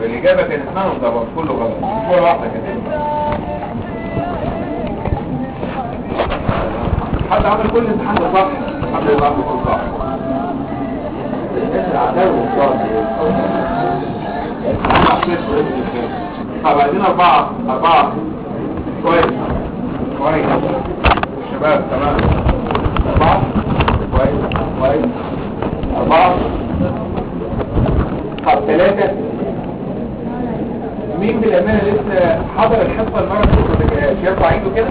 يبقى الاجابه كانت نعم طبعا كله غلط مش ولا واحده كانت حد عمل كل امتحان ده صح حد يبقى عامل كله صح طب عايزين أربعة أربعة كويس كويس شباب تمام أربعة كويس كويس أربعة طب ثلاثة مين بالأمانة لسه حضر الحصة المرة اللي فاتت ما ذاكرهاش يرفع ايده كده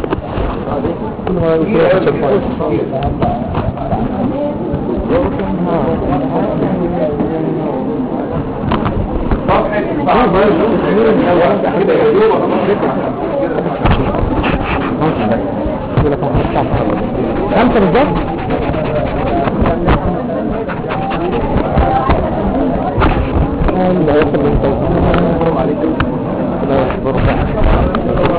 خمسة بالظبط اللي هيوصل للتوصيل عليكم لا يصبر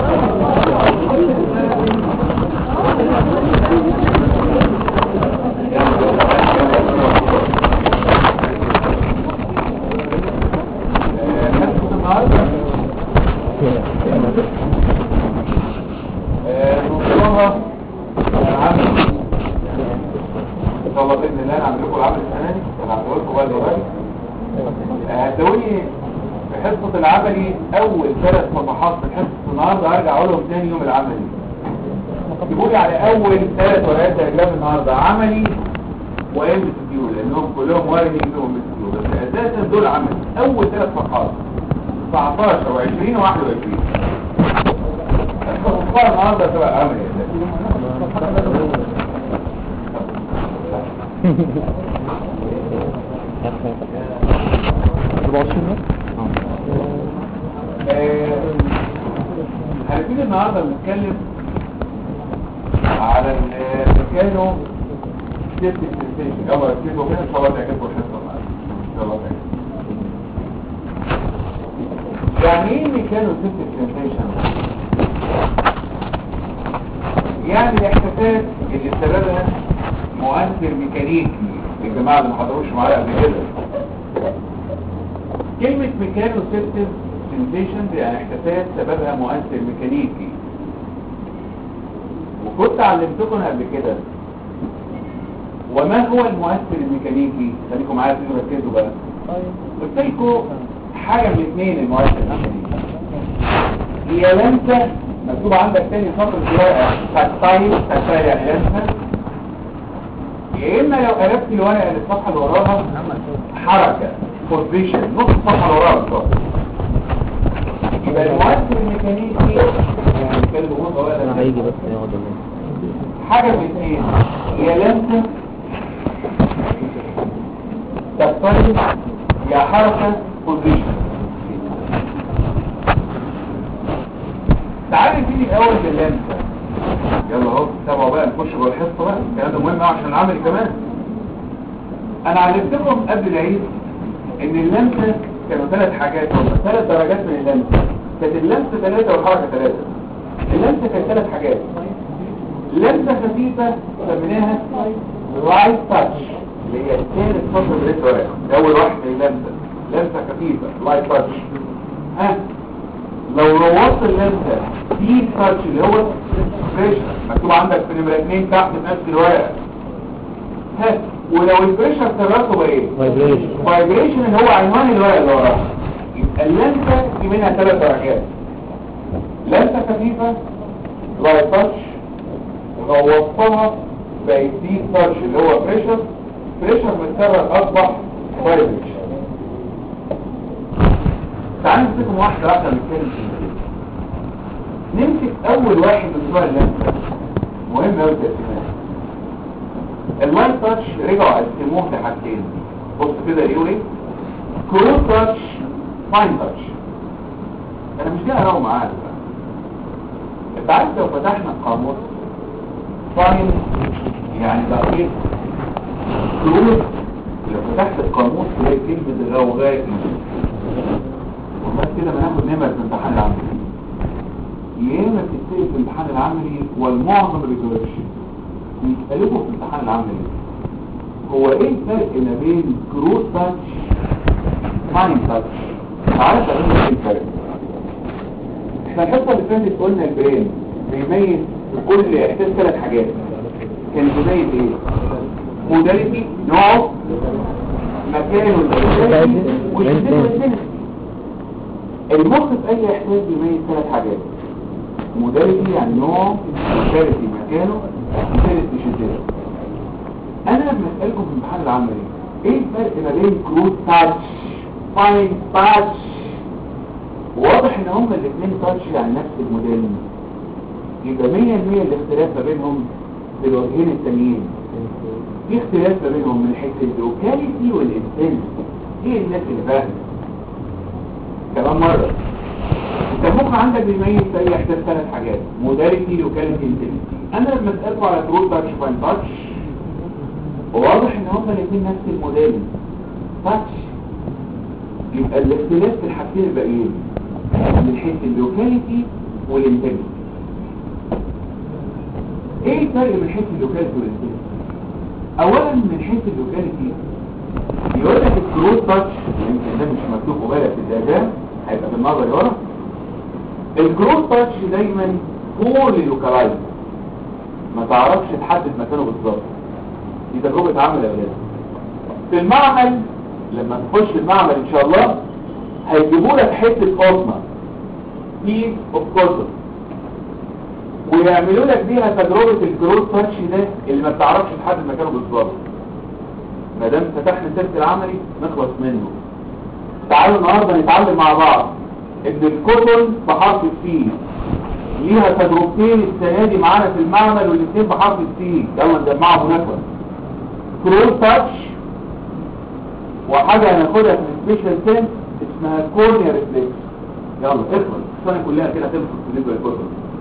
نوصلها العمل ان شاء الله باذن الله نعمل لكم العمل السنه دي هنعمله لكم بقى دلوقتي هتلاقوني في حصه العملي اول ثلاث صفحات من حصه النهارده هرجع اقولهم تاني يوم العملي اكتبوا لي على اول ثلاث ورقات دياجرام النهارده عملي وام اس كيو لانهم كلهم واردين فيهم ام اس كيو بس اساسا دول عملي اول ثلاث صفحات 19 و20 و21 الصفحه النهارده تبقى عملي هنبتدي النهارده بنتكلم على الميكانو سيفتي سنسيشن يلا اكتبوا كده ان شاء الله تعجبكم الحصه النهارده ان شاء الله تعجبكم يعني ايه ميكانو سيفتي سنسيشن يعني الاحساسات اللي سببها مؤثر ميكانيكي الجماعه اللي ما حضروش معايا قبل كده كلمة ميكانو سيستم سنسيشن يعني احساسات سببها مؤثر ميكانيكي وكنت علمتكم قبل كده وما هو المؤثر الميكانيكي خليكم معايا تيجوا ركزوا بقى قلت لكم حاجة من اثنين المؤثر الميكانيكي هي لمسة مكتوب عندك تاني سطر الورقة تاكتايل تاكتايل يعني لمسة يا اما لو قلبت الورقة للصفحة اللي وراها حركة بوزيشن نص الصفحة اللي وراها بالظبط يبقى المؤثر الميكانيكي يعني كلمة بص ولا هيجي بس يقعد حاجة من اثنين يا لمسة تاكتايل يا حركة بوزيشن تعالى نبتدي الاول باللمسه يلا اهو تابعوا بقى نخش جوه الحصه بقى الكلام ده مهم قوي عشان العمل كمان انا علمتكم قبل العيد ان اللمسه كانوا ثلاث حاجات هم ثلاث درجات من اللمسه كانت اللمسه ثلاثه والحركه ثلاثه اللمسه كانت ثلاث حاجات لمسه خفيفه سميناها لايت تاتش اللي هي الثالث سطر من الورقه ده اول واحد من اللمسه لمسه خفيفه لايت تاتش ها لو روضت اللمسة دي تاتش اللي هو بريشر مكتوب عندك في نمرة 2 تحت في نفس الورقة ها ولو البريشر سببته بايه؟ فايبريشن فايبريشن اللي هو عنوان الورقة اللي وراها يبقى اللمسة في منها ثلاث درجات لمسة خفيفة لايت تاتش غوصتها بقت دي تاتش اللي هو بريشر بريشر متكرر اصبح فايبريشن تعالوا نمسكهم واحدة واحدة نتكلم فيها نمسك أول واحد من صور اللمسة مهم أوي التقسيمات اللايت تاتش رجعوا قسموه لحاجتين بص كده يقول ايه كروس تاتش فاين تاتش انا مش جاي اقراه معاك انت عارف لو فتحنا القاموس فاين يعني دقيق كروس لو فتحت القاموس تلاقي كلمة غوغائي والله كده بناخد نمر في الامتحان العملي يا اما بتتسال في الامتحان العملي والمعظم ما بيجاوبش يسالوكوا في الامتحان العملي هو ايه الفرق ما بين كروس تاتش فاين تاتش تعالى تعالى ايه الفرق احنا الحصه اللي فاتت قلنا البرين بيميز في كل احساس ثلاث حاجات كان بيميز ايه موداليتي نوعه مكانه الاساسي وشدته والسنة المخ في اي احساس بيميز ثلاث حاجات موداليتي يعني نوعه موداليتي مكانه موداليتي شدته انا لما اسالكم في الامتحان العملي ايه الفرق ما بين كروت تاتش فاين تاتش واضح ان هما الاثنين تاتش يعني نفس الموديل يبقى 100% الاختلاف ما بينهم في الوجهين التانيين في اختلاف ما بينهم من حيث اللوكاليتي والانتنس ايه الناس اللي فاهمه كمان مره انت المخ عندك بيميز في اي احداث ثلاث حاجات موداليتي لوكاليتي انتنسيتي انا لما اسالكم على كروت تاتش فاين تاتش واضح ان هما الاثنين نفس الموديل تاتش يبقى الاختلاف في الحاجتين الباقيين من حيث اللوكاليتي والانتنسيتي ايه الفرق من حيث اللوكاليتي والانتنسيتي اولا من حيث اللوكاليتي يقول لك الكروت تاتش يمكن ده مش مكتوب وبالك في الاداء هيبقى في النظر ورا الكروت تاتش دايما فول لوكالايز ما تعرفش تحدد مكانه بالظبط دي تجربه عمل يا ولاد في المعمل لما تخش المعمل ان شاء الله هيجيبوا لك حته قطنه بيس اوف كوتن ويعملوا لك بيها تجربه الكروت تاتش ده اللي ما بتعرفش تحدد مكانه بالظبط ما دام فتحنا سيره العملي نخلص منه تعالوا النهارده نتعلم مع بعض ان الكوتن بحرف السي ليها تجربتين السنه دي معانا في المعمل والاثنين بحرف السي يلا نجمعهم وناخد كروت تاتش وحاجه هناخدها في السبيشال سنس اسمها كورنيا ريفلكس يلا اخلص السنه كلها كده تخلص بالنسبه للكوتن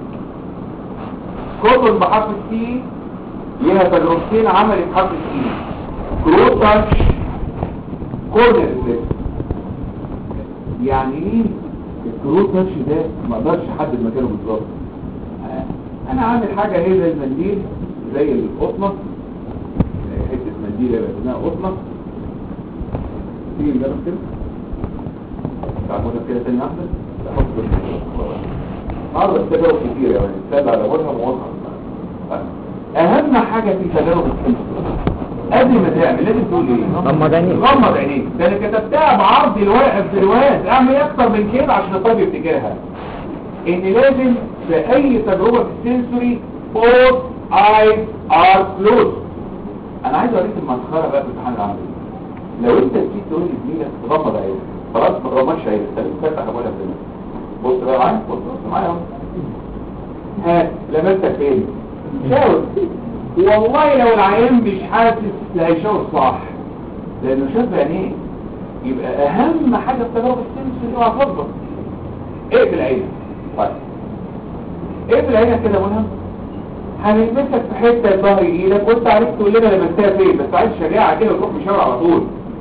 كوتن بحرف السي ليها تجربتين عملي بحرف السي كروت تاتش كورنيا ريفلكس يعني ايه الكروت تاتش ده ما اقدرش احدد مكانه بالظبط انا عامل حاجه هي زي المنديل زي القطنه حته منديل يبقى اسمها قطنه تيجي نجرب كده تعملها كده تاني واحده تحط النهارده التجارب كتير يعني تتابع على وجهها ووضعها اهم حاجه في تجارب السنسور قبل ما تعمل لازم تقول ايه غمض عينيك غمض عينيك ده انا كتبتها بعرض الواقف في الروايات اعمل ايه اكتر من كده عشان الطالب يفتكرها ان لازم في اي تجربه في السنسوري both eyes are closed انا عايز اوريك المسخره بقى في الامتحان العملي لو انت جيت تقول لزميلك غمض عينك خلاص ما تغمضش عينك خليك فاتح ابوابك هنا بص بقى معايا بص بص معايا اهو ها لمستك فين شاور والله لو العيان مش حاسس لا هيشاور صح لانه شاف بعينيه يبقى اهم حاجه في تجربه السنس اوعى تفضل اقفل عينك طيب اقفل عينك كده منى هنلمسك في حته ظهر ايدك وانت عليك تقول لنا لمستها فين بس عايز شجاعه كده وتروح مشاور على طول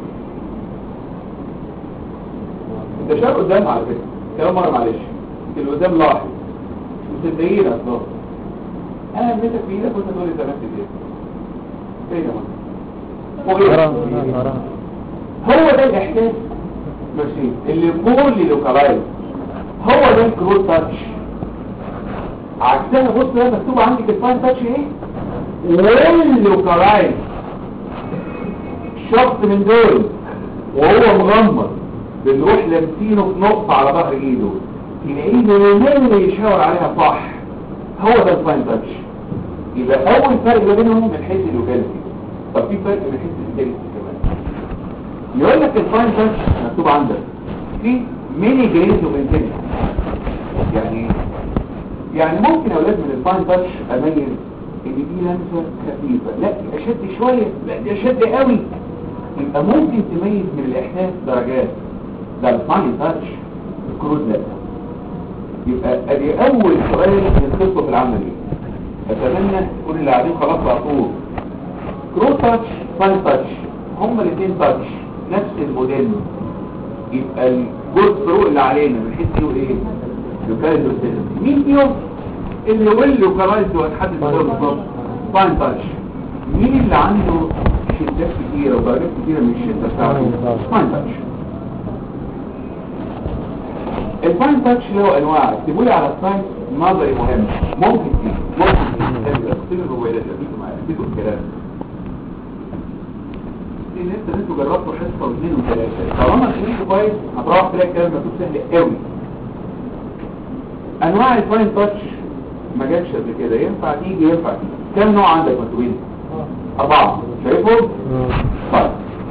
انت شاور قدام على فكره كمان مره معلش اللي قدام لاحظ مصدقين اصلا انا لمسك في ايدك وانت تقول لي لمست ايه فين يا منى ورا فوق ورا هو ده الاحساس ماشي اللي كل لوكالايز هو ده الكروت تاتش عكسها بص ده مكتوب عندك الفاين تاتش ايه واللوكالايز شخص من دول وهو مغمض بنروح لامسينه في نقطة على ظهر ايده تلاقيه بيمل يشاور عليها صح هو ده الفاين تاتش يبقى اول فرق ما بينهم من حيث اللوكاليتي طب في فرق من حيث الانتليجنس كمان يقول لك الفاين تاتش مكتوب عندك في ميني جريدز اوف انتليجنس يعني إيه؟ يعني ممكن يا اولاد من الفاين تاتش اميز ان دي لمسه خفيفه لا دي اشد شويه لا دي اشد قوي يبقى ممكن تميز من الاحساس درجات ده الفاين تاتش الكروز لا يبقى ادي اول سؤال نخصه في العمليه اتمنى كل اللي قاعدين خلاص بقوا كروز تاتش فاين تاتش هما الاثنين تاتش نفس الموديل يبقى الجزء فروق اللي علينا من حيث يقول ايه لوكاليز والسيلز مين فيهم اللي يقول لوكاليز وهتحدد مكانه بالظبط فاين تاتش مين اللي عنده شدات كتيرة ودرجات كتيرة من الشدة بتاعته فاين تاتش الفاين تاتش له انواع اكتبوا لي على الساين نظري مهم ممكن فيه ممكن فيه اكتبوا الموبايلات اكتبوا معايا اكتبوا الكلام ان انت انتوا جربتوا حصه واثنين وثلاثه طالما خليته كويس هتروح تلاقي الكلام مكتوب سهل قوي انواع الفاين تاتش ما جاتش قبل كده ينفع تيجي ينفع تيجي كم نوع عندك مكتوبين اربعه شايفهم طيب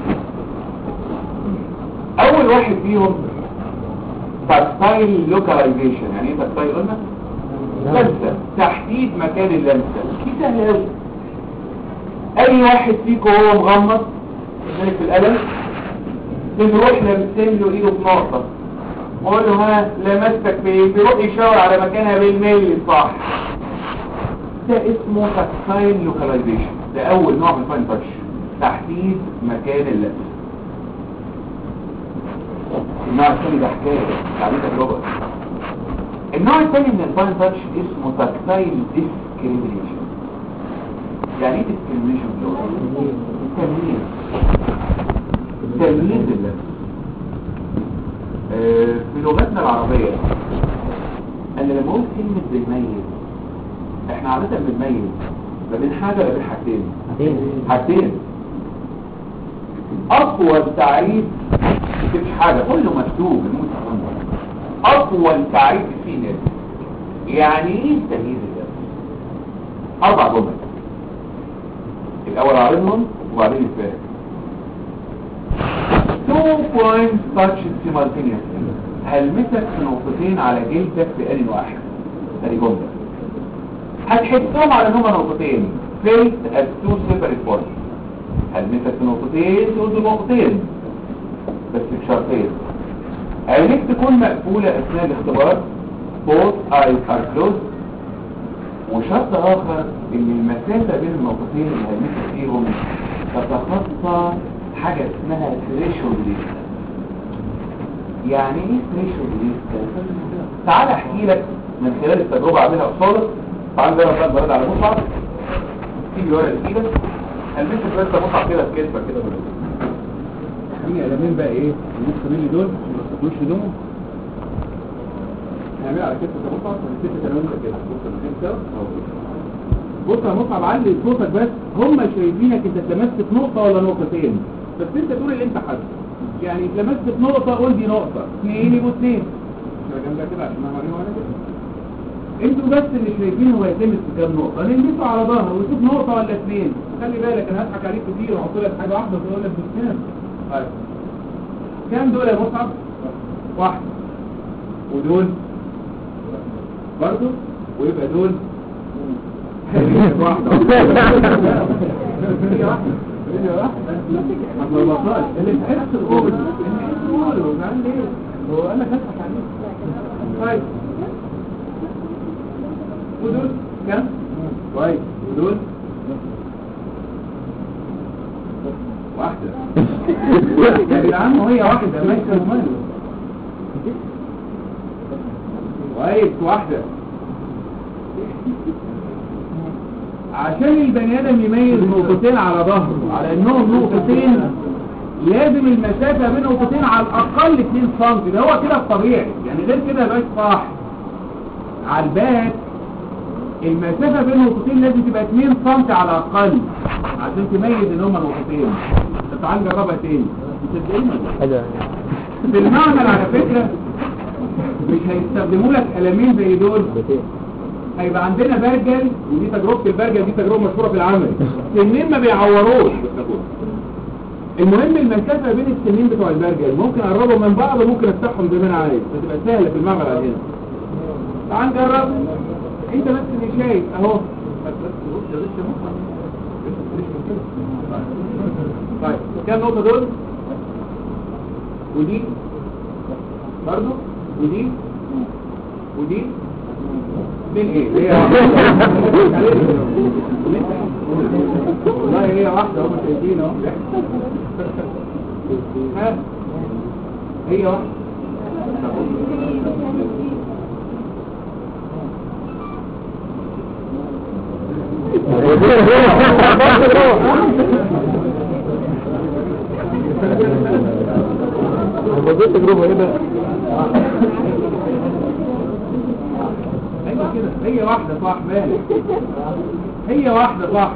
اول واحد فيهم تاكتايل لوكاليزيشن يعني ايه تاكتايل قلنا لمسه تحديد مكان اللمسه دي سهله قوي اي واحد فيكم وهو مغمض شايف القلم بنروح لمسين له ايده في نقطه اقول له ها لمستك فين بيروح يشاور على مكانها بالميل صح ده اسمه تاكتايل لوكاليزيشن ده اول نوع من الفاين تاتش تحديد مكان اللمسه النوع الثاني ده حكايه تعبير تجربه النوع الثاني من الفاين تاتش اسمه تاكتايل ديسكريميشن يعني ايه ديسكريميشن تمييز تمييز اللمس آه، في لغتنا العربية أنا لما أقول كلمة بنميز إحنا عادة بنميز ما بين حاجة ولا بين حاجتين حاجتين أطول تعريف مش حاجة كله مكتوب المتفهم أطول تعريف فيه ناس يعني إيه تمييز اللمس أربع جمل الأول أعرضهم وبعدين الفهم two points touch simultaneously هلمسك في نقطتين على جلدك في آن واحد ادي جملة هتحسهم على ان هما نقطتين felt as two separate points هلمسك في نقطتين تقول دول نقطتين بس بشرطين عينيك تكون مقفولة اثناء الاختبار both eyes are closed وشرط اخر ان المسافة بين النقطتين اللي هلمسك فيهم تتخطى حاجة اسمها threshold distance يعني ايه threshold distance تعال احكي لك من خلال التجربة عاملها قصادك تعال نجرب بقى البرد على مصعب تيجي ورا ايدك البس بس مصعب كده في كتفك كده في قلمين بقى ايه النص ملي دول ما يخدوش هدومهم هنعملها على كتفك يا مصعب ونكتفك انا وانت كده بص انا كده سوا بص يا مصعب علي صوتك بس هم شايفينك انت اتلمست في نقطه ولا نقطتين بس انت تقول اللي انت حاسه يعني اتلمست في نقطه قول دي نقطه اثنين يبقوا اثنين شويه جنبها كده عشان انا وانا كده انتوا بس اللي شايفين هو يتلمس في كام نقطه نلمسه على ظهره ونشوف نقطه ولا اثنين خلي بالك انا هضحك عليك كتير واحط لك حاجه واحده وتقول لك بكام طيب كام دول يا مصعب واحد ودول برضو ويبقى دول واحدة هي واحدة هي واحدة ما تلخبطهاش. اللي تحس الغول اللي تحس الغول قال ليه هو قال لك اضحك عليه طيب ودول كام كويس ودول واحدة يا جدعان هي واحدة ماشية وماله كويس واحدة عشان البني ادم يميز نقطتين على ظهره على انهم نقطتين لازم المسافة بين نقطتين على الاقل 2 سم ده هو كده الطبيعي يعني غير كده يبقى صح على الباك المسافة بين نقطتين لازم تبقى 2 سم على الاقل عشان تميز ان هما نقطتين طب تعال نجربها تاني تصدقني ولا لا؟ حلو في المعمل على فكرة مش هيستخدموا لك قلمين زي دول هيبقى عندنا برجل ودي تجربة البرجل دي تجربة مشهورة في العمل السنين ما بيعوروش المهم المسافة بين السنين بتوع البرجل ممكن اقربهم من بعض وممكن افتحهم زي ما انا عايز فتبقى سهلة في المعمل عندنا تعال نجرب انت بس اللي شايف اهو بس بس بص يا باشا مصر. طيب كام نقطة دول ودي برضو ودي ودي من ايه هي والله هي واحدة هم شايفين اهو ها هي واحدة موضوع تجربة ايه بقى كده هي واحدة صح مالك هي واحدة صح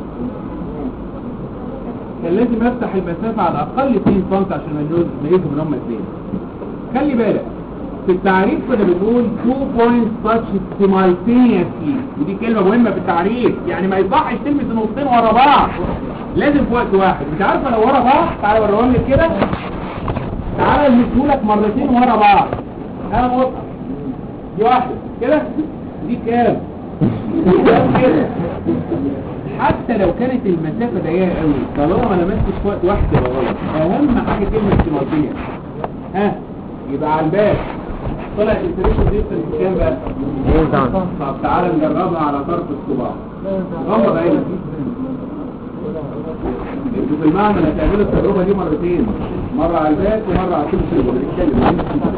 كان لازم افتح المسافة على الاقل 2 سم عشان ما يجوز ما يجوز ان هم اثنين خلي بالك في التعريف كنا بنقول two points touch simultaneously ودي كلمة مهمة في التعريف يعني ما يصحش تلمس النقطتين ورا بعض لازم في وقت واحد مش عارفة لو ورا بعض تعالى اوريهم لك كده تعالى المسهولك مرتين ورا بعض انا موقف دي واحدة كده دي كام كام كده حتى لو كانت المسافة ضيقة قوي طالما ما لمستش في وقت واحد يبقى غلط اهم حاجة كلمة سيمالتينيوس ها يبقى على الباب طلعت الفريشن دي في كام بقى طب تعالى نجربها على طرف الصباع غمض عينك انتوا في المعنى هتعملوا التجربة دي مرتين مرة على الباب ومرة على الشمس اللي بنتكلم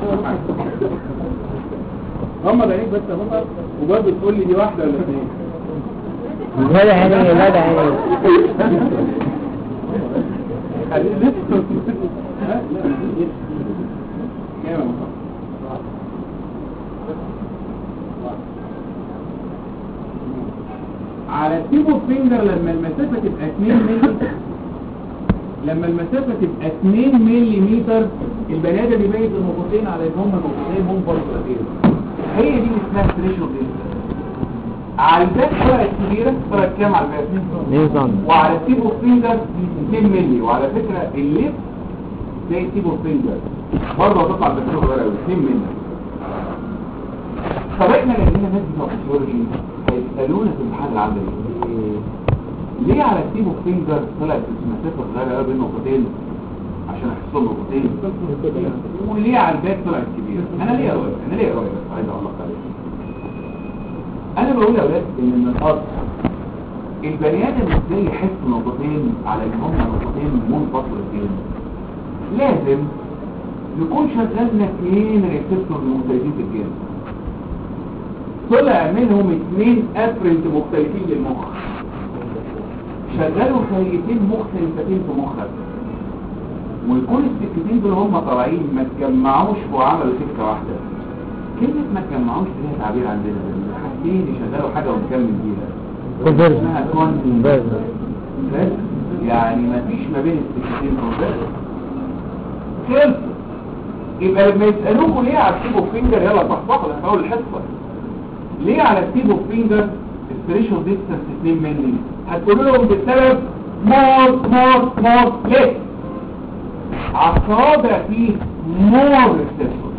غمض عينيك بس يا غمض وبرضه تقول لي دي واحدة ولا اثنين هذا عيني هذا عيني خليه لسه ها لا كام يا مصطفى على التيب اوف فينجر لما المسافة تبقى 2 مللي لما المسافة تبقى 2 ملي متر البني ادم يميز النقطتين على ان هما نقطتين هم فرصتين هي دي اللي اسمها ستريشن على الباك طلعت كبيرة طلعت كام على الباك؟ نيوزان وعلى التيب اوف فينجر 2 مللي وعلى فكرة الليف زي التيب اوف فينجر برضه هتطلع بكتير صغيرة قوي 2 مللي طب احنا لقينا ناس بتوع فيسيولوجي هيسالونا في الامتحان العملي ليه على التيب اوف فينجر طلعت مسافه صغيره قوي بين نقطتين عشان احسهم نقطتين وليه على الباك طلعت كبيره انا ليه رايك انا ليه رايك بس عايز اعلق عليه انا بقول يا اولاد ان من الارض البني ادم ازاي يحس نقطتين على ان هم نقطتين منفصلتين لازم يكون شغلنا اثنين ريسبتور مختلفين في الجسم طلع منهم اثنين افرنت مختلفين للمخ شغلوا خليتين مختلفتين في مخك ويكون السكتين دول هم طالعين ما تجمعوش وعملوا سكه واحده كلمه ما تجمعوش دي ليها تعبير عندنا حاسين يشغلوا حاجه ونكمل بيها Conversion. اسمها كون Conversion. بس يعني ما فيش ما بين السكتين كونفرجن خلص يبقى لما يسألوكوا ليه على التيب اوف فينجر يلا صحصحوا ده في اول الحصه ليه على التيب اوف فينجر السبريشال ديستنس 2 مللي هتقولوا لهم بسبب مور مور مور ليه على الصوابع فيه مور ريسبتور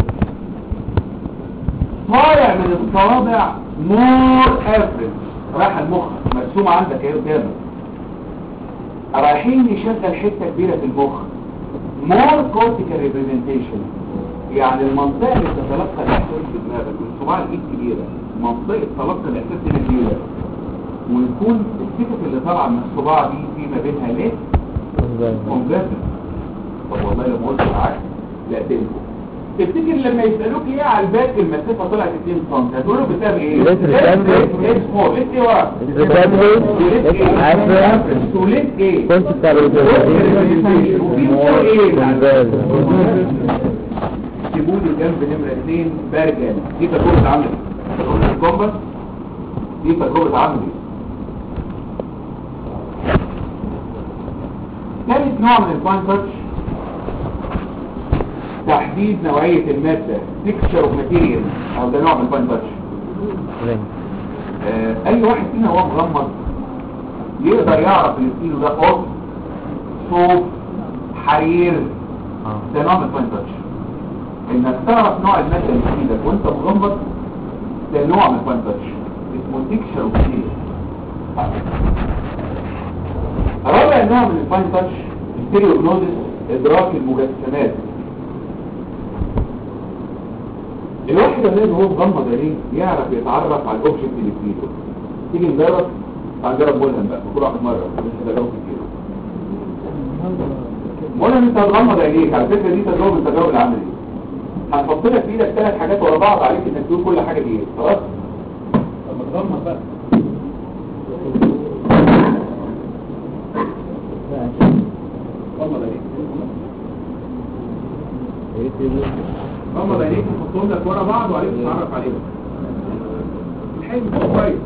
طالع من الصوابع مور افريج راح المخ مرسوم عندك اهي قدامك رايحين نشغل حته كبيره في المخ مور كورتيكال ريبريزنتيشن يعني المنطقه اللي بتتلقى الاحساس في دماغك من صباع الايد كبيره منطقه تلقى الاحساس هنا كبيره ويكون السكك اللي طالعه من الصباع دي في ما بينها ليه Conversion. منجذب طب والله لما قلت العكس لا تنفع تفتكر لما يسألوك ليه على الباك المسافة طلعت 2 سم هتقولوا بسبب ايه؟ ليس بسبب إيه؟ ليس فور ليس ايه ورا؟ Receptors, وليس ايه؟ Afferent, وليس ايه؟ Conjugal Representation. وفي more ايه؟ Conversion. سيبولي جنب نمرة 2 برجل دي تجربة عملي تجربة الكومباس دي تجربة عملي ثالث نوع من الفاين تاتش تحديد نوعية المادة تكشر اوف ماتيريال او ده نوع من الفاين تاتش Ring. آه، اي واحد فينا وهو مغمض يقدر يعرف اللي في ايده ده قط صوف حرير آه. ده نوع من الفاين تاتش انك تعرف نوع المادة اللي في ايدك وانت مغمض ده نوع من الفاين تاتش اسمه تكشر اوف ماتيريال رابع نوع من الفاين تاتش الستيريوجنوزس ادراك المجسمات الواحد لازم هو مغمض عينيه يعرف يتعرف على الاوبجكت اللي في ايده تيجي نجرب تعال نجرب ملهم بقى كل واحد مره مش تجربه كتير ملهم انت هتغمض عينيك على فكره دي تجربه من التجارب العمليه هنحط لك في ايدك ثلاث حاجات ورا بعض عليك انك تقول كل حاجه دي ايه خلاص طب ما تغمض بقى غمض عينيك غمض عينيك نحطهم لك ورا بعض وعليك تتعرف عليهم حلو كويس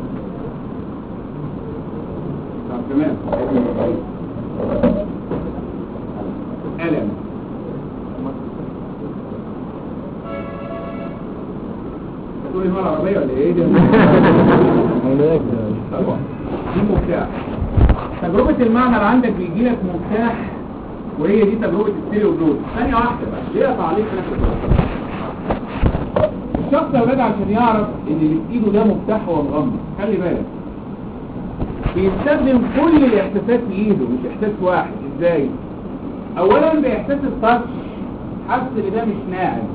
طب تمام ألم هتقولي هو العربية ولا ايه ده؟ طبعا دي مفتاح تجربة المعمل عندك بيجي لك مفتاح وهي دي تجربة الستيريو بلوز ثانية واحدة بقى ليه تعليق في نفس الوقت الشخص يا ولاد عشان يعرف ان اللي في ايده ده مفتاح هو مغمض خلي بالك بيستخدم كل الاحساسات في ايده مش احساس واحد ازاي اولا باحساس التاتش حس ان ده مش ناعم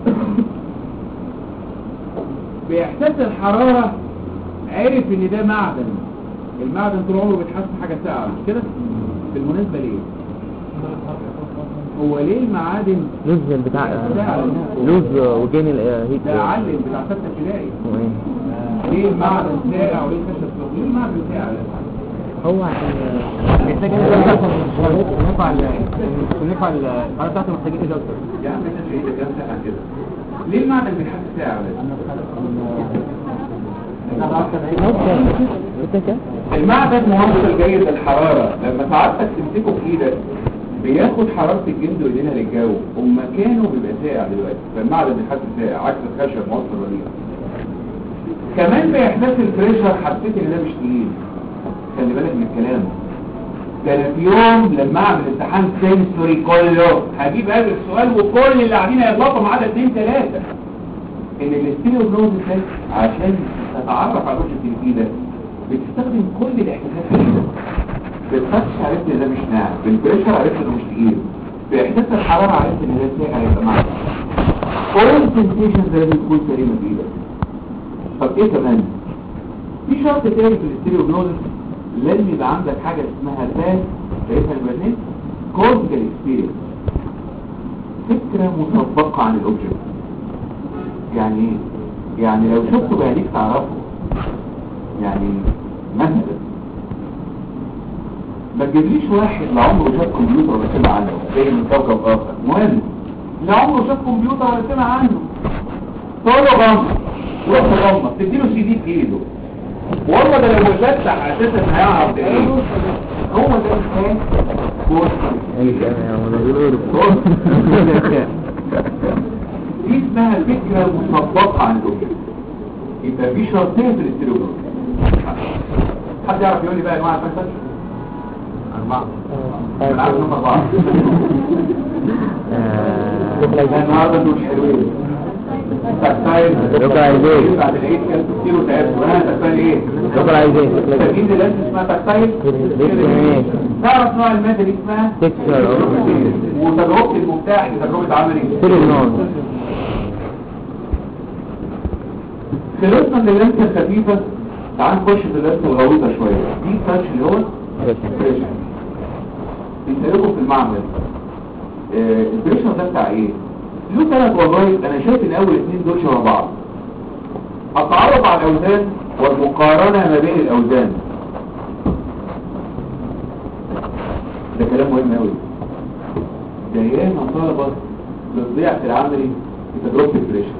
باحساس الحرارة عرف ان ده معدن المعدن طول عمره بيتحس حاجة ساقعة مش كده بالمناسبة ليه هو ليه المعادن لوز بتاع لوز وجين الهيت ده علم بتاع ستة ابتدائي ليه المعدن ساقع وليه الخشب سخن ليه المعدن ساقع هو عشان محتاج نرفع نرفع الحراره بتاعته محتاجين ايه اكتر يا عم انت شهيد كام ساعة كده ليه المعدن بيتحس ساقع المعدن موصل جيد للحرارة لما سعادتك تمسكه في ايدك بياخد حرارة الجلد ويدينها للجو ومكانه بيبقى ساقع دلوقتي فالمعدن بيتحس ساقع عكس الخشب موصل رديء كمان بإحساس البريشر حسيت ان ده مش تقيل خلي بالك من الكلام ده انا في يوم لما اعمل امتحان سنسوري كله هجيب هذا السؤال وكل اللي قاعدين هيغلطوا ما عدا اثنين ثلاثه ان الاستيريو بلوز ده عشان تتعرف على الوجه اللي فيه ده بتستخدم كل الاحساسات في ايدك بالتاتش عرفت ان ده مش ناعم بالبريشر عرفت انه مش تقيل باحساس الحراره عرفت ان ده ساقع هيبقى معاك كل سنسيشنز لازم تكون سليمه في ايدك طب ايه كمان في شرط تاني في الاستيريو بلوز لازم يبقى عندك حاجه اسمها باس شايفها البرنامج كورتيكال اكسبيرينس فكره مسبقه عن الاوبجكت يعني ايه يعني لو شفته بعينيك تعرفه يعني مثلا ما تجيبليش واحد لا عمره شاف كمبيوتر ولا سمع عنه جاي من كوكب اخر مهم لا عمره شاف كمبيوتر ولا سمع عنه تقول له غمض روح تغمض تديله سي دي في ايده والله ده لو مفتح اساسا هيعرف ده ايه هو ده الكلام دي اسمها فكرة مسبقة عن الأوبجكت يبقى في شرطين في الاستيريو حد يعرف يقول لي بقى انواع الفلسفة؟ أربعة أنا عارف إنهم أربعة لا النهارده دول حلوين تكتايل لوكالايزيشن. بعد العيد كان كتير وتعبت وانا تكتايل ايه؟ لوكالايزيشن. التركيز اللي اسمها تكتايل تعرف نوع المادة دي اسمها تكسر وتجربة المفتاح دي تجربة عملي كل النار خلصنا من اللمسة الخفيفة تعال نخش في اللمسة الغويطة شوية دي تاتش اللي هو بريشر بيسألكم في المعمل آه، البريشر ده بتاع ايه؟ له ثلاث وظائف انا شايف ان اول اثنين دول شبه بعض التعرف على الاوزان والمقارنة ما بين الاوزان ده كلام مهم قوي ده ياما طلبة بتضيع في العملي في تجربة البريشر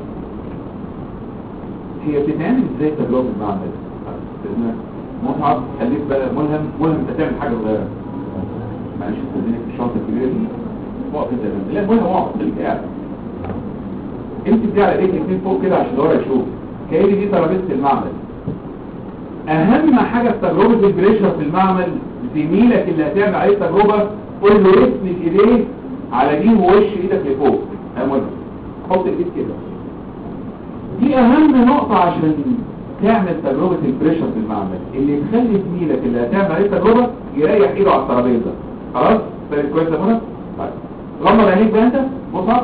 هي بتتعمل ازاي تجربة المعمل مصعب خليك بقى ملهم ملهم انت تعمل حاجة صغيرة معلش تدينك في الشنطة الكبيرة دي وقف انت جنبي. لا ملهم اقعد خليك قاعد امسك دي على ايدك اتنين فوق كده عشان الورق يشوف كأن دي ترابيزة المعمل اهم حاجة في تجربة البريشر في المعمل زميلك اللي هتعمل عليه تجربة قول له اسند ايديه على دي ووش ايدك لفوق اهم حط الايد كده دي اهم نقطة عشان تعمل تجربة البريشر في المعمل اللي تخلي زميلك اللي هتعمل عليه تجربة يريح ايده على الترابيزة خلاص فاهم كويس يا منى طيب غمض عينيك بقى انت مصعب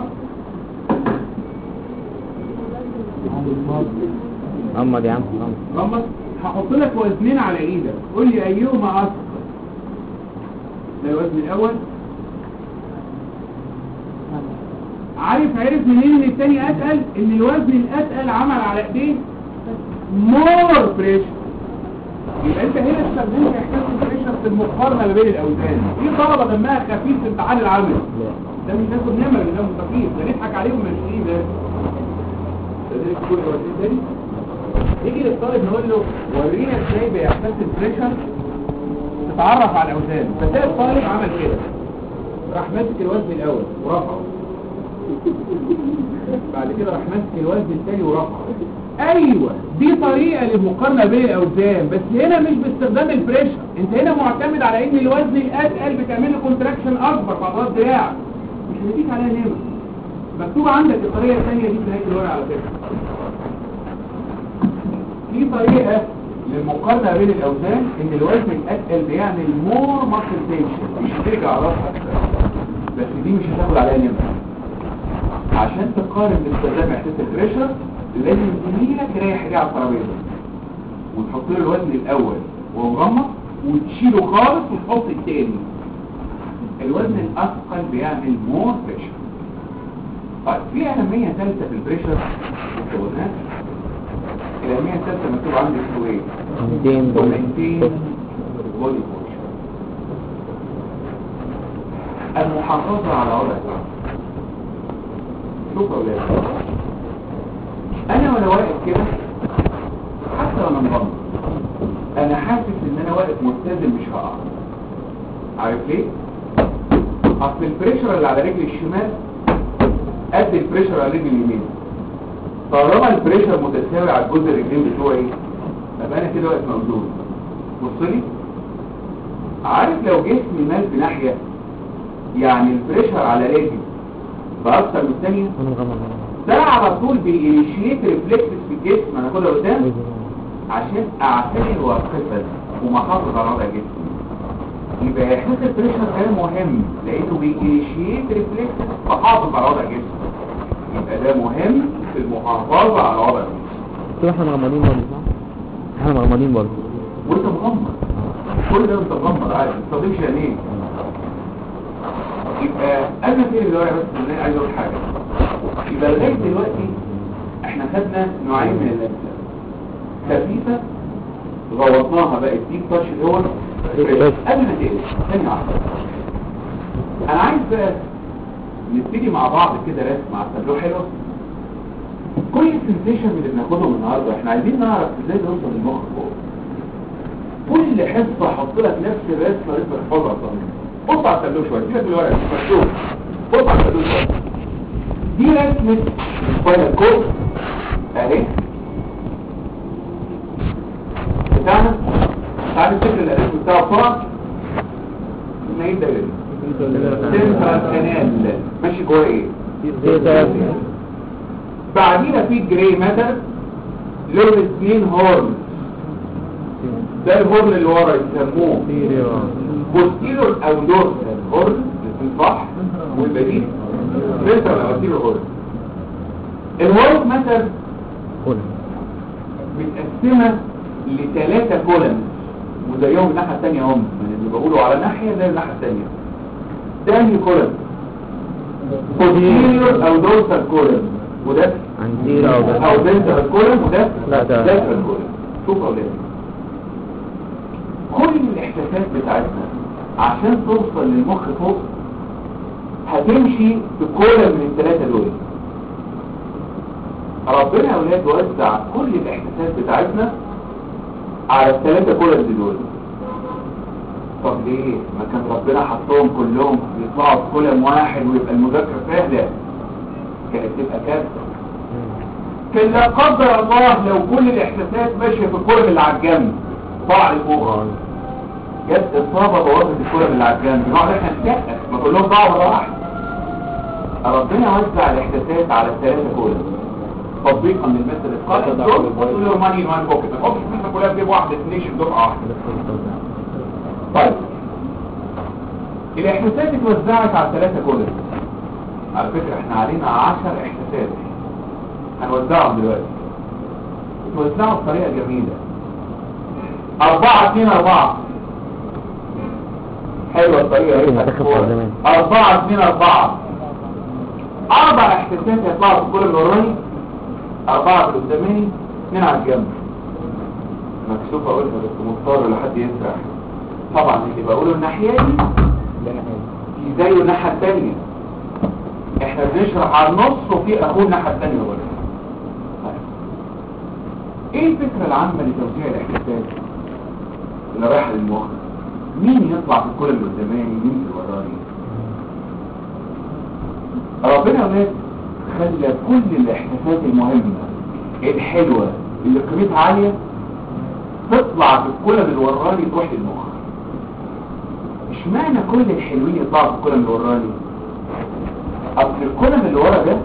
غمض يا عم غمض غمض هحط لك وزنين على ايدك قول لي ايهما اثقل ده الوزن الاول عارف عرف منين ان التاني اتقل ان الوزن الاتقل عمل على ايديه مور بريشر يبقى انت هنا استخدمت احساس البريشر في المقارنه ما بين الاوزان في طلبه دمها خفيف في امتحان العمل ده مش هياخد نمر ده دمه خفيف ده نضحك عليهم ماشيين ده ده كل وزن تاني يجي للطالب نقول له ورينا ازاي بيحتاج البريشر تتعرف على الاوزان فتلاقي الطالب عمل كده راح ماسك الوزن الاول ورفعه بعد كده راح ماسك الوزن الثاني ورفعه ايوه دي طريقه للمقارنه بين الاوزان بس هنا مش باستخدام البريشر انت هنا معتمد على ان الوزن الاتقل بتعمل له كونتراكشن اكبر في عضلات دراعك مش هديك عليها نمر مكتوب عندك الطريقه الثانيه دي في نهايه الورقه على فكره في طريقة للمقارنة بين الأوزان إن الوزن الأتقل بيعمل مور ماسل تنشن مش هترجع راسها بس دي مش هتاخد عليها نمرة عشان تقارن باستخدام إحساس البريشر لازم زميلك يريح ايديه على الترابيزة وتحط له الوزن الأول وهو مغمض وتشيله خالص وتحط التاني الوزن الأثقل بيعمل مور بريشر طيب في أهمية ثالثة في البريشر مكونات الأهمية الثالثة مكتوب عندي اسمه ايه؟ ميتين دول. maintain body posture المحافظة على وضع الصحة شوف يا أولاد أنا وأنا واقف كده حتى وأنا مغمض أنا حاسس إن أنا واقف ملتزم مش هقع عارف ليه؟ أصل البريشر اللي على رجلي الشمال قد البريشر على رجلي اليمين طالما البريشر متساوي على الجزء الرجلين بتوعي يبقى انا كده واقف موجود بص لي عارف لو جسمي مال بناحيه يعني البريشر على رجلي باكتر من الثانيه انا مغمض ده على طول بينيشيت ريفلكسز في الجسم انا كده قدام عشان اعتني واقفا ومحافظ على وضع جسمي يبقى احساس البريشر ده مهم لانه بينيشيت ريفلكسز بحافظ على وضع جسمي يبقى ده مهم في المحافظه على وضع جسمي كده احنا مغمضين برضه صح؟ احنا مغمضين برضه وانت مغمض كل ده انت مغمض عادي ما تستخدمش عينيك يبقى انا في الورقه بس ان انا عايز اقول حاجه يبقى لغايه دلوقتي احنا خدنا نوعين من اللمسه خفيفه غوطناها بقت ديب تاتش اللي هو بس. قبل ما تقلب ثانيه واحده انا عايز بقى نبتدي مع بعض كده رسم على التابلو حلوه كل السنسيشن اللي بناخدهم النهارده احنا عايزين نعرف ازاي نوصل للمخ فوق كل حصه احط لك نفس الرسمه اللي انت تحفظها صميم بص على التابلو شويه سيبك من الورق مش مكتوب بص على التابلو شويه دي رسمه السباينال كورد اهي بتاعنا تعالى نفتكر الاسم بتاعه بسرعه ما يبدا يقول سنترال كانال ماشي جوه ايه بعدينا في جراي ماتر له اثنين هورن ده الهورن اللي ورا يسموه بوستيرور او دورسال هورن الاثنين صح والبديل سنترال او بوستيرور هورن الهورن ماتر متقسمه لثلاثه كولمز وزيهم الناحيه الثانيه هم من اللي بقولوا على ناحيه زي الناحيه الثانيه ده انهي كولم بوستيرور او دورسال كولم وده عندي او ده او ده الكولم وده لا، ده- ده الكولم شوف يا اولاد كل الاحساسات بتاعتنا عشان توصل للمخ فوق هتمشي في كولم من الثلاثه دول ربنا يا اولاد وزع كل الاحساسات بتاعتنا على الثلاثه كولم دول طب ليه ما كان ربنا حطهم كلهم يطلعوا في كولم واحد ويبقى المذاكره سهله كانت تبقى كارثه كان لا قدر الله لو كل الاحساسات ماشيه في الكولم اللي على الجنب طلع لفوق جت اصابه بوظت الكولم اللي على الجنب نقعد احنا نسقف ما كلهم ضاعوا مره واحده ربنا وزع الاحساسات على الثلاثه كولم تطبيقا للمثل القائد دول وتقول له ماني مان بوكيت ما تحطش فلوسك كلها في جيب واحد ديستنيشن دفعه واحده طيب الاحساسات اتوزعت على الثلاثه كولم على فكره احنا علينا 10 احساسات هنوزعهم دلوقتي اتوزعوا بطريقه جميله أربعة اتنين أربعة حلوة الطريقة أيوة، اهي دخل في زمان. أربعة اتنين أربعة أربع احساسات يطلعوا في الكل الوراني أربعة في القداماني اتنين على الجنب مكسوفة أقولها بس مضطر لحد يسرح طبعا اللي بقوله الناحية دي في زيه الناحية التانية احنا بنشرح على النص وفي اخوه الناحية التانية برضه ايه الفكرة العامة لتوزيع الاحساسات اللي رايحة للمخ مين يطلع في الكل اللي قدامي مين اللي وراني ربنا يا ولاد خلى كل الاحساسات المهمة الحلوة اللي قيمتها عالية تطلع في الكلم الوراني تروح للمخ اشمعنى كل الحلوين يطلعوا في الكلم الوراني اصل الكلم اللي ورا ده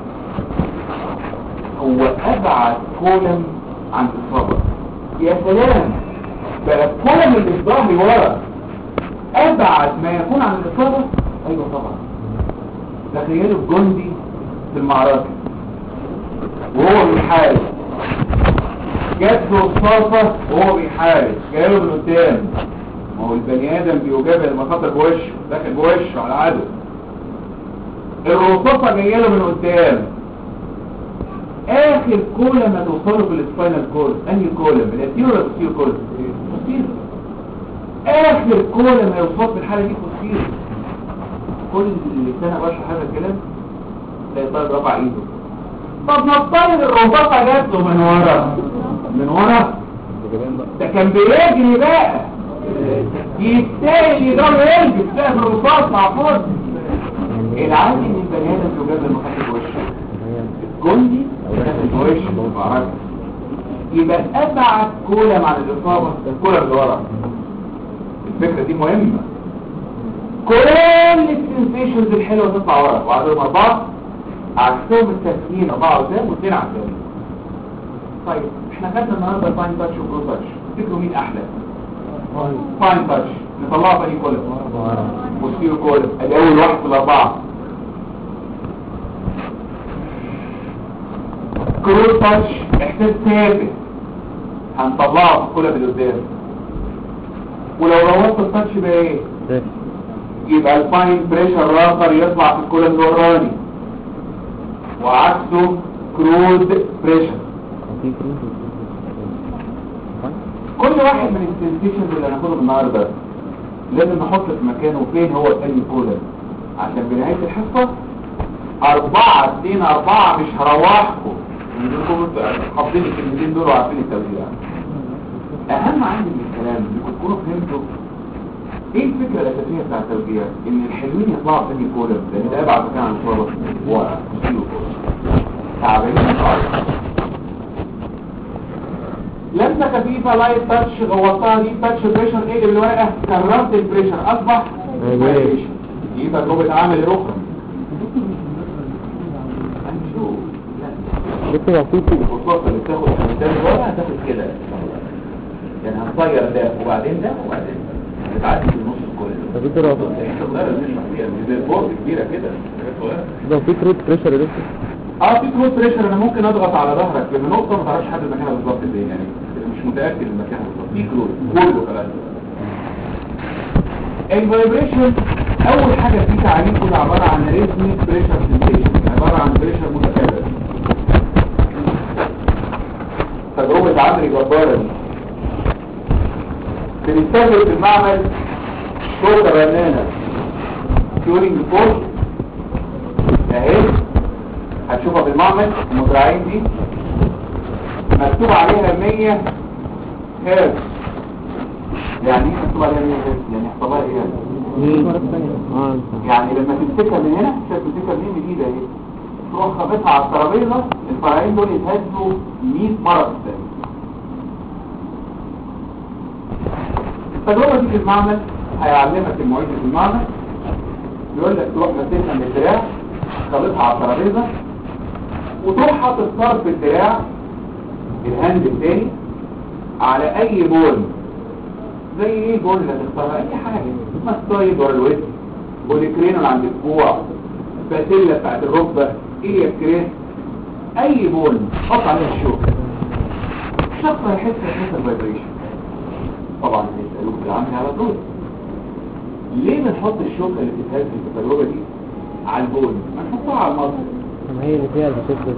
هو ابعد كولم عن الصبر يا سلام بقى الكولم اللي في ظهري ورا ابعد ما يكون عن الاصابه ايوه طبعا تخيلوا الجندي في المعركه وهو بيحارب جات له رصاصه وهو بيحارب جاله من قدام ما هو البني ادم بيجابه المخاطر بوشه داخل بوشه على عدو الرصاصه جايه له من قدام اخر كولم هتوصله في السباينال كورد انهي كولم الاتيو ولا الفوسيل كولم الفوسيل اخر كولم هيوصل في الحاله دي فوسيل كل سنه بشرح هذا الكلام تلاقي طالب رفع ايده طب نفترض الرصاصه جات له من ورا من ورا ده كان بيجري بقى يستاهل يقدر يلبس بقى في الرصاص مع فوز العادي ان البني ادم يجاب المخاطر وشه الجندي داخل بوشه معركه يبقى ابعد كولم عن الاصابه الكولم اللي ورا الفكره دي مهمه كل السنسيشنز الحلوه تطلع ورا وعدهم اربعه عكسهم التسخين اربعه قدام واثنين على الجنب طيب احنا خدنا النهارده فاين تاتش وبرو تاتش تفتكروا مين احلى فاين تاتش نطلعها بني كولم وستيرو كولم ادي اول واحد في الاربعه كرول تاتش احساس ثابت هنطلعه في كل اللي قدام ولو روضت التاتش بقى ايه يبقى الفاين بريشر الاخر يطلع في الكولم الوراني وعكسه كرود بريشر كل واحد من السنسيشنز اللي هناخدهم النهارده لازم نحط في مكانه فين هو الثاني كولم عشان بنهايه الحصه أربعة اتنين أربعة مش هروحكم انكم حافظين الكلمتين دول وعارفين التوزيع أهم عندي من الكلام انكم تكونوا فهمتوا ايه الفكرة الأساسية بتاع التوزيع؟ إن الحلوين يطلعوا ثاني كولم لأن ده أبعد مكان عن الصورة وكيلو كولم تعبانين خالص لمسة خفيفة لايت تاتش غوطتها دي تاتش بريشر ايه اللي واقع كررت البريشر أصبح بريشر دي تجربة عامل الأخرى هنشوف لسه بسيط الخطوات اللي بتاخد قدام ورا هتاخد كده يعني هنطير ده وبعدين ده وبعدين ده هتعدي في النص كله ده في كده احنا صغيرة بنشرح فيها مش زي البورد كبيرة كده حاجات صغيرة ده في كروت بريشر لسه اه في كروس بريشر انا ممكن اضغط على ظهرك بنقطة ما تعرفش حد مكانها بالظبط ازاي يعني مش متأكد من مكانها بالظبط في كروس كله كلام الفايبريشن اول حاجة فيه تعريفه ده عبارة عن ريزميك بريشر سنسيشن عبارة عن بريشر متكرر تجربة عمري جبارة دي بنستخدم في المعمل شوكة رنانة تيورينج فورس اهي هتشوفها في المعمل المزرعين دي مكتوب عليها 100 هرتز يعني ايه مكتوب عليها 100 هرتز يعني احصلها ايه يعني اه يعني لما تمسكها من هنا شايف تمسكها منين من ايدها اهي تروح خابطها على الترابيزه الفرعين دول يتهزوا 100 مره في الثانيه التجربه دي في المعمل هيعلمك المعيد في المعمل يقول لك تروح ماسكها من الدراع خابطها على الترابيزه وتروح حاطط طرف الدراع الهاند الثاني على اي بول زي ايه بول اللي هتختارها اي حاجه ماستويد ولا الويست بوليكرينال عند الكوع باتيلا بتاعت الركبه ايه الكريس اي بول حط عليها الشوكه الشخص هيحس احساس الفايبريشن طبعا هيسالوك بالعمل على طول ليه بنحط الشوكه اللي بتتهز في التجربه دي على البول ما نحطها على المصدر ما هي اللي فيها البسيط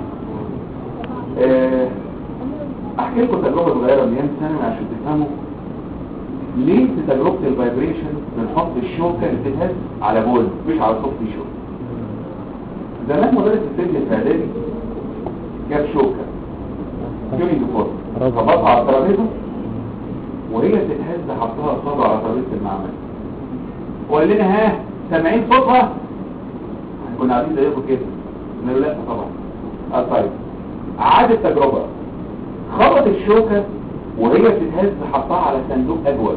آه، احكي لكم تجربه صغيره من ايام ثانوي عشان تفهموا ليه في تجربه الفايبريشن بنحط الشوكه اللي بتتهز على بول مش على سوفت شوك زمان مدرس الفيزياء في اعدادي جاب شوكه تيوني ديفورم خبطها على الترابيزه وهي تتهز حطها صابع على ترابيزه المعمل وقال لنا ها سامعين صوتها كنا قاعدين زيكم كده قلنا له لا طبعا اه طيب عاد التجربه خبط الشوكه وهي بتتهز حطها على صندوق اجود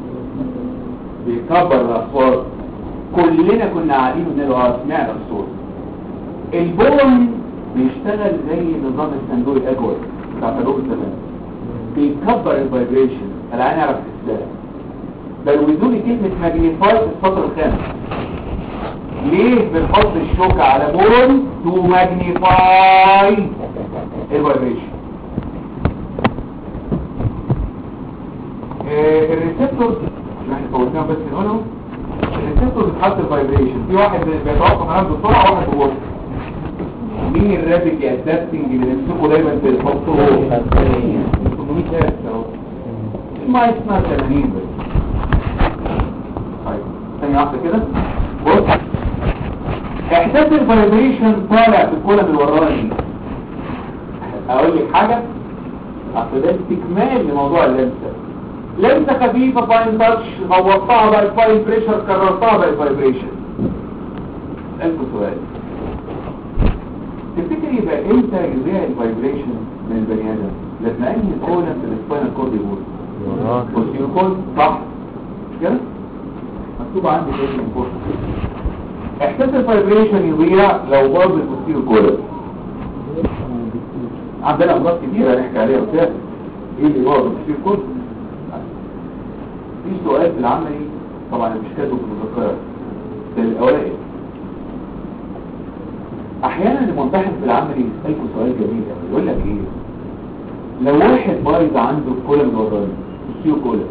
بيكبر الاصوات كلنا كنا قاعدين بنقول له اه سمعنا الصوت البون بيشتغل زي نظام الصندوق الاجود بتاع صندوق الزمان بيكبر الفايبريشن العين يعرف ازاي بل وزوني كلمة ماجنيفاي في السطر الخامس ليه بنحط الشوكة على بون تو ماجنيفاي الفايبريشن آه، الريسبتور اللي احنا فوتناه بس نقوله الريسبتور بتحط الفايبريشن في واحد بيتوقف عنده بسرعه وواحد ببطء مين الرابط يا ادابتنج اللي بنمسكه دايما بنحطه 800 هرتز اهو ما اسمها 80 بس طيب ثانيه واحده كده بص احساس الفايبريشن طالع في الكولم الوراني اقول لك حاجه اصل ده استكمال لموضوع اللمسه لمسه خفيفه فاين تاتش غوطتها بقت فاين بريشر كررتها بقت فايبريشن اسالكم سؤال تفتكر يبقى امتى يذيع الفايبريشن من البني ادم لما انهي الكولم في السباينال كورد يقول بوستيرو كولم صح مش كده مكتوب عندي كده من فوق احساس الفايبريشن يضيع لو باظ البوستيرو كولم عندنا امراض كتيره نحكي عليها وبتاع ايه اللي باظ البوستيرو كولم في سؤال في العملي طبعا مش كاتبه في المذكره ده الاولاني احيانا الممتحن في العملي يسالكوا سؤال جميل قوي يقول لك ايه لو واحد بايظ عنده كولم وراني السيو كولم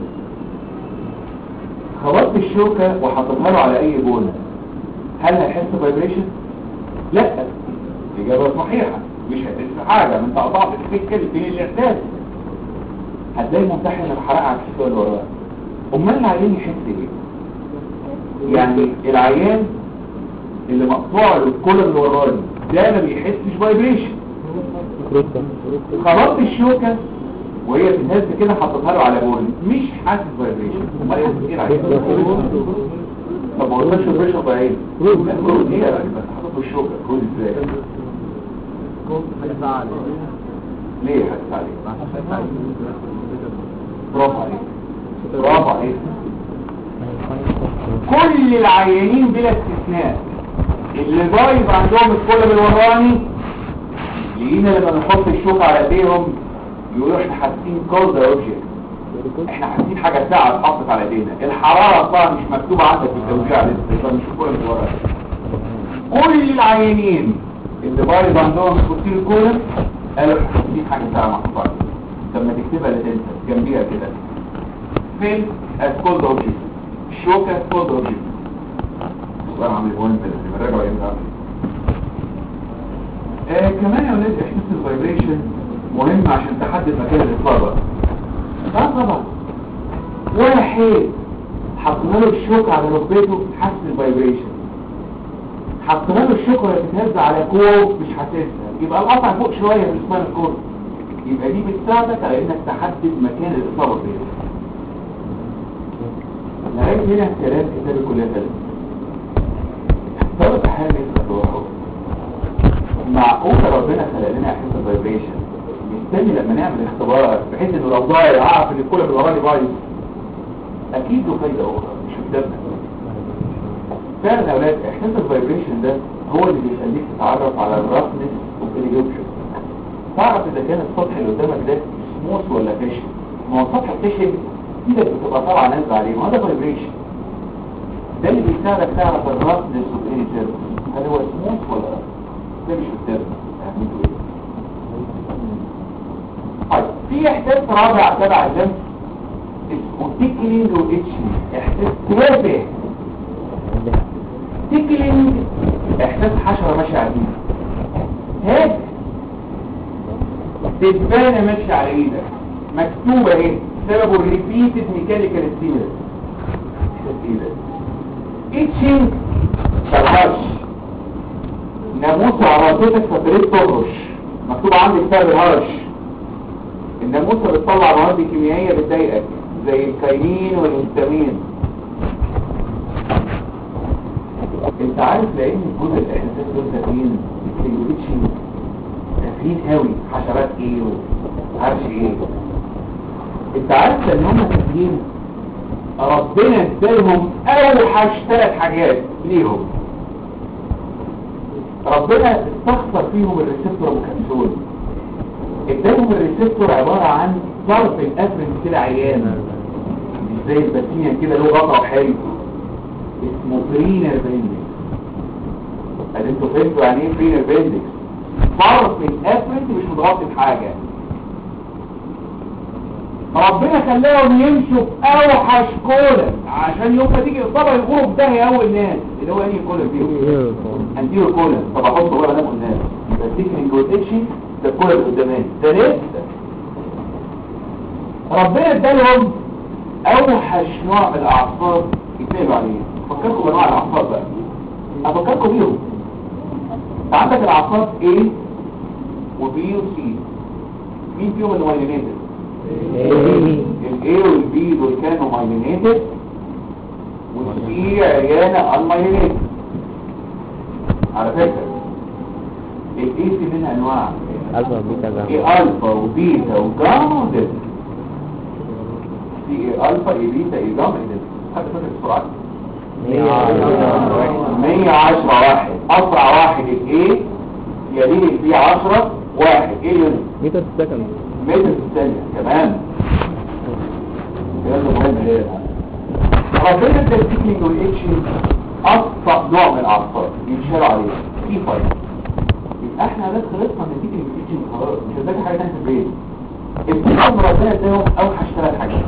خبطت الشوكه وحطيتها له على اي بونه هل هيحس فايبريشن لا الاجابه صحيحه مش هتحس حاجه من تقطعت السكه فين الاحساس هتلاقي الممتحن الحرق على السؤال اللي وراه امال العيان يحس ايه يعني العيان اللي مقطوع له الكولر اللي وراني ده ما بيحسش فايبريشن خبطت الشوكه وهي بتهز كده حطيتها له على بول مش حاسس فايبريشن امال يحس ايه العيان طب ما قلناش الفايبريشن ده ايه لا كود ايه يا راجل بس حاطط له الشوكه كود ازاي ليه حاسس عليه برافو عليك برافو عليك كل العيانين بلا استثناء اللي ضايف عندهم الكولم الوراني لقينا لما نحط الشوك على ايديهم يقولوا احنا حاسين كولد اوبجكت احنا حاسين حاجه ساعه اتحطت على ايدينا الحراره طبعا مش مكتوبه عندك في التوزيع لسه يبقى مش الكولم الوراني كل العيانين اللي بايظ عندهم الكورتين الكولم قالوا احنا حاسين حاجه ساعه محطوطه على ايدينا. طب ما تكتبها لتنسى جنبيها كده فين as cold object الشوكة as cold object سؤال عامل مهم اللي بنراجعه امتى آه كمان يا ولاد احساس الفايبريشن مهم عشان تحدد مكان الاصابة اه طبعا واحد حطينا له الشوكة على ركبته حاسس الفايبريشن حطينا له الشوكة وهي بتهز على كوع مش حاسسها يبقى القطع فوق شوية من اسمها الكور يبقى دي بتساعدك على انك تحدد مكان الاصابة فين لغاية هنا كلام كتاب الكلية ثلاثة طلب حاجة تروحه معقول ربنا خلق لنا احساس الفايبريشن مستني لما نعمل اختبار بحيث انه لو ضايع اعرف ان الكل بالوراني بايظ اكيد له فايدة اخرى مش قدامنا فعلا يا اولاد احساس الفايبريشن ده هو اللي بيخليك تتعرف على الرفنس والإليوبشن تعرف اذا كان السطح اللي قدامك ده سموث ولا خشن ما هو السطح الخشن ايدك بتبقى طالعه نازله عليه وهذا فايبريشن ده اللي بيساعدك تعرف الرفنس والإليوبشن هل هو سموث ولا لا ده مش قدامنا هتعملوا ايه طيب في احساس رابع تبع اللمس اسمه تيكلينج واتشنج احساس تافه تيكلينج احساس حشرة ماشية على ايدك هاد دبانة ماشية على ايدك مكتوبة اهي سببه الريبيتد ميكانيكال ستيمولس احساس ايه ده اتشنج فرهش ناموس عرضتك فبريد تهرش مكتوب عندك سبب الهرش الناموسه بتطلع مواد كيميائيه بتضايقك زي الكاينين والهستامين انت عارف لان الجزء الاحساس دول تافهين الكلمتين تافهين قوي حشرات ايه وعارف ايه انت عارف ان هم تافهين ربنا ادالهم اوحش ثلاث حاجات ليهم ربنا استخسر فيهم الريسبتور ابو كبسول ادالهم الريسبتور عبارة عن ظرف الافرن كده عيان مش زي الباتينيا كده له غطا حلو اسمه برينر بندكس قال انتوا فهمتوا يعني ايه برينر بندكس ظرف الافرن مش متغطي بحاجة ربنا خلاهم يمشوا في اوحش كولا عشان يوم ما تيجي اصابه يغوروا في داهيه اول ناس اللي هو انهي كولا فيهم انتيرو كولا طب احطه بقى ناخد ناس يبقى التكنيك والاتشي ده الكولا اللي قدامي ده لسه ربنا ادالهم اوحش نوع من الاعصاب يتنقلوا عليه فكركم بانواع الاعصاب بقى افكركم بيهم انت عندك الاعصاب A و B و C مين فيهم اللي مايلينيتد الاي والبي دول كانوا مايلينيتد والسي عيانة انمايلينيتد على فكرة الاي في منها انواع ألفا بيتا جاما اي الفا وبيتا وجاما ودلتا في اي الفا اي بيتا اي جاما اي دلتا حد فاكر السرعات 110 واحد اسرع واحد الاي يليه البي 10 واحد ايه يونت متر في السكند متر في الثانية كمان الكلام ده مهم ليه ربنا ادى التكنيك والاتش ابسط نوع من الاعصاب يتشال عليه في فايل يبقى احنا بس خلصنا من التكنيك والاتش خلاص مش هتذاكر حاجه ثانيه في البيت التكنيك ربنا اداهم اوحش ثلاث حاجات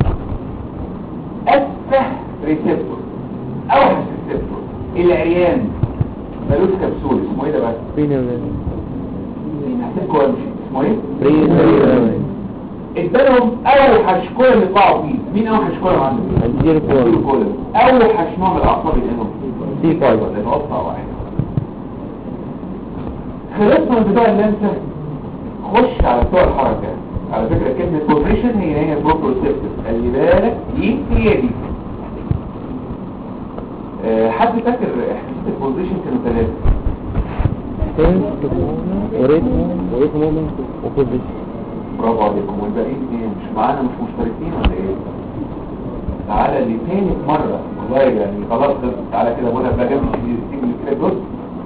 اسفه ريسبتور اوحش ريسبتور العريان ملوش كبسول اسمه ايه ده بقى؟ برينر هحسبكم وامشي اسمه ايه؟ برينر ادالهم اوحش كل اللي طلعوا فيه مين اوحش كل عنده الجير فور كل اوحش نوع من الاعصاب اللي لهم سي فايف لان هو اسرع واحد خلصنا من بتوع اللمسه خش على بتوع الحركه على فكره كلمه بوزيشن هي هي بروبروسيبتيف خلي بالك دي هي دي آه، حد فاكر احساس البوزيشن كانوا ثلاثه سنس وريتم وريتم مومنت وبوزيشن برافو عليكم والباقيين ايه مش معانا مش مشتركين ولا ايه تعالى اللي تاني مرة والله يعني خلاص خلصت. تعالى كده بقولها بقى جنب تيجي تيجي كده جزء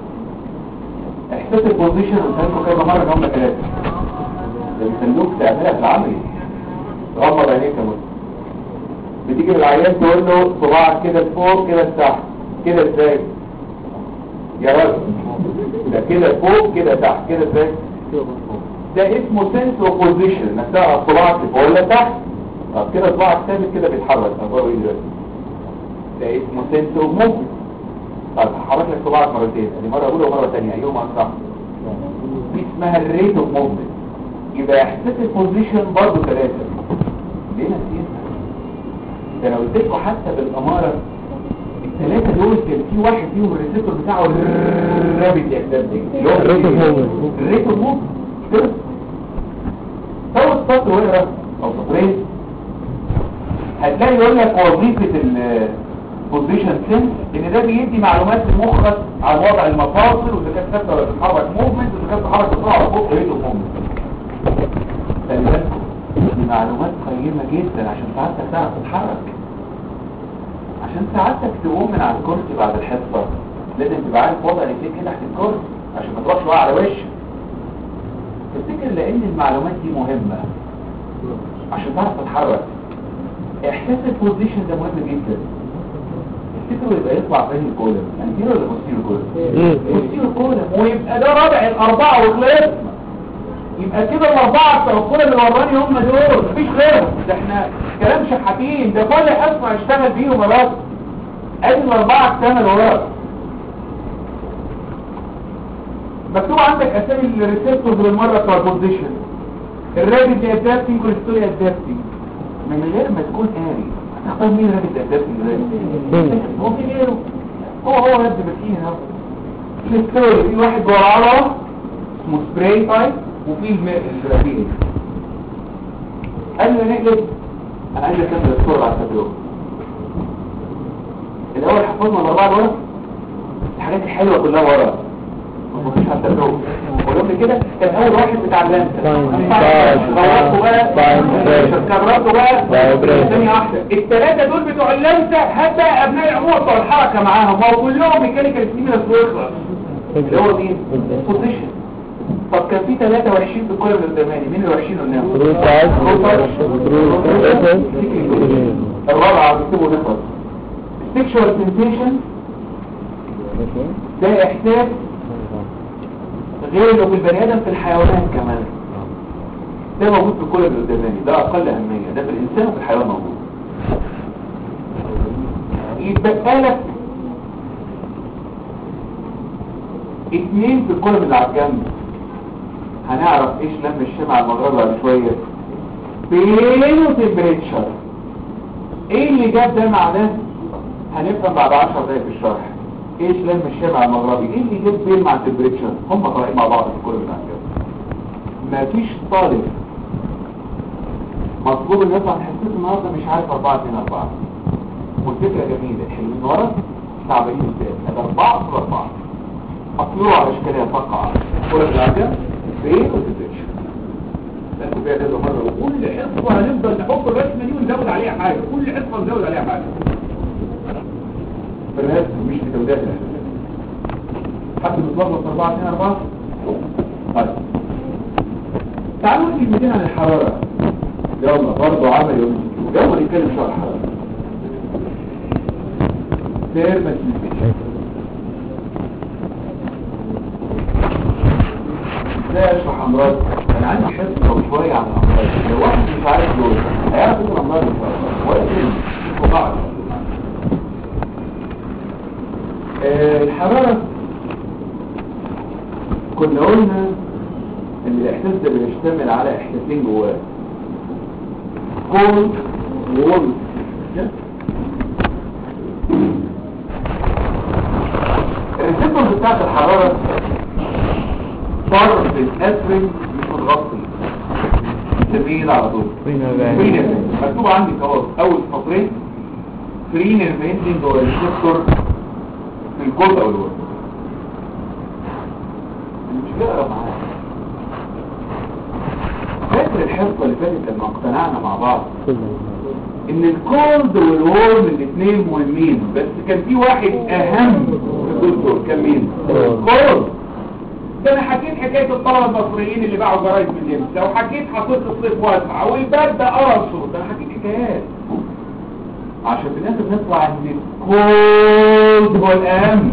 احساس البوزيشن قلت كذا مرة ان هم ثلاثة ده بيخلوك تعملها في العملي غمض عينيك يا مسلم بتيجي للعيان تقول له صباعك كده لفوق كده لتحت كده ازاي يا راجل ده كده فوق كده تحت كده ازاي ده اسمه سنس اوف بوزيشن انك تعرف صباعك فوق ولا تحت طب كده صباعك ثابت كده بيتحرك اخباره ايه دلوقتي ده اسمه سنس اوف موفمنت طب هحرك لك صباعك مرتين ادي مره اولى ومره ثانيه ايهما اسرع دي اسمها الريت اوف موفمنت يبقى احساس البوزيشن برضه ثلاثه ليه نسيتها ده انا قلت لكم حتى بالاماره الثلاثه دول كان في واحد فيهم الريسبتور بتاعه رابد يكتب الريت اوف موفمنت. الريت اوف موفمنت كده اول سطر واقرا او سطرين هتلاقي يقول لك وظيفه البوزيشن سنس ان ده بيدي معلومات لمخك عن وضع المفاصل واذا كانت ثابته ولا بتتحرك موفمنت واذا كانت بتتحرك بسرعه ولا ببطء ريت اوف موفمنت خلي بالكم دي معلومات قيمه جدا عشان سعادتك تعرف تتحرك عشان سعادتك تقوم من على الكرسي بعد الحصه لازم تبقى عارف وضع رجليك كده تحت الكرسي عشان ما تروحش واقع على وشك تفتكر لان المعلومات دي مهمة عشان تعرف تتحرك احساس البوزيشن ده مهم جدا تفتكروا يبقى يطلع فين الكولم انتيرو ولا بوستيرو كولم بوستيرو كولم ويبقى ده رابع الاربعة وخلصنا يبقى كده الاربعة بتوع الكولم اللي وراني هم دول مفيش غيرهم ده احنا كلام شحاتين ده كل حصة اشتغل بيهم يا راجل ادي الاربعة اكتمل وراك مكتوب عندك اسامي الريسبتورز بالمره بتاع البوزيشن الرابد ادابتنج والستوري ادابتنج من غير ما تكون قاري هتختار مين الرابد ادابتنج هو في غيره هو هو يا ابني مسكين اهو الستوري في واحد جرعه اسمه سبراي تايب وفي الرابيد قبل ما نقلب انا عايز اكمل الصورة على التجربة الاول حفظنا الاربعة ورا الحاجات الحلوة كلها ورا ما فيش على التجربة ولو كده كان اول واحد بتاع اللانسة جربته بقى جربته بقى ثانية واحدة الثلاثة دول بتوع اللانسة هات بقى ابناء العموم بتوع الحركة معاهم هو كلهم ميكانيكال ستيمولس ويخلص اللي هو مين؟ بوزيشن طب كان في 23 في الكوره من الزماني مين ال 20 قلناهم؟ الرابعة بيكتبوا نخلص sexual sensation ده احساس غير اللي في البني ادم في الحيوانات كمان ده موجود في كل اللي قدامي ده اقل اهميه ده في الانسان وفي الحيوان موجود يتبقى لك اتنين في الكل اللي على الجنب هنعرف ايش لم الشمع المغرب بعد شويه بين وتمبريتشر ايه اللي جاب ده مع ده هنفهم بعد 10 دقايق في الشرح ايش لم الشمع المغربي ايه اللي جاب بين مع التمبريتشر هم طالعين مع بعض في الكل اللي على الجنب مفيش طالب مطلوب ان يطلع حسيت النهارده مش عارف 4 2 4 والفكره جميله حلو من ورا تعبانين ازاي ده 4 في 4 اطلعوا على اشكاليه تقع كل العجل فين وتدريش لكن بقى كذا مره وكل حصه هنفضل نحط الرسمه دي ونزود عليها حاجه كل حصه نزود عليها حاجه بالرسم مش بتودات حد بيتلخبط 4 2 4 طيب تعالوا نقول كلمتين عن الحراره يلا برضه عمل يوم يلا نتكلم شويه عن الحراره ثيرمال ازاي اشرح امراض انا عندي حصه شويه عن الامراض لو واحد مش عارف دول هيعرف ايه الامراض اللي فيها ولا كلمه مش قاعده آه الحراره كنا قلنا ان الاحساس ده بيشتمل على احساسين جواه كولد وورم الريسبتورز بتاعت الحراره طرف الاسفل مش متغطي سبيل على طول فري مكتوب عندي خلاص اول سطرين فري نيرفينتنج هو الريسبتور في الكود او الورد مش بقرا معايا فاكر الحصه اللي فاتت لما اقتنعنا مع بعض ان الكولد والورم الاثنين مهمين بس كان في واحد اهم في الدكتور كان مين الكولد ده انا حكيت حكايه الطلبه المصريين اللي باعوا جرايد من اليمن لو حكيت حطيت الصيف واسعه والبرد قرصه ده انا حكيت حكايات عشان في الاخر نطلع ان الكولد هو الاهم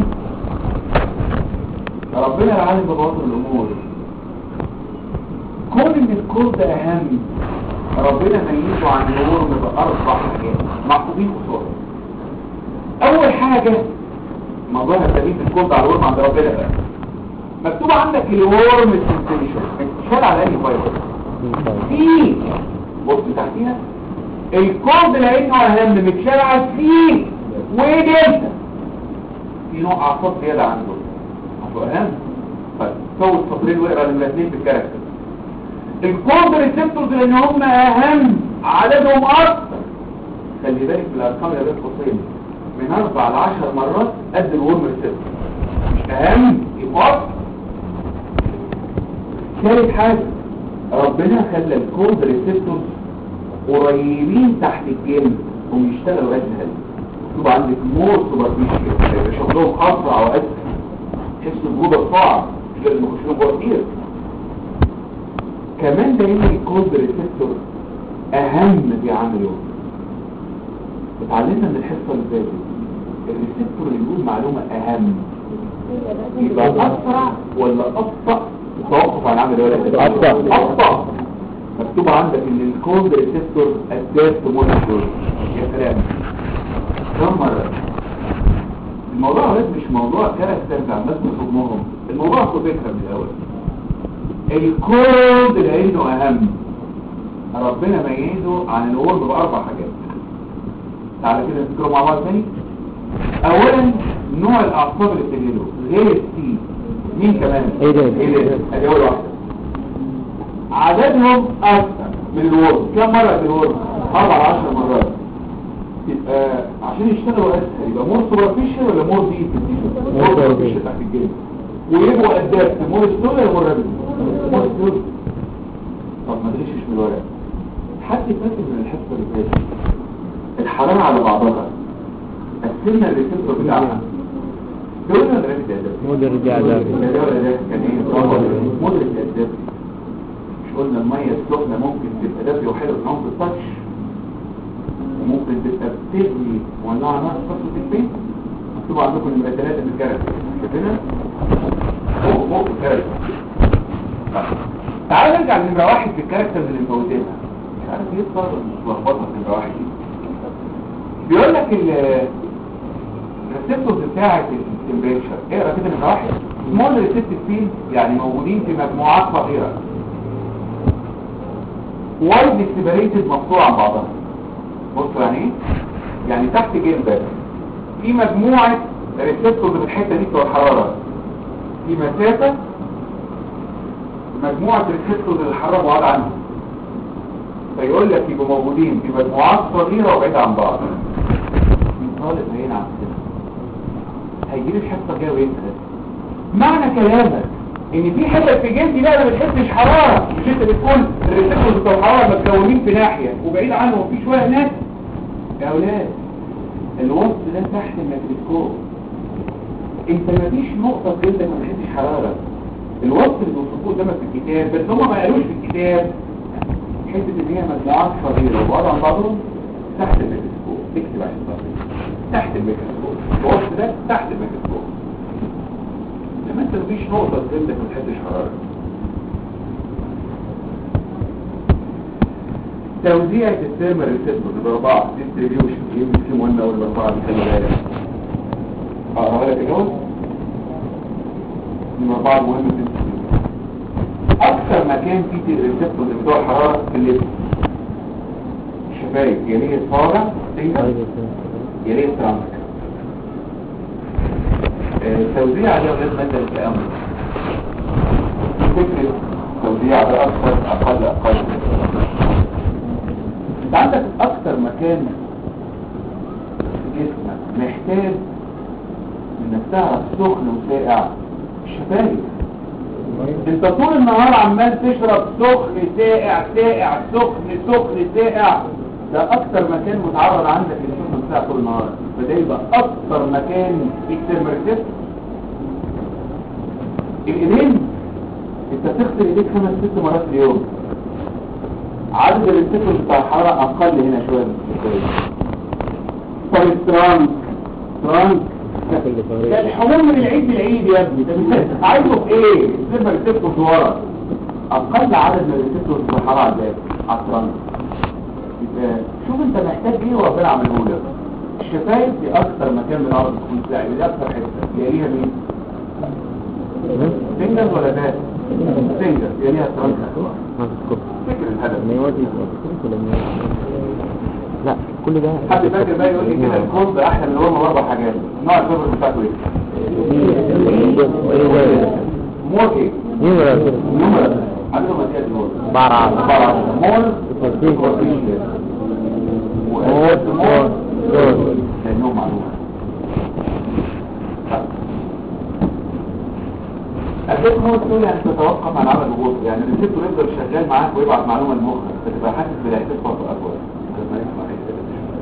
ربنا العالم بباطن الامور كون ان الكولد اهم ربنا ميزه عن الورم باربع حاجات محفوظين قصاده اول حاجه موضوع التمييز الكولد على الورم عند ربنا بقى مكتوب عندك الورم سنسيشن اتشال على اي فيروس في بص تحتيها الكود لانه اهم متشال على السي ودلتا في نوع اعصاب زياده عنده عنده اهم طيب سوي السطرين واقرا الاثنين بالكاركتر الكود ريسبتورز لان هم اهم عددهم اكتر خلي بالك بالارقام اللي بين قوسين من اربع ل 10 مرات قد الورم ريسبتور مش اهم يبقى أكتر. ثالث حاجة ربنا خلى الكود ريسبتورز قريبين تحت الجلد ويشتغلوا اسهل مكتوب عندك مور سوبرفيشال يبقى شغلهم اسرع واسهل تحس بجوده صعب مش لازم يخش لهم جوه كتير كمان ده ان الكود ريسبتور اهم في عمل يوم اتعلمنا من الحصه اللي فاتت الريسبتور اللي يقول معلومه اهم يبقى اسرع ولا ابطا توقف عن عمل ولا أبطأ. ابطا مكتوب عندك ان الكود ريسبتور اداس مونيتور يا سلام كم مره الموضوع ده مش موضوع كاركترز عن ناس بحكمهم الموضوع هو فكره من الاول الكود لانه اهم ربنا ميزه عن الورد باربع حاجات تعالى كده نذكره مع بعض تاني اولا نوع الاعصاب اللي بتجيله غير السي مين كمان إيه ده؟ ايه ده ادي اول واحده عددهم اكثر من الورد كم مرة في الورد؟ أربع عشر مرات يبقى عشان يشتغلوا أسهل يبقى مور سوبرفيشال ولا مور ديب في التيشيرت؟ مور سوبرفيشال تحت الجلد ويبقوا أدابت مور ستول ولا مور رابد؟ مور ستول طب ما تغشش من الورق حد فاكر من الحصة اللي فاتت الحرارة على بعضها قسمنا الريسبتور بتاعها دولنا الرابد أدابت مودر رجع ده كان ايه مدرك الدافئ مش قلنا الميه السخنه ممكن تبقى دافئه وحلوه نوم بالتاتش وممكن تبقى بتغلي مولعه نار فتره البيت مكتوب عندكم نمره ثلاثه في الكاركتر شايفينها فوق فوق في الكاركتر تعالوا نرجع لنمره واحد في الكاركتر اللي مفوتينها مش عارف ايه الصار ملخبطه في نمره واحد دي بيقول لك ال الريسبتورز بتاعت التمبريتشر اقرا كده من واحد سمول ريسبتيف فيلد يعني موجودين في مجموعات صغيره وايد سيبريتد مقطوع عن بعضها بصوا يعني ايه يعني تحت جلدك في مجموعه ريسبتورز في الحته دي بتوع الحراره في مسافه مجموعه ريسبتورز للحراره بعاد عنهم فيقول لك يبقوا موجودين في مجموعات صغيره وبعيده عن بعض طالب هينا عن كده هيجي لي الحصه الجايه ويسال معنى كلامك ان في حته في جلدي لا ما بتحسش حراره مش انت بتقول الريسبتورز بتوع الحراره متكونين في ناحيه وبعيد عنهم في شويه هناك يا اولاد الوسط ده تحت الميكروسكوب انت ما فيش نقطه في جلدك ما بتحسش حراره الوسط اللي بيوصفوه قدامك في الكتاب بس هم ما قالوش في الكتاب حته ان هي مجموعات صغيره وبعض عن بعضهم تحت الميكروسكوب اكتب عشان تعرف. تحت الميكروسكوب الوسط ده تحت الميكروسكوب لما انت مفيش نقطة في جلدك ما تحسش حرارة توزيع الثيرمال ريسبتور الاربعة ديستريبيوشن يمكن في مهمة اول الاربعة دي خلي بالك اقراها لك الاول الاربعة مهمة distribution. اكثر مكان فيه الريسبتور بتوع الحرارة في الليل الشفايف يليه الصوابع تنجز يليه الترانسك توزيع على غير مادة التأمل فكرة توزيع على أكثر أقل أقل انت عندك أكثر مكان في جسمك محتاج انك تعرف سخن وساقع الشفايف انت طول النهار عمال تشرب سخن ساقع ساقع سخن سخن ساقع ده اكتر مكان متعرض عندك للسخن والساقع طول النهار فده يبقى اكتر مكان فيك ترمرتب الايدين انت بتغسل ايديك خمس ست مرات في اليوم عدد الانتفاض بتاع الحرارة اقل هنا شوية من الشفايف طب الترانك ترانك ده الحموم من العيد للعيد يا ابني ده مش عايزه في ايه السيرفر ريسبتورز ورا اقل عدد من الريسبتورز في الحراره على الباب على الترانك يبقى شوف انت محتاج ايه وربنا عمله لك الشفايف دي اكتر مكان من الارض تكون ساعد دي اكتر حته يليها مين فينجرز ولا ده فينجرز يليها الترانك فكر الهدف لا كل ده حد فاكر بقى يقول لي كده الكود ده احلى من الورم باربع حاجات نوع السيرفر بتاعته ايه مور ايه نيورال نمرة عندهم مزيد مول برع برع مول وفرسيك. وفرسيك. مول وأساس مول مول لأنهم معلومة أساس مول تقول يعني تتوقف عن عمل الوصف يعني الريسبتور يفضل شغال معاك ويبعت معلومة لمخك فتبقى حاسس بالاحساس فترة أطول لما يسمع حاجة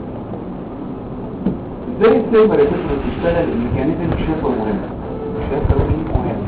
ازاي السيرفر ريسبتور بتشتغل الميكانيزم الشفوي مهمة الشفوي مهم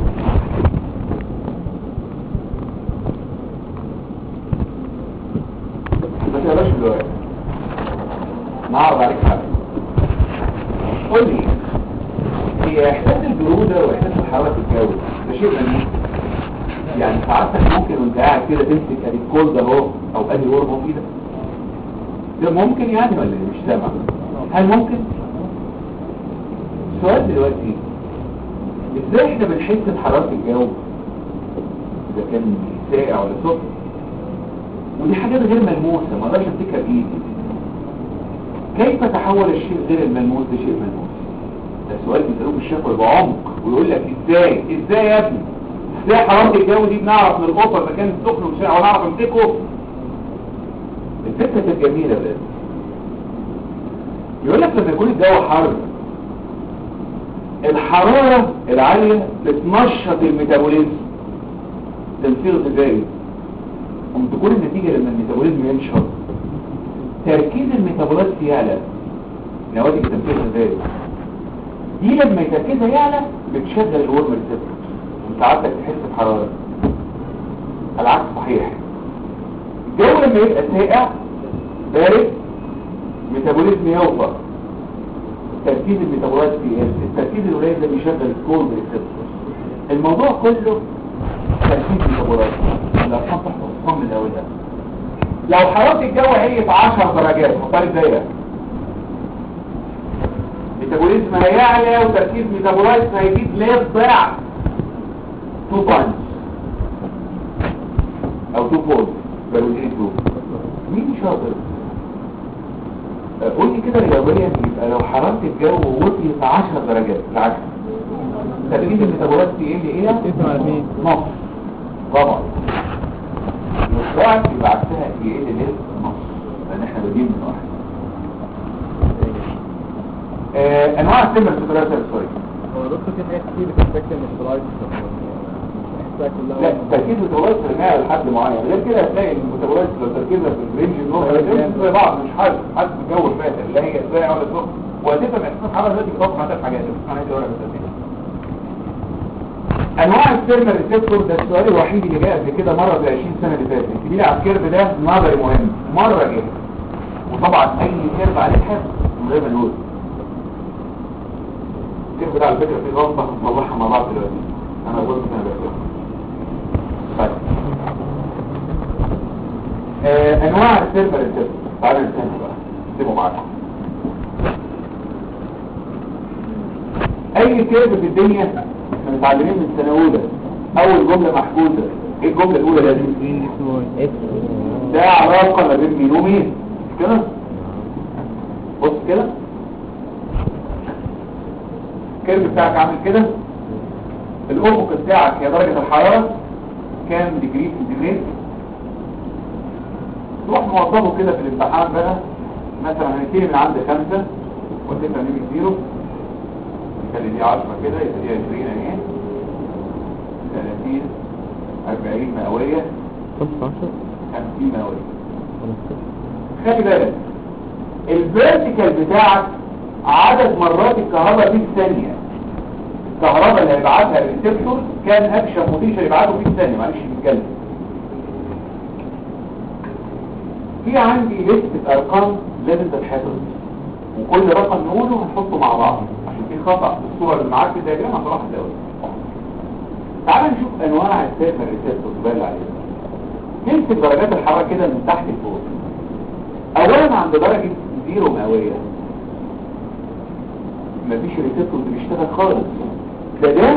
ما تقراش دلوقتي نعرض عليك حاجه قول لي هي احساس البروده واحساس الحراره في الجو ده شيء ملموس يعني ساعتك ممكن وانت قاعد كده تمسك ادي الكولد اهو او ادي ورم اهو في ايدك ده ممكن يعني ولا إيه؟ مش سامع هل ممكن السؤال دلوقتي ازاي احنا بنحس بحراره الجو اذا كان ساقع ولا سخن ودي حاجات غير ملموسة ما اقدرش امسكها بايدي كيف تحول الشيء غير الملموس لشيء ملموس ده سؤال بيسألوه في الشفوي بعمق ويقول لك ازاي ازاي يا ابني ازاي حرارة الجو دي بنعرف نربطها اذا كان سخن وساقع ونعرف نمسكه الفكرة الجميلة بس يقول لك لما يكون الجو حر الحرارة العالية بتنشط الميتابوليزم تنفيذ غذائي قم تكون النتيجة لما الميتابوليزم ينشط تركيز الميتابولات يعلى نواتج التنفيذ الغذائي دي لما تركيزها يعلى بتشغل الورم ريسبتور وساعتك تحس بحرارة العكس صحيح الجو لما يبقى ساقع بارد ميتابوليزم يوفر تركيز الميتابولات في التركيز القليل ده بيشغل الكولد ريسبتور الموضوع كله تركيز ميتابولات الارقام تحت الارقام من الاول ده لو حرارة الجو هي في 10 درجات مختلف زيها ميتابوليزم هيعلى وتركيز ميتابولايت هيزيد ليه ضعف 2 بوينتس او 2 فولد بروتين 2 مين شاطر قول لي كده رياضيا يبقى لو حرارة الجو وصلت 10 درجات بالعكس تركيز الميتابولايت يقل ايه؟ اسم على مين؟ نص طبعا الضعف يبقى عكسها يقل ليه؟ نص لان احنا بادئين من واحد آه، انواع السمر في ثلاثة سوري هو دكتور في حاجات كتير بتفكر من الشرايط بحسها كلها لا تركيز الميتابولايت في الماء لحد معين غير كده هتلاقي الميتابولايت لو تركيزها في الرينج النص زي بعض مش حاسس حاسس بالجو الفاتر لا هي ساعة ولا سخن وهتفهم احساس الحراره دلوقتي بتوقع ثلاث حاجات بس انا عايز اقول لك انواع السيرمال ريسبتور ده السؤال الوحيد اللي جاء قبل كده مره في 20 سنه اللي فاتت الكبير على الكيرف ده نظري مهم مره جه وطبعا اي كيرف عليه حفظ من غير ما نقول الكيرف ده على فكره فيه غلطه هنصلحها مع بعض دلوقتي انا قلت انا بقول طيب آه انواع السيرفر ريسبتور تعالى نستنى بقى سيبوا معاكم اي كيرف في الدنيا احنا متعلمين من سنه اولى اول جمله محفوظه ايه الجمله الاولى لازم ده علاقه ما بين مين ومين مش كده بص كده الكيرف بتاعك عامل كده الافق بتاعك هي درجه الحراره كام ديجري سنتيجريد تروح موظفه كده في الامتحان بقى مثلا هنبتدي من عند خمسة وتبقى نيجي زيرو نخلي دي 10 كده يبقى دي 20 اهي 30 40 مئوية 15 50 مئوية خلي بالك الفيرتيكال بتاعك عدد مرات الكهرباء دي في ثانية الكهرباء اللي هيبعتها الريسبتور كان اكشن بوتنشال يبعته في ثانية معلش بيتكلم في عندي لستة ارقام لازم تتحفظ وكل رقم نقوله هنحطه مع بعض عشان في خطأ في الصورة اللي معاك في الدياجرام هتروح تلاقيه تعال نشوف انواع السيرفر ريسبتور تبان عليها نمسك درجات الحرارة كده من تحت لفوق اولا عند درجة زيرو مئوية مفيش ريسبتور بيشتغل خالص ده ده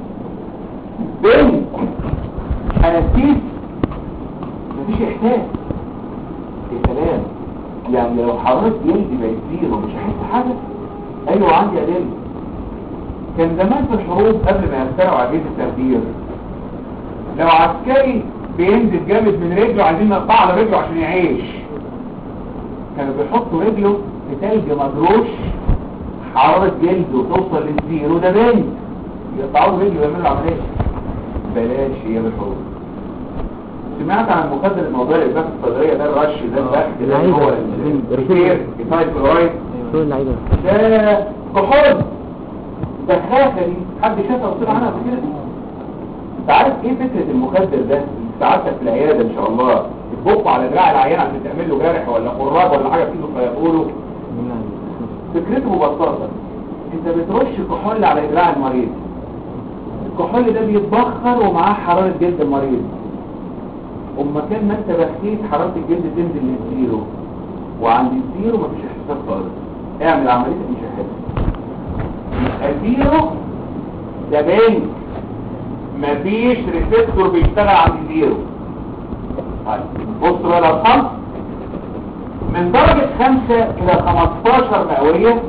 بنت انستيز مفيش احساس يا سلام يعني لو حرارة جلدي بقت زيرو مش هحس حاجة ايوه عندي ادله كان زمان في الحروب قبل ما يخترعوا اجهزه التخدير لو عسكري بينزل جامد من رجله عايزين نقطع على رجله عشان يعيش كانوا بيحطوا رجله في تلج مجروش حرارة جلده توصل للزيرو ده بنت يقطعوا له رجله ويعملوا عملية بلاش ايام الحروب سمعت عن المخدر الموضوع اللي في الصدرية ده الرش ده البخت ده اللي هو الكتير الفايت كلورايد شو اللعيبة ده كحول بخافة دي حد شافها وصير عنها قبل كده انت عارف ايه فكرة المخدر ده ساعتك في العيادة ان شاء الله تبقوا على دراع العيان عشان تعمل له جرح ولا قراب ولا حاجة فيه فيقولوا له فكرته ببساطة انت بترش كحول على دراع المريض الكحول ده بيتبخر ومعاه حرارة جلد المريض اما كان ما انت بخيت حرارة الجلد تنزل للزيرو وعند الزيرو مفيش احساس خالص اعمل عملية مش هتحس الزيرو ده بنك مفيش ريسبتور بيشتغل عند الزيرو طيب بص بقى الارقام من درجة 5 الى 15 مئوية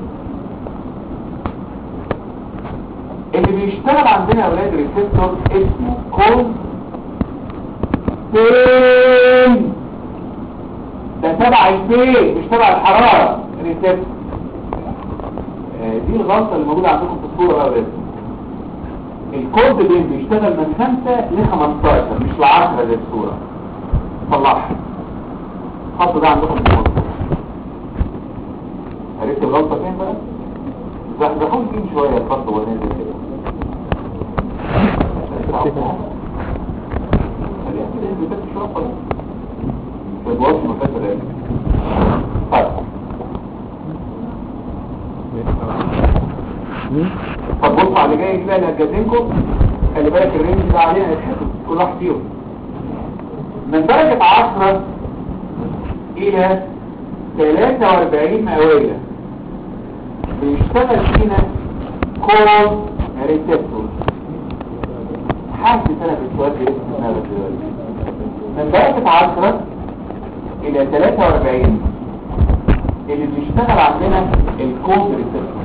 اللي بيشتغل عندنا اولاد ريسبتور اسمه كول بين ده تبع البي مش تبع الحرارة ريسبتور آه، دي الغلطة اللي موجودة عندكم في الصورة بقى بس الكود بين بيشتغل من 5 ل 15 مش ل 10 زي الصورة صلحها الخط ده عندكم في الصورة عرفت الغلطة فين بقى؟ زحزحون فيه شوية الخط وهو نازل كده خليها كده ينزل بس شوية خلاص ما يبقاش مكسر يعني طيب طب بص على اللي جاي دي بقى اللي هتجازمكم خلي بالك الرينج ده علينا يتحسب كل واحد فيهم من درجة 10 إلى 43 مئوية بيشتغل فينا كول ريسبتور حاسس انا بالسؤال ده اسمه دماغك دلوقتي من درجة 10 إلى 43 اللي بيشتغل عندنا الكود ريسبتور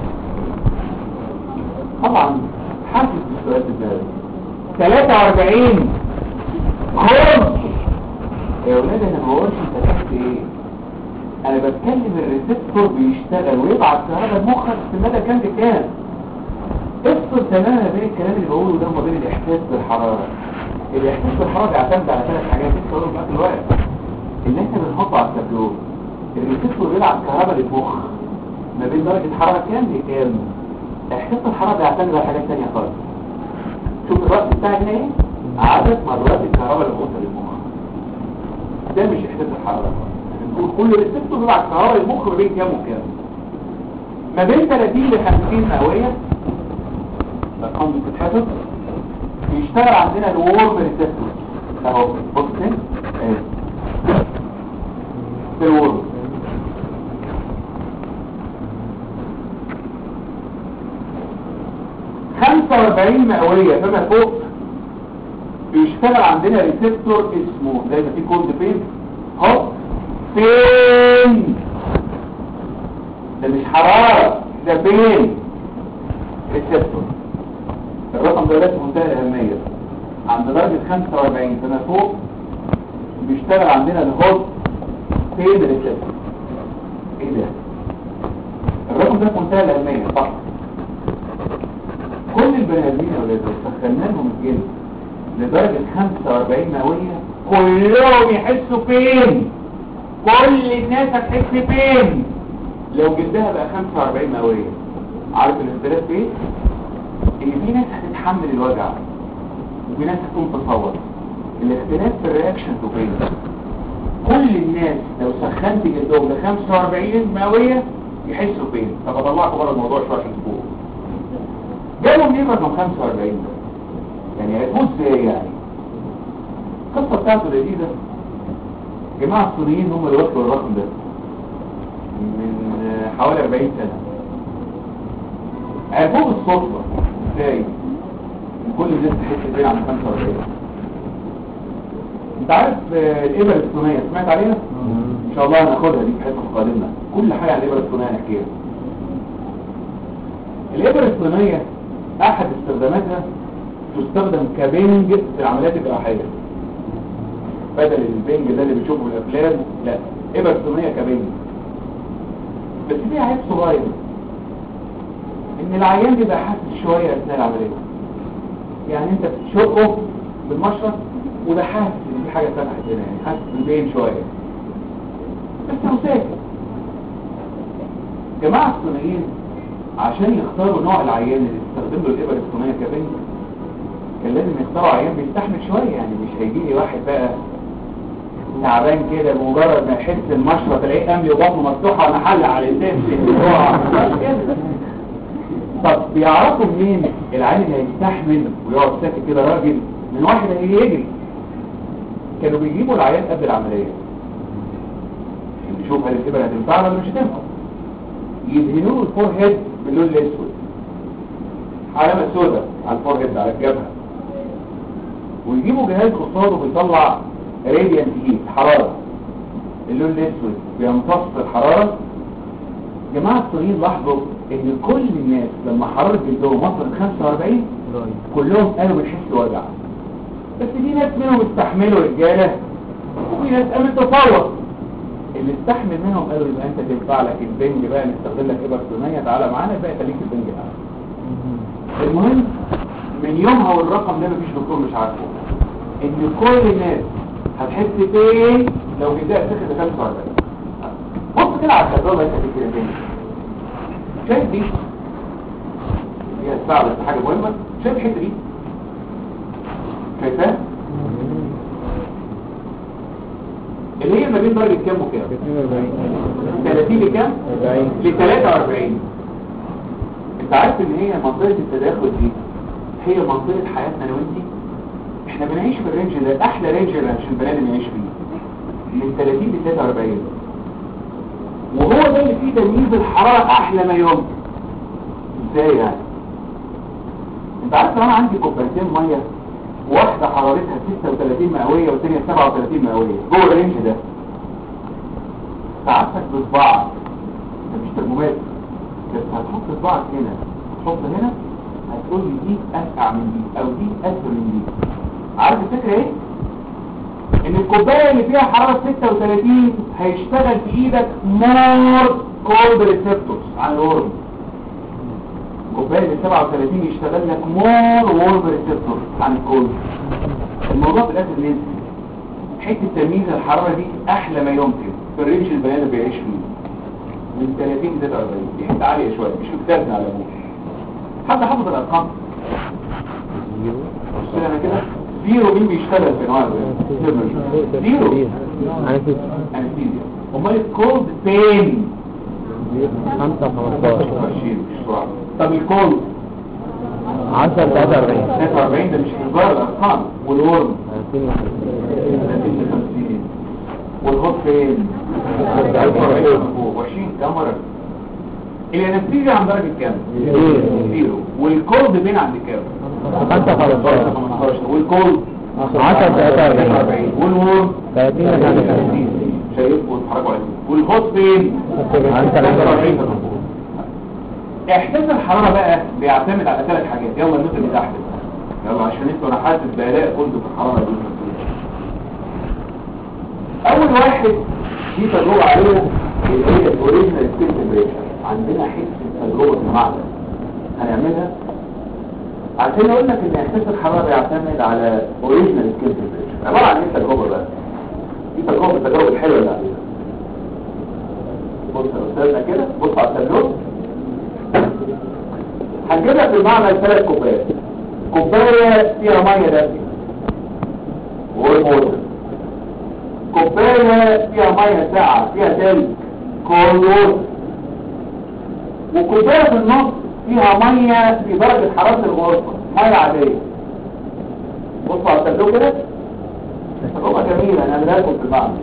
طبعا حاسس بالسؤال ده 43 كود يا ولاد انا ما بقولش انت تحت ايه انا بتكلم الريسبتور بيشتغل ويبعت كهرباء لمخك في المدى كام بكام افصل تماما بين الكلام اللي بقوله ده وما بين الاحساس بالحراره الاحساس بالحراره بيعتمد على ثلاث حاجات لسه هقولهم في اخر الوقت اللي احنا بنحطه على التابلو الريسبتور بيلعب كهرباء للمخ ما بين درجه حراره كام لكام احساس الحراره بيعتمد على حاجات ثانيه خالص شوف الرأس بتاعك هنا ايه عدد مرات الكهرباء اللي بتوصل للمخ ده مش احساس الحراره نقول كل ريسبتور بيبعت كهرباء للمخ ما بين كام وكام ما بين 30 ل 50 مئويه الارقام دي بتتحسب بيشتغل عندنا الورم ريسبتور اهو بص فين اهي في الورم خمسة واربعين مئوية فما فوق بيشتغل عندنا ريسبتور اسمه زي ما في كود فين هوب فين ده مش حرارة ده فين ريسبتور الرقم ده لازم منتهى الأهمية عند درجة 45 فما فوق بيشتغل عندنا الهوب فين ريسبتور ايه ده الرقم ده في منتهى الأهمية صح كل البني ادمين يا ولاد لو سخنا لهم الجلد لدرجة 45 مئوية كلهم يحسوا فين كل الناس هتحس فين لو جلدها بقى 45 مئوية عارف الاختلاف فين ان في ناس هتتحمل الوجع وفي ناس هتقوم تصور الاختلاف في الرياكشن تو فين كل الناس لو سخنت جلدهم ل 45 مئوية يحسوا فين طب اطلعكم بره الموضوع شويه عشان تفوقوا جابوا منين رقم 45 ده يعني هيفوت ازاي يعني القصه بتاعته لذيذه جماعه الصينيين هم اللي وصلوا الرقم ده من حوالي 40 سنه عرفوه بالصدفه ازاي كل الناس تحس ازاي عن 45 انت عارف آه، الابر الصينيه سمعت عليها ان شاء الله هناخدها دي في حصه قادمه كل حاجه عن الابر الصينيه هنحكيها الابر الصينيه احد استخداماتها تستخدم كبنج في العمليات الجراحيه بدل البنج ده اللي بتشوفه في الافلام لا ابر صينيه كبنج بس فيها عيب صغير ان العيان بيبقى حاسس شويه اثناء العمليه يعني انت بتشقه بالمشرط وده حاسس ان في حاجه فتحت هنا يعني حاسس بالبين شويه بس هو ساكت جماعه الصينيين عشان يختاروا نوع العيان اللي يستخدم له الابر الصينيه كبنج كان لازم يختاروا عيان بيستحمل شويه يعني مش هيجي لي واحد بقى تعبان كده بمجرد ما يحس المشرط تلاقيه قام وبطنه مفتوحه وانا حلق على الانسان طب بيعرفوا منين العيان اللي هيستحمل ويقعد ساكت كده راجل من واحد هيجي يجري كانوا بيجيبوا العيان قبل العمليه نشوف هل الابره هتنفع ولا مش هتنفع يدهنوه الفور هيد باللون الاسود علامة سوداء على الفور هيد على الجبهة ويجيبوا جهاز قصاده بيطلع راديانت هيت حرارة اللون الاسود بيمتص الحرارة جماعة الصينيين لاحظوا ان كل الناس لما حرارة جلدهم وصلت 45 كلهم قالوا بنحس وجع بس في ناس منهم استحملوا رجالة وفي ناس قامت تصوت اللي استحمل منهم قالوا يبقى انت تنفع لك البنج بقى نستخدم لك ابر ثنائيه تعالى معانا يبقى خليك البنج الاعلى المهم من يومها والرقم ده مفيش دكتور مش عارفه ان كل الناس هتحس بايه لو جدها سخن 45 بص كده على التجربه انت كده تاني شايف دي هي الساعه بس حاجه مهمه شايف الحته دي شايفها اللي هي ما بين درجه كام وكام 30 لكام 40 ل 43 انت عارف ان هي منطقه التداخل دي هي منطقه حياتنا انا وانتي احنا بنعيش في الرينج ده احلى رينج اللي عشان البني ادم يعيش فيه من 30 ل 43 وهو ده اللي فيه تمييز الحراره احلى ما يمكن ازاي يعني انت عارف لو انا عندي كوبايتين ميه واحده حرارتها 36 مئويه والثانيه 37 مئويه جوه الرينج ده ساعتك بصباعك ده مش ترمومتر بس هتحط صباعك هنا وتحط هنا هتقول لي دي اسقع من دي او دي اسهل من دي عارف الفكره ايه ان الكوبايه اللي فيها حراره 36 هيشتغل في ايدك مور كولد ريسبتورز عن الورم الكوبايه اللي 37 يشتغل لك مور وورم ريسبتورز عن الكولد الموضوع في الاخر نسبي حته تمييز الحراره دي احلى ما يمكن في الرينج البني ادم بيعيش فيه من 30 ل 43 دي حته عاليه شويه مش مكتبنا على ابوه حد حافظ الارقام بص لي انا كده زيرو مين بيشتغل في انواع الزيرو زيرو انا في انستيزيا امال الكولد بين 5 15 طب الكولد 10 43 43 ده مش هزار الارقام والورم 30 50 والهوت فين 20 كام مرة الانستيزيا عند درجة كام زيرو والكولد بين عند كام 5 15 18 والكولد 10 43 والورم 30 35 شايفكم وتتحركوا عليه والهوت فين 43 احساس الحرارة بقى بيعتمد على ثلاث حاجات يلا النقطة اللي تحت يلا عشان انتوا انا حاسس بآلاء كنتوا في الحرارة دي اول واحد دي تجربة عليها اللي هي الاوريجينال ستيت تمبريتشر عندنا حته تجربة في المعمل هنعملها عشان اقول لك ان احساس الحرارة بيعتمد على اوريجينال ستيت تمبريتشر عبارة عن ايه التجربة بقى دي تجربة من التجارب الحلوة اللي عليها بص يا استاذنا كده بص على التابلو هنجيبها في المعمل ثلاث كوبايات كوباية فيها مية دافية والموتر كوباية فيها مية ساقعة فيها تلج كولور وكوباية في النص فيها مية في درجة حرارة الغرفة مية عادية بصوا على التابلو كده تجربة جميلة انا هعملها لكم في المعمل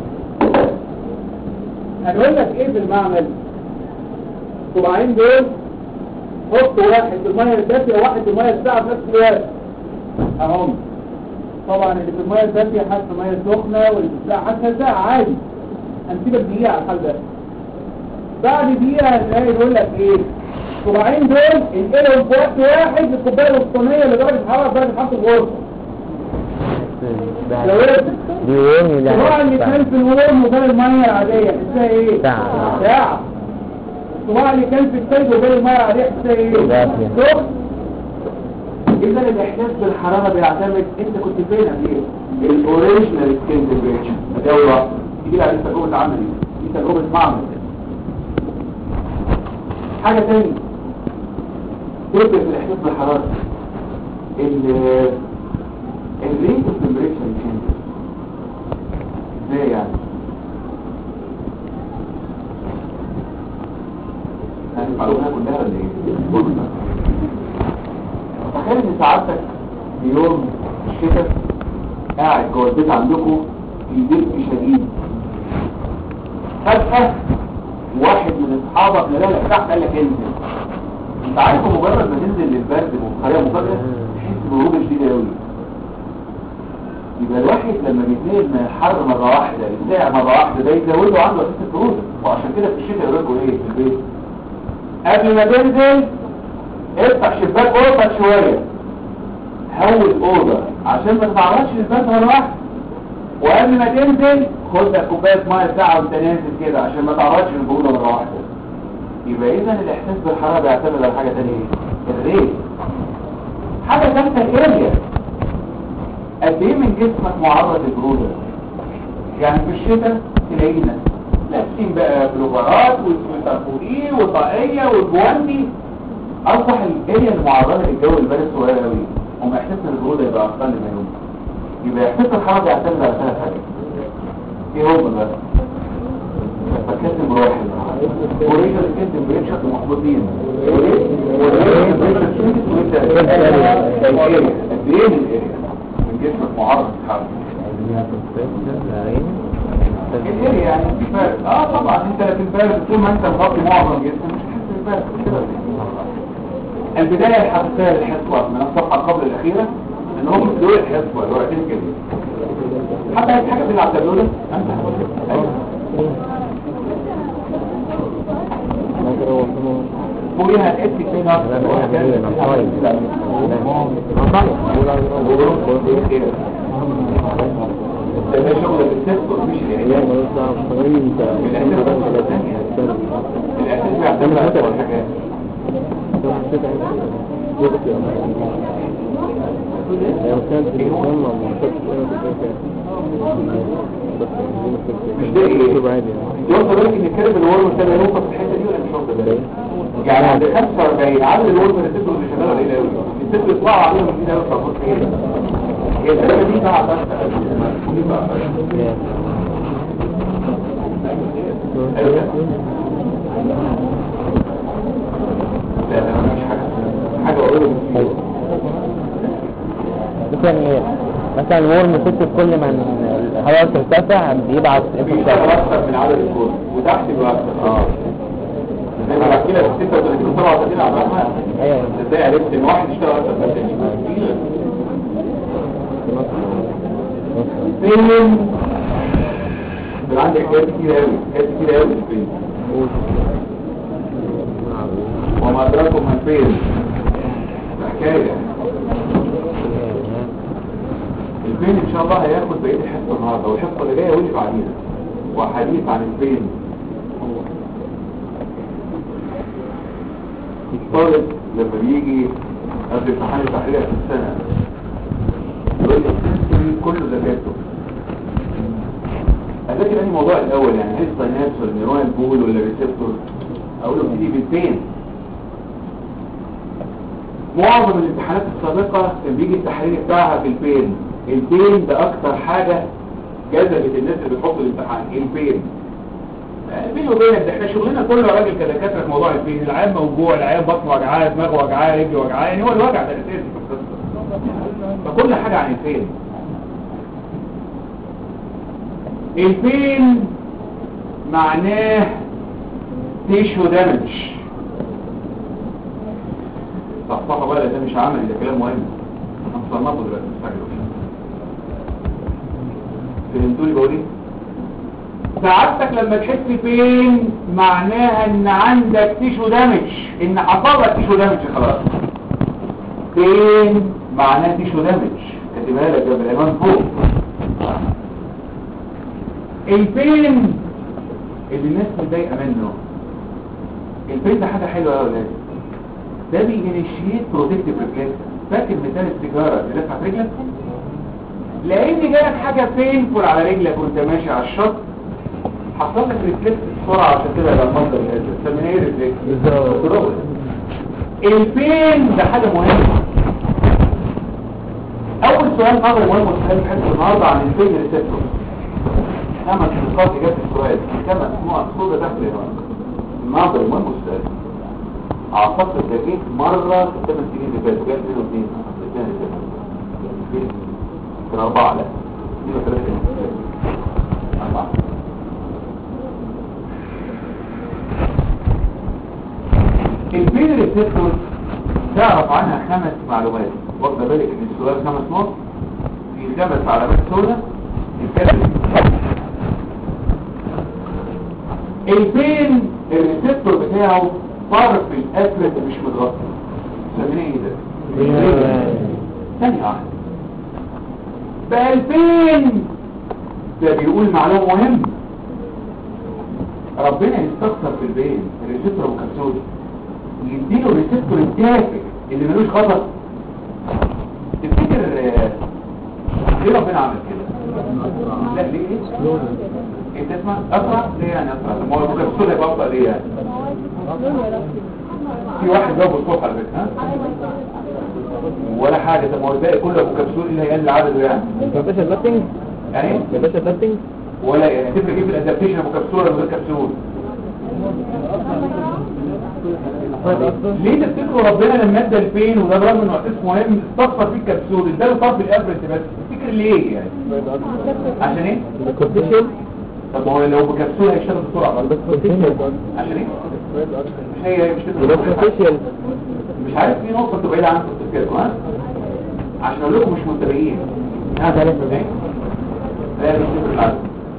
هنقول لك ايه في المعمل طبعين دول حط واحد في الميه الدافيه وواحد في الميه الساقعه في نفس الوقت اهم طبعا اللي في الميه الدافيه حاسس الميه سخنه واللي في الساقعه حاسس ساقعه عادي هنسيبك دقيقه على الحال ده بعد دقيقه هتلاقي يقول لك ايه الصباعين دول انقلهم في وقت واحد للكوبايه الوسطانيه لدرجه حراره درجه حراره الغرفه لو هي دي ورم ولا الصباع اللي كان في الورم وبين الميه العاديه حسها ايه ساعة. ساعه الصباع اللي كان في الثلج وبين الميه العاديه حسها ايه دافية. سخن اذا الاحساس بالحراره بيعتمد انت كنت فين قبل ايه الاوريجينال سكين تمبريتشر دوره دي على تجربه عملي دي تجربه معمل حاجه ثانيه تفرق في الاحساس بالحراره ال الريت اوف تمبريتشر تشينج ازاي يعني هذه المعلومه كلها ولا ايه تخيل ان سعادتك في يوم الشتاء قاعد جوه البيت عندكم في دفء شديد فجأة واحد من اصحابك لا لا تحت قال لك انزل انت عارف مجرد ما تنزل للبرد بطريقه مفاجئه تحس ببروده شديده قوي يبقى الواحد لما بيتنقل من الحر مرة واحدة يتساع مرة واحدة ده يزوده عنده احساس البرودة وعشان كده في الشتاء يقول لكم ايه في البيت قبل ما تنزل افتح شباك اوضتك شوية هول اوضة عشان ما تتعرضش للبرد مرة واحدة وقبل ما تنزل خد لك كوبايه ميه ساعه وانت نازل كده عشان ما تعرضش للبروده مره واحده يبقى اذا الاحساس بالحراره بيعتمد على حاجه ثانيه ايه الريت حاجه ثالثه الاريا قد ايه من جسمك معرض للبروده يعني في الشتاء تلاقينا لابسين بقى بلوفرات والتربولين وطاقيه والجواندي اصبح الاريا المعرضه للجو البارد صغيره قوي وما احساسنا بالبروده يبقى اقل ما يمكن يبقى احساس الحراره بيعتمد على ثلاث حاجات ايه هم بقى فكاتب روح وريجا الكاتب بريتشر محبوطين من جسمك معرض للحراره كتير يعني في فرق اه طبعا انت لكن بارد طول ما انت مغطي معظم جسمك مش هتحس بالبرد كده البدايه الحساسيه للحصوه من الصفحه قبل الاخيره ان هم دول الحصوه الورقتين كده حتى هي حاجه بتلعب تابلوله انت أيوة. فوقيها الاس كده ده شغل السيستم مش العلاج الاحساس بيعتمد على ثلاث حاجات مش ده ايه انت واخد بالك ان الكلب الورم الثاني ينقص في الحته دي ولا مش واخد بالك يعني عند 45 عدد الورم اللي الست اللي شغاله قليل قوي الست يطلعوا عليهم من كده يوصل ايه هي الحته دي بقى بس دي بقى لا لا مش حاجه حاجه قريبه من مثلا مثلا الورم ست كل ما الهواء ترتفع بيبعت بيشتغل اكتر من عدد الكود وتحت بيبقى اكتر اه زي ما بحكي لك 36 37 على الرقم ايوه ازاي عرفت ان واحد يشتغل اكتر من الثاني فين كان عندي حاجات كتير قوي حاجات كتير قوي في الفيلم وما ادراكم من فين حكايه الفين ان شاء الله هياخد بقيه الحصه النهارده والحصه اللي جايه واللي بعديها وحديث عن الفين الطالب لما بيجي قبل امتحان التحرير في السنه يقول لي السنسوري كله ذاكرته اذاكر انهي موضوع الاول يعني هل الساينابس ولا نيرون بول ولا ريسبتور اقول له ابتدي بالفين معظم الامتحانات السابقة كان بيجي التحرير بتاعها في البين البين ده اكتر حاجة جذبت الناس اللي بتحط الامتحان البين آه، بيني وبينك ده احنا شغلنا كله يا راجل كدكاتره في موضوع البين العيان موجوع العيان بطنه وجعاه دماغه وجعاه رجله وجعاه يعني هو الوجع ده اساسي في القصه فكل حاجه عن البين البين معناه تيشو دامج صحصحة بقى ده مش عملي ده كلام مهم هنصنفه دلوقتي مستعجلوش فهمتوني بقول ايه سعادتك لما تحس فين معناها ان عندك تيشو دامج ان حصل لك تيشو دامج خلاص فين معناه تيشو دامج كاتبها لك جنب العنوان فوق الفين اللي الناس متضايقه منه الفين ده حاجه حلوه قوي يا ولاد ده بينيشيت بروتكتيف ريفلكس فاكر مثال السيجاره اللي دفعت رجلك لان جالك حاجه بينفول على رجلك وانت ماشي على الشط حصل لك ريفلكس بسرعه عشان كده ده المنظر ده سميناه ايه ريفلكس بالظبط البين ده حاجه مهمه اول سؤال نظري مهم وسؤال حلو النهارده عن البين ريسبتور خمس نقاط اجابه السؤال كما نقط صوره تحت العنوان النظري مهم السؤال اعتقد ده جيت مرة في الثمان سنين اللي فاتوا جاي 2002 الاثنين اللي فاتوا كان أربعة لا دي ثلاثة أربعة البين ريسبتور تعرف عنها خمس معلومات واخد بالك ان السؤال خمس نقط في خمس علامات سوداء الكاتب البين الريسبتور بتاعه طرف الاسود مش متغطي سميناه ايه ده ثانية واحدة بقى البين ده بيقول معلومة مهمة ربنا يستخسر في البين الريسبتور ابو كبسول يديله الريسبتور التافه اللي ملوش خطر تفتكر آه، ليه ربنا عمل كده لا ليه انت تسمع اسرع ليه يعني اسرع طب ما هو ابو كبسول هيبقى ابطا ليه يعني في واحد جاوب الصبح على فكره ها ولا حاجه طب ما هو الباقي كله ابو كبسول اللي هيقل عدده يعني ما باشا باتنج يعني ايه ما باشا باتنج ولا يعني تفرق ايه في الادابتيشن ابو كبسول ولا من غير كبسول ليه تفتكروا ربنا لما ادى البين وده برغم انه اسم مهم استغفر فيه الكبسول اداله طرف الافرج بس تفتكر ليه يعني عشان ايه كونديشن طب ما هو لو بكبسول هيشتغل بسرعه بس كونديشن عشان ايه هي مش يبقى تفرق كونديشن مش عارف في نقطه انتوا بعيده عنكم في تفكيركم ها عشان اقول لكم مش منتبهين اه ده لسه إيه؟ لا مش تفرق العدد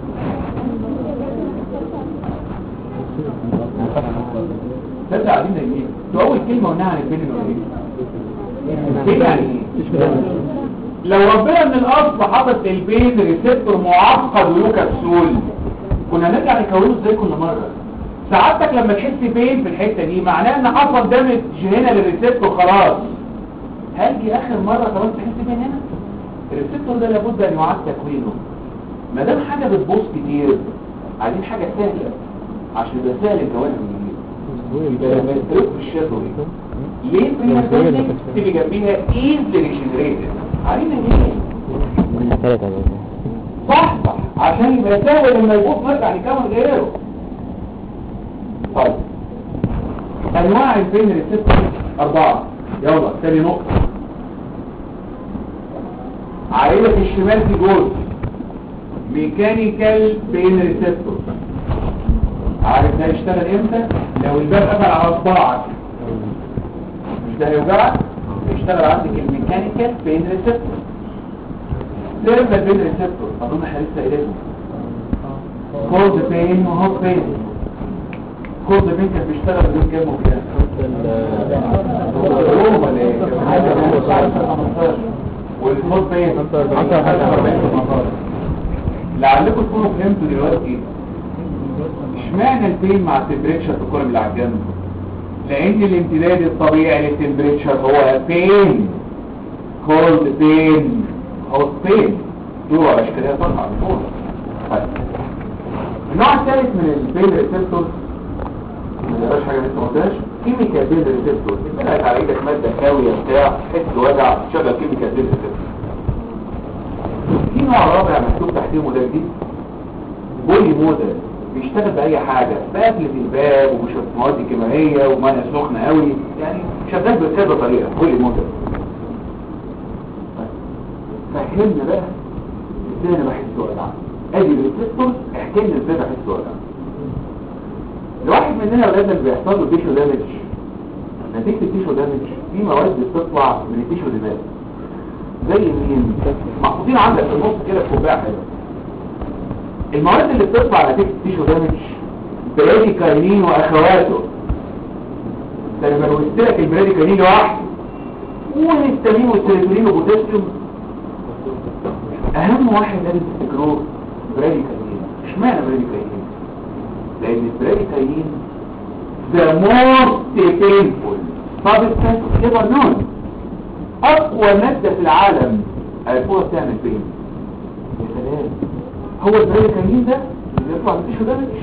تصدق قاعدين نايمين تو اول كلمه قلناها عن البين انه ايه ايه يعني ايه لو ربنا من الاصل حاطط البين ريسبتور معقد وله كبسول كنا نرجع نكونه ازاي كل مره سعادتك لما تحس بين في الحته دي معناه ان حصل دامج هنا للريسبتور خلاص هاجي اخر مره خلاص تحس بين هنا الريسبتور ده لابد ان يعاد تكوينه ما دام حاجه بتبوظ كتير عايزين حاجه سهله عشان يبقى سهل الجوانب الجديد يبقى لما يترك في الشفوي ليه في المكان تيجي جنبيها ايزلي ريجنريتد علينا ليه من ثلاثة صح صح عشان يبقى سهل لما يبوظ نرجع نكون غيره طيب انواع البين ريسبتور اربعه يلا تاني نقطه عائله الشمال في جزء ميكانيكال بين ريسبتور عارف ده يشتغل امتى لو الباب قفل على صباعك مش ده هيوجعك يشتغل عندك الميكانيكال بين ريسبتور لما البين ريسبتور اظن احنا لسه قايلينه كولد بين وهوت بين كولد بين كان بيشتغل بدون كام وكام يوم ولا ايه والهوت بين لعلكم تكونوا فهمتوا دلوقتي اشمعنى البين مع التمبريتشر في الكره اللي على الجنب لان الامتداد الطبيعي للتمبريتشر هو بين كولد بين هوت بين دول اشكاليه طبعا طول طيب النوع الثالث من البين ريسبتورز ما تبقاش حاجه لسه ما قلتهاش كيميكال بين ريسبتورز طلعت على ايدك ماده كاويه بتاع تحس وجع شبه كيميكال بين ريسبتورز في نوع رابع مكتوب تحتيه وده جديد بولي موديل بيشتغل بأي حاجة بقفلة الباب وبشوية مواد كيميائية ومية سخنة قوي يعني شغال بكذا طريقة بولي موديل فهمنا بقى ازاي انا بحس وجع ادي الريسبتور احكي لنا ازاي بحس وجع الواحد مننا اولادنا اللي بيحصل له تيشو دامج نتيجة التيشو دامج في مواد بتطلع من التيشو دماغ زي مين محطوطين عندك في النص كده في كوبايه حلوه المواد اللي بتطلع نتيجه التيشو دامج برادي كاينين واخواته ده لما قلت لك البرادي كاينين لوحده والهستامين والسيروتونين والبوتاسيوم اهم واحد لازم تفتكروه برادي كاينين اشمعنى برادي كاينين لان البرادي كاينين the most painful substance ever known اقوى مادة في العالم عرفوها بتعمل فين يا سلام هو البريكاين ده اللي يطلع من تيشو دامج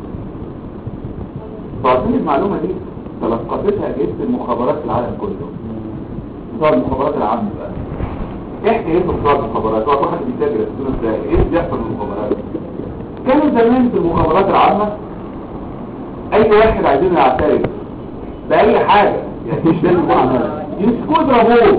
بعطيني المعلومة دي تلقفتها اجهزة المخابرات في العالم كله بتوع المخابرات العامة بقى احكي ايه بتوع المخابرات وقت واحد بيتاجر يقول ازاي ايه اللي بيحصل في المخابرات كانوا زمان في المخابرات العامة اي واحد عايزين يعترف بأي حاجة يعني مش لازم يكون عملها يمسكوه يضربوه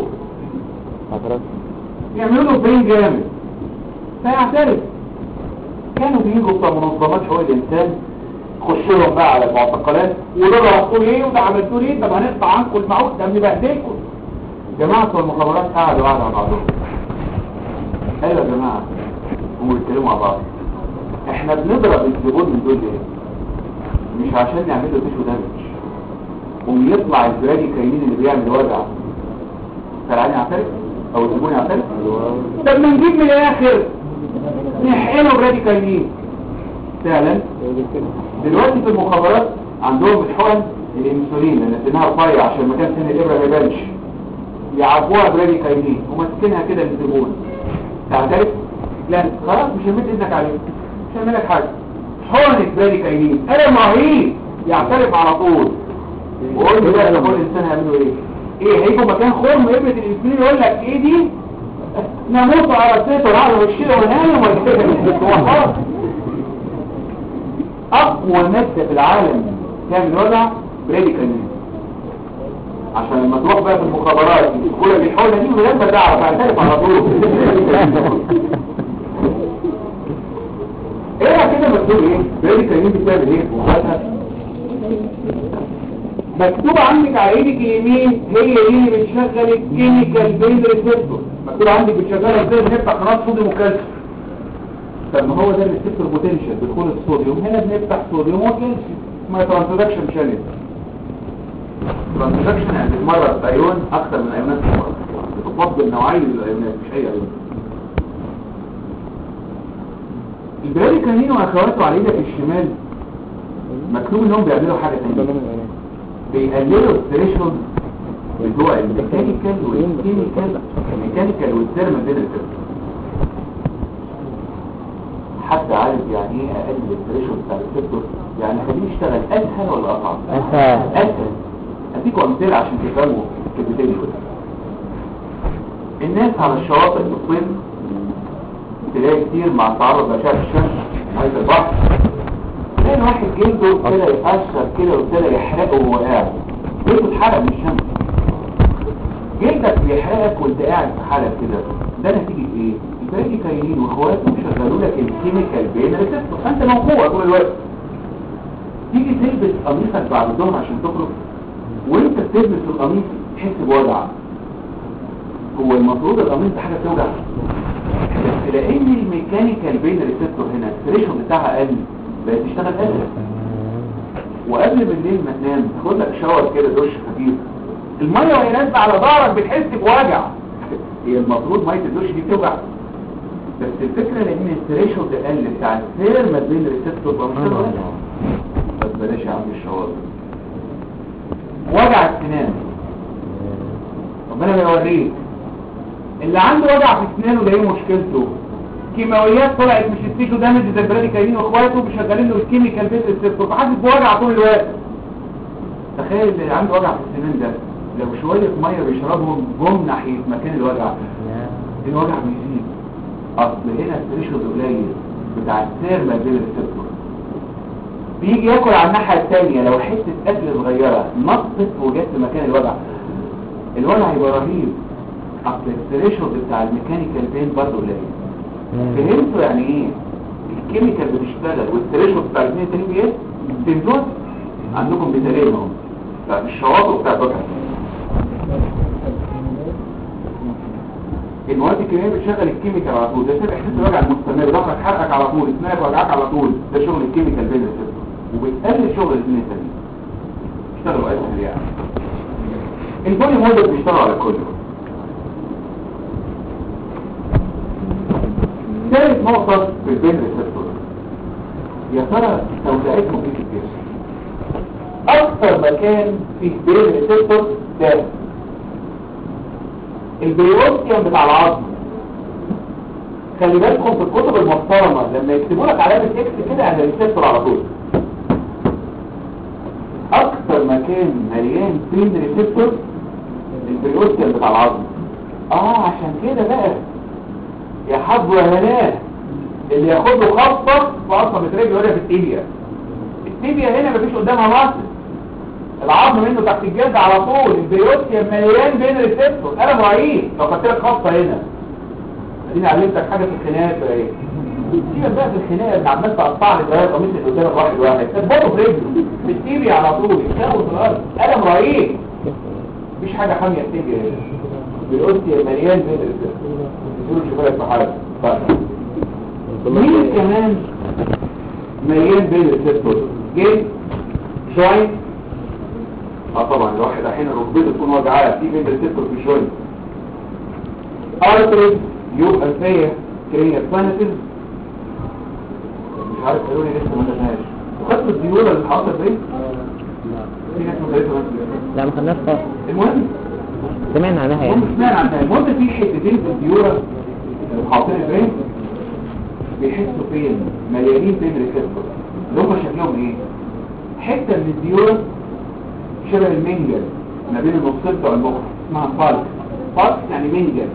يعملوا له بين جامد فيعترف كانوا بيجوا بتوع منظمات حقوق الانسان خشوا لهم بقى على المعتقلات وده ضربتوا ليه وده عملتوا ليه طب هنقطع عنكم المعود ده بنبهدلكم جماعه بتوع المخابرات قعدوا قعدوا مع بعضهم ايوه يا جماعه هم بيتكلموا مع بعض احنا بنضرب الزبون من دول ليه مش عشان نعمل له تيشو دامج ويطلع الزبادي كاينين اللي بيعمل وجع فالعين يعترف او الزبون يعترف طب ما نجيب من الاخر وتحقنه براديكاينين فعلا دلوقتي في المخابرات عندهم الحقن الانسولين اللي سنها رفيع عشان مكان سن الابره ما يبانش يعبوها براديكاينين وماسكينها كده للزبون تعترف لا خلاص مش همد ايدك عليه مش هعمل لك حاجه حقنة براديكاينين الم رهيب يعترف على طول وقول لي بقى كل انسان هيعملوا ايه ايه هيجوا مكان خرم ابره الانسولين يقول لك ايه دي نموت على السيطر على وشنا ونايم ولا كده هو خلاص اقوى مادة في العالم تعمل وضع بريديكالين عشان لما تروح بقى في المخابرات يقول لك الحولة دي ولاد ما تعرف هتعرف على طول ايه كده مكتوب ايه بريديكالين بتعمل ايه وخدها مكتوب عندك على ايدك اليمين هي دي اللي بتشغل الكيميكال بين ريسبتور مكتوب عندك بتشغلها ازاي بنفتح قناه صوديوم وكالسيوم طب ما هو ده الريسبتور بوتنشال دخول الصوديوم هنا بنفتح صوديوم وكالسيوم ما ترانزكشن شانل ترانزكشن يعني بتمرر ايون اكتر من ايونات المرة بتفضل نوعين من الايونات مش اي ايون البراديكالين واخواته على ايدك الشمال مكتوب انهم بيعملوا حاجه ثانيه بيقللوا الثريشولد بتوع الميكانيكال والكيميكال الميكانيكال والثيرمال ديناميكال حد عارف يعني ايه اقلل الثريشولد بتاع الريسبتور يعني خليه يشتغل اسهل ولا اصعب أسهل. اسهل اديكم امثله عشان تفهموا الكلمتين دول الناس على الشواطئ في الصيف تلاقي كتير مع تعرض لأشعة الشمس عايز البحر تلاقي واحد جلده ابتدى يقشر كده وابتدى يحرقه وهو قاعد جلده اتحرق من الشمس جلدك بيحرقك وانت قاعد في حالة كده ده نتيجة ايه؟ الباقي كاينين واخواته شغلوا لك الكيميكال بين ريسبتور فانت موقوع طول الوقت تيجي تلبس قميصك بعد الظهر عشان تخرج وانت بتلبس القميص تحس بوجع هو المفروض القميص ده حاجه توجع بس لان الميكانيكال بين ريسبتور هنا الثريشولد بتاعها قل بقت تشتغل اسرع وقبل بالليل ما تنام تاخد لك شاور كده دش خفيف الميه وهي نازله على ظهرك بتحس بوجع هي المفروض ميه الدش دي بتوجع بس الفكره لان الثريشولد قل بتاع الثيرمال بين ريسبتور فمش هتوجع بس بلاش يا عم الشاور وجع السنان ربنا بيوريك اللي عنده وجع في اسنانه ده ايه مشكلته كيماويات طلعت مش السيكو دامج زي البراديكايين واخواته مشغلين له الكيميكال بيت السيرتو فحاسس بوجع طول الوقت تخيل اللي عنده وجع في السنان ده لو شويه ميه بيشربهم جم ناحيه مكان الوجع الوجع بيزيد اصل هنا الثريشولد قليل بتاع الثيرمال بين السيرتو بيجي ياكل على الناحيه الثانيه لو حته اكل صغيره نطت وجت في مكان الوجع الوجع هيبقى رهيب اصل الثريشولد بتاع الميكانيكال بين برضه قليل فهمتوا يعني ايه الكيميكال بتشتغل والثريشولد بتاع الاثنين التانيين بايه فهمتوا عندكم مثالين اهو بتاع الشواطئ بتاع البكر المواد الكيميائيه بتشغل الكيميكال على طول ده سبب احساس الوجع المستمر ظهرك حرقك على طول اسنانك وجعك على طول ده شغل الكيميكال بين السيستم وبتقلل شغل الاثنين التانيين اشتغلوا اسهل يعني البولي موديل بيشتغلوا على كله ثالث نقطة في البين ريسبتور يا ترى توزيعتهم ايه في الجسم اكثر مكان فيه بين ريسبتور ده البيوتيوم بتاع العظم خلي بالكم في الكتب المحترمة لما يكتبوا لك علامة اكس كده على الريسبتور على طول اكثر مكان مليان بين ريسبتور البيوتيوم بتاع العظم اه عشان كده بقى يا حظ وهناه اللي ياخد له خطه في عصبة رجله ولا في التيبيا التيبيا هنا مفيش قدامها مصر العظم منه تحت الجلد على طول البيوتيا مليان بين ريسبتور انا معيد لو خدت لك خطه هنا اديني علمتك حاجه في الخناقات ولا ايه سيبك بقى في الخناقه اللي عمال تقطع لي بقى القميص اللي قدامك واحد واحد تخبطه في رجله في التيبيا على طول يتكون في الارض انا معيد مفيش حاجه حاميه التيبيا هنا البيوتيا مليان بين ريسبتور دول شباب في حاجة مين كمان مليان بين السيستول جيم جوينت اه طبعا الواحد احيانا ركبته تكون وجعاه في بين السيستول في جوينت ارتريز يوب انفية كرينيا سبانتز عارف قالوا لي لسه ما خدناش وخدت الديوره اللي حاطه فين في ناس ما خدتها بس لا ما خدناش خالص المهم سمعنا عنها يعني هم سمعنا عنها المهم في حتتين في الديوره حاطين فين بيحسوا فين مليانين بين ريسبتور اللي هم شكلهم ايه حته من الديوره شبه المنجل ما بين النصين بتوع المخ اسمها فالك فالك يعني منجل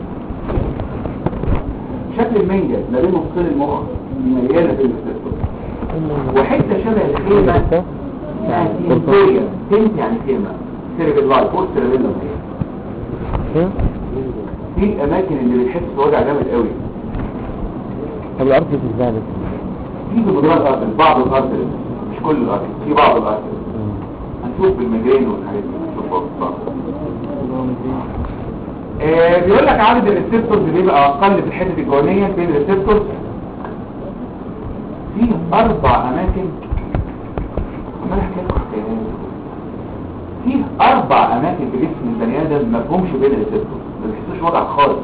شكل المنجل ما بين نصين المخ مليانه بين ريسبتور وحته شبه الخيمه اسمها تنتيه تنت يعني خيمه سيربل لايف فوق سيربيلم ايه في الاماكن اللي بتحس بوجع جامد قوي طب الارض في الزابط في جدران الارض بعض الارض مش كل الارض في بعض الارض هنشوف بالمجان والحاجات دي هنشوف بعض آه بيقول لك عدد الريسبتورز بيبقى اقل في الحته الجوانيه بين الريسبتورز في اربع اماكن عمال احكي لكم حكايات في اربع اماكن في جسم البني ادم ما فيهمش بين الريسبتورز ما بيحسوش وجع خالص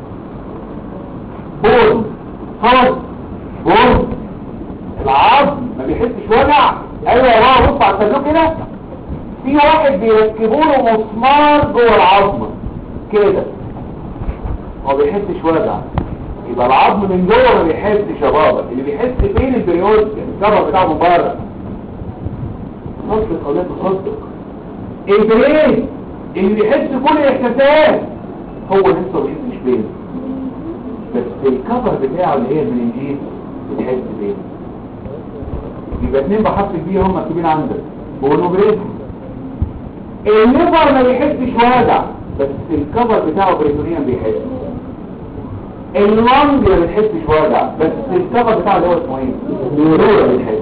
بورن صوت بورن العظم ما بيحسش وجع ايوه يا بابا بص على الصندوق كده في واحد بيركبوا له مسمار جوه العظمه كده هو بيحسش وجع يبقى العظم من جوه ما بيحسش يا بابا اللي بيحس فين البريود الكبر بتاعه من بره صدق او لا تصدق البرين اللي بيحس كل الاحساسات هو لسه ما بيحسش فين بس الكفر بتاعه اللي هي المننجيت بتحس بيه يبقى اتنين بحرف كبير هم مكتوبين عندك بونوبريد الليفر ما بيحسش وجع بس الكفر بتاعه بريتونيا بيحس اللنج ما بتحسش وجع بس الكفر بتاعه اللي هو اسمه ايه؟ النيورو بتحس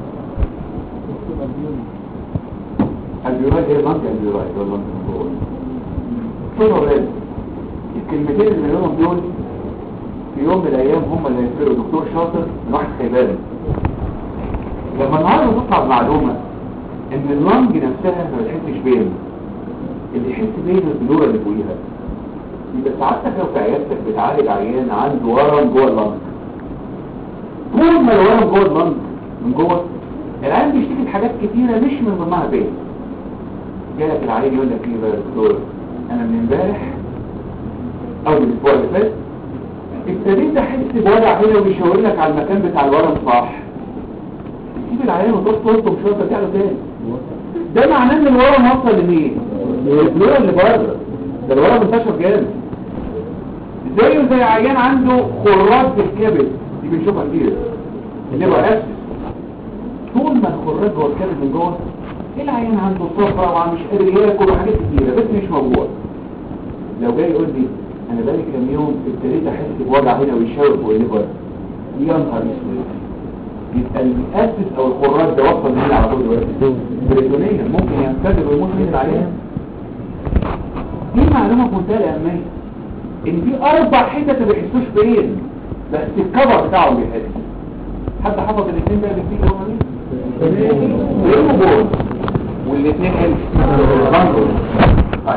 البيورات هي اللنج البيورات هو اللنج من جوه شوفوا يا ولاد الكلمتين اللي بنقولهم دول في يوم من الايام هم اللي هيفرقوا دكتور شاطر من واحد خيباني لما النهارده تطلع معلومه ان اللنج نفسها ما بتحسش بين اللي يحس بين البلوره اللي فوقيها يبقى سعادتك لو في عيادتك بتعالج عيان عنده ورم جوه اللنج طول ما الورم جوه اللنج من جوه العيان بيشتكي بحاجات كتيره مش من ضمنها بين جالك العيان يقول لك ايه بقى يا دكتور انا من امبارح او من الاسبوع اللي فات ابتديت احس بوجع هنا ويشاور لك على المكان بتاع الورم صح تسيب العيان وتروح تلطم شويه ترجع له تاني ده معناه ان الورم وصل لمين؟ للفلورا اللي بره ده الورم انتشر جامد زيه زي عيان عنده خراج في الكبد دي بنشوفها كتير اللي هو اسس طول ما الخراج جوه الكبد من جوه العيان عنده صفرة ومش قادر ياكل وحاجات كتيره بس مش موجوع لو جاي يقول لي انا بقالي كام يوم ابتديت احس بوجع هنا ويشاور فوق الليفر يا نهار اسود يبقى المؤسس او الخراج ده وصل مين على طول دلوقتي بريتونيا ممكن ينفجر ويموت مين عليها دي معلومه في منتهى الاهميه ان في اربع حتت ما بيحسوش فين بس الكفر بتاعهم بيحس حد حفظ الاثنين بقى اللي فيه هم مين بريمو بول والاثنين حلو طيب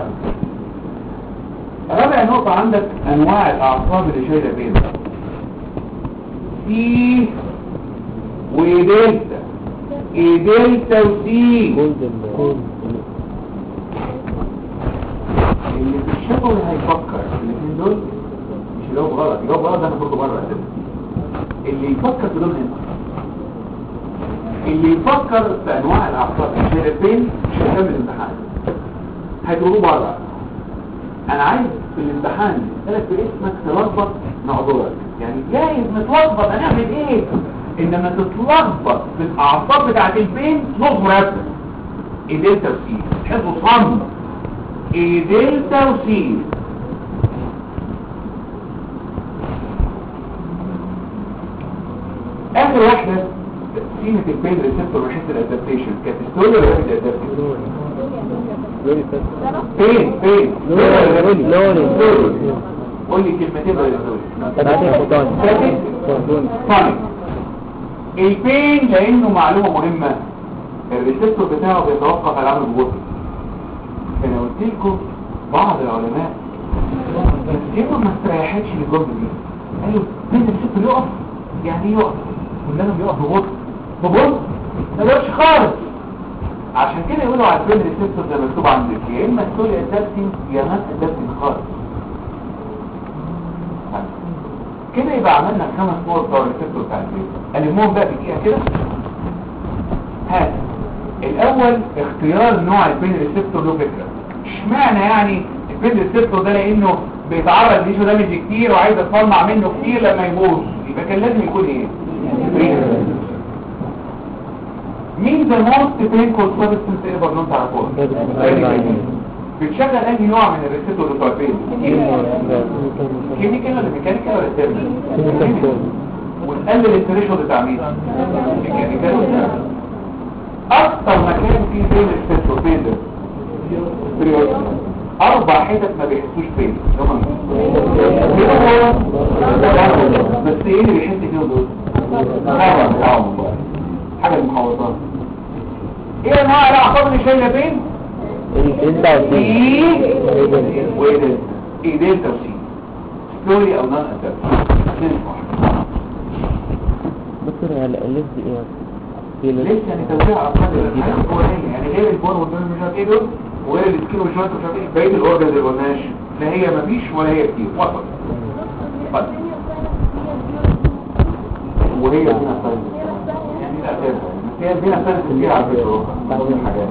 رابع نقطة عندك انواع الاعصاب اللي شايلة بين سي ودلتا اي دلتا وسي اللي في الشغل هيفكر الاثنين دول مش اللي هو غلط اللي هو غلط ده انا برضه بره اساسا اللي يفكر في دول هنا اللي يفكر في انواع الاعصاب اللي شايلة بين مش هيكمل الامتحان هيجروه بره انا عايز في الامتحان اسالك باسمك تلخبط نعذرك يعني جايز نتلخبط هنعمل ايه انما تتلخبط في الاعصاب بتاعت البين نص مرتب ايه دلتا وسي تحسوا صم ايه دلتا وسي اخر واحده تقسيمه البين ريسبتور من حيث الادابتيشن كانت ستوري ولا كانت ادابتيشن فين فين لوري قول لي كلمتين غير دول بعدين فوتون طيب البين لانه معلومه مهمه الريسبتور بتاعه بيتوقف على العمل الوظيفي انا قلت لكم بعض العلماء نفسيتهم ما استريحتش للجمله دي قالوا فين الريسبتور يقف يعني ايه يقف كلهم بيقف ببطء ببطء ما بيقفش خالص عشان كده يقولوا على البين ريسبتور زي ما مكتوب عندك يا اما ستوري ادابتنج يا ناس ادابتنج خالص كده يبقى عملنا خمس نقط بتوع الريسبتور بتاع البين المهم بقى في دقيقه كده هات الاول اختيار نوع البين ريسبتور له فكره اشمعنى يعني البين ريسبتور ده لانه بيتعرض ليشو دامج كتير وعايز اصنع منه كتير لما يبوظ يبقى كان لازم يكون ايه مين ذا موست بينكول سبستنس ايفر نون تعرفوها بتشغل انهي نوع من الريسبتور بتوع البين كيميكال ولا ميكانيكال ولا تيرمال ونقلل الثريشولد بتاع مين ميكانيكال ولا thermal. اكتر مكان فيه بين الريسبتور فين ده بريود. اربع حتت ما بيحسوش بين هم بس ايه اللي بيحس فيهم دول الهواء بتاعهم والله. حاجه المحوطات ايه انواع الاعصاب اللي شايله بين انت وسيم ايه وايه ده ايه دلتا وسي ستوري او نون اتاك دكتور هي الليست دي ايه في لسه ليست يعني توزيع ارقام الحاجات الفوقانيه يعني غير البور والبور مش عارف ايه دول وغير السكين ومش عارف مش عارف ايه بقيه الاورجنز اللي قلناش لا هي مفيش ولا هي كتير وسط بس. وهي فينا سايز يعني لا كده هي فينا سايز كتير على فكره بعض الحاجات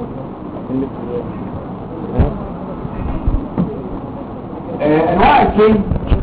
آه، انواع الكين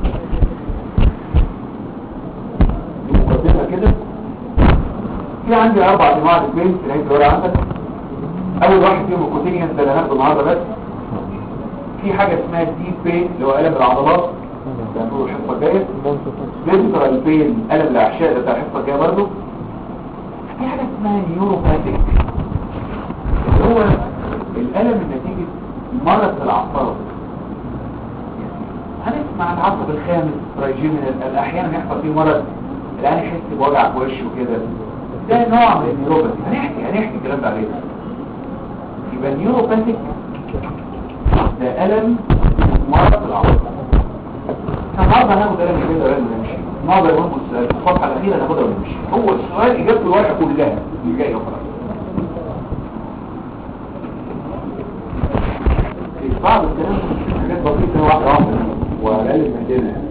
دي مقدمه كده في عندي اربع انواع للبين في العيد الورقه عندك اول واحد فيهم الكوتينيوس ده اللي هناخده النهارده بس في حاجه اسمها الديب بين اللي هو الم العضلات ده هنقوله الحصه الجايه فيزيكال بين الم الاعشاء ده بتاع الحصه الجايه برضه في حاجه اسمها نيوروباثيك اللي هو الالم نتيجه مرض الاعصاب هنسمع العصب الخامس ترايجيمينال احيانا يحصل فيه مرض الان يحس بوجع في وشه كده ده نوع من النيوروباثي هنحكي هنحكي الكلام ده عليه يبقى النيوروباثيك ده الم مرض الاعصاب النهارده هناخد الم كده ولا نمشي النهارده يا مهندس السؤال الصفحه الاخيره ناخدها ونمشي هو السؤال اجابته الورقه كلها اللي جايه وخلاص بعض الكلام حاجات بسيطة واحدة واحدة وأقل مهدنا يعني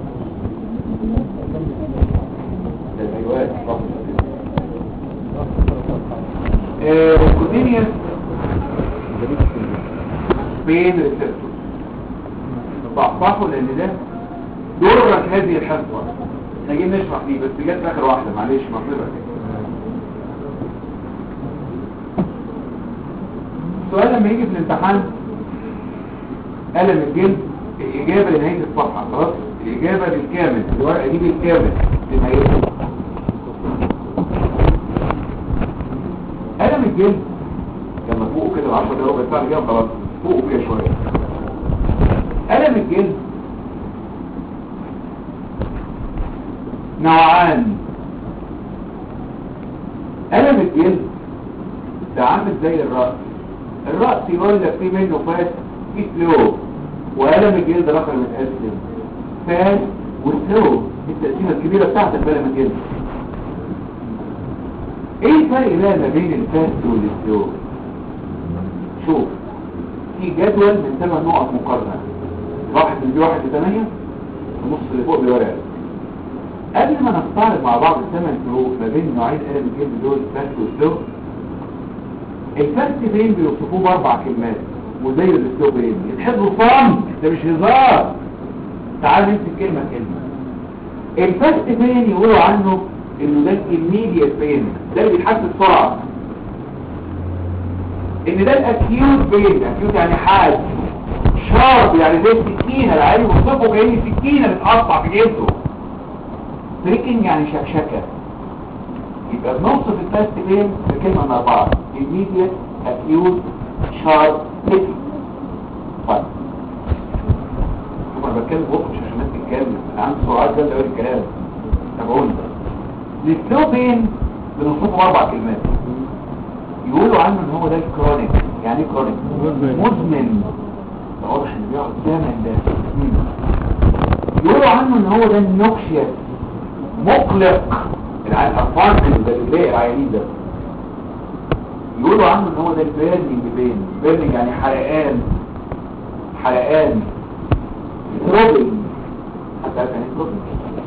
ده الأيوات كوتينيوس بين ريسبتور صحصحوا لأن ده دورك هذه الحصة احنا جايين نشرح دي بس جت آخر واحدة معلش مطلبة السؤال لما يجي في الامتحان قلم الجلد الإجابة لنهاية الصفحة خلاص الإجابة بالكامل الورقة دي بالكامل لنهايتها قلم الجلد لما فوقه كده 10 دقايق ربع ساعة اللي جايه خلاص فوقه كده شوية قلم الجلد نوعان قلم الجلد ده عامل زي الرأس الرأس يقول لك في منه فات في سلو وقلم الجلد الاخر متقسم فات وسلو التقسيمه الكبيره بتاعت قلم الجلد ايه الفرق بقى ما بين الفات والسلو شوف في جدول من ثمان نقط مقارنه واحد من دي واحد لثمانية النص اللي فوق بورقه قبل ما نستعرض مع بعض الثمان فروق ما بين نوعين قلم الجلد دول فات وسلو الفرق بين بيوصفوه باربع كلمات وزي الاسلوب ايه يتحبوا صم ده مش هزار تعال نمسك كلمه كلمه الفرق بين يقولوا عنه انه ده الميديا بين ده اللي بيتحس بسرعه ان ده الاكيوت بين اكيوت يعني حاد شارب يعني زي السكينه العيل وصفه كأن سكينه بتقطع في جلده بريكنج يعني شكشكه يبقى بنوصف الفاست بين بكلمه من اربعه immediate acute sharp licking طيب ثم انا بتكلم بطء مش عشان الناس تتكلم انا عندي سرعات جامده قوي الكلام تابعوني السلو بين بنوصفه باربع كلمات يقولوا عنه ان هو ده الكرونيك يعني ايه كرونيك مزمن. مزمن ده واضح ان بيقعد زمن ده مم. يقولوا عنه ان هو ده النوكشيس مقلق يعني الافارمنت ده اللي بيلاقي العيانين ده يقولوا عنه ان هو ده البيرنينج بين بيرنينج يعني حرقان حرقان تروبنج حتى عارف يعني ايه تروبنج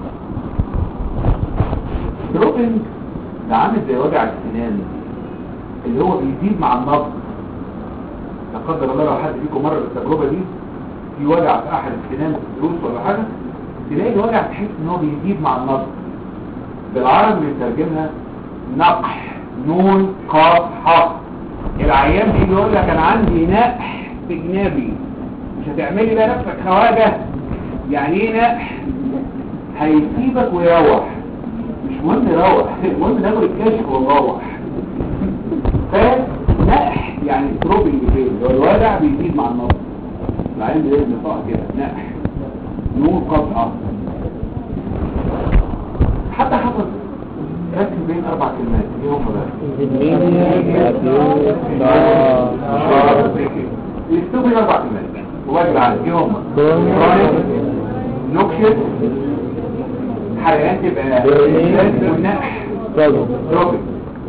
تروبنج ده عامل زي وجع السنان اللي هو بيزيد مع النبض لا قدر الله لو حد فيكم مر بالتجربه دي في وجع في احد السنان في الدروس ولا حاجه تلاقي الوجع تحس ان هو بيزيد مع النبض بالعربي بنترجمها نقح نون قاف ح العيان بيجي يقول لك انا عندي نقح في جنابي مش هتعملي بقى نفسك خواجه يعني ايه نقح هيسيبك ويروح مش مهم يروح المهم ناخد الكشف ونروح فنقح يعني تروبنج فين اللي هو الوجع بيزيد مع النبض العين بيزيد نقاء كده نقح نون قطعه حتى حصل ركز بين اربع كلمات ايه هم بقى يكتبوا بين اربع كلمات وواجب على ايه هم نكشف حرقات تبقى والنقح روبن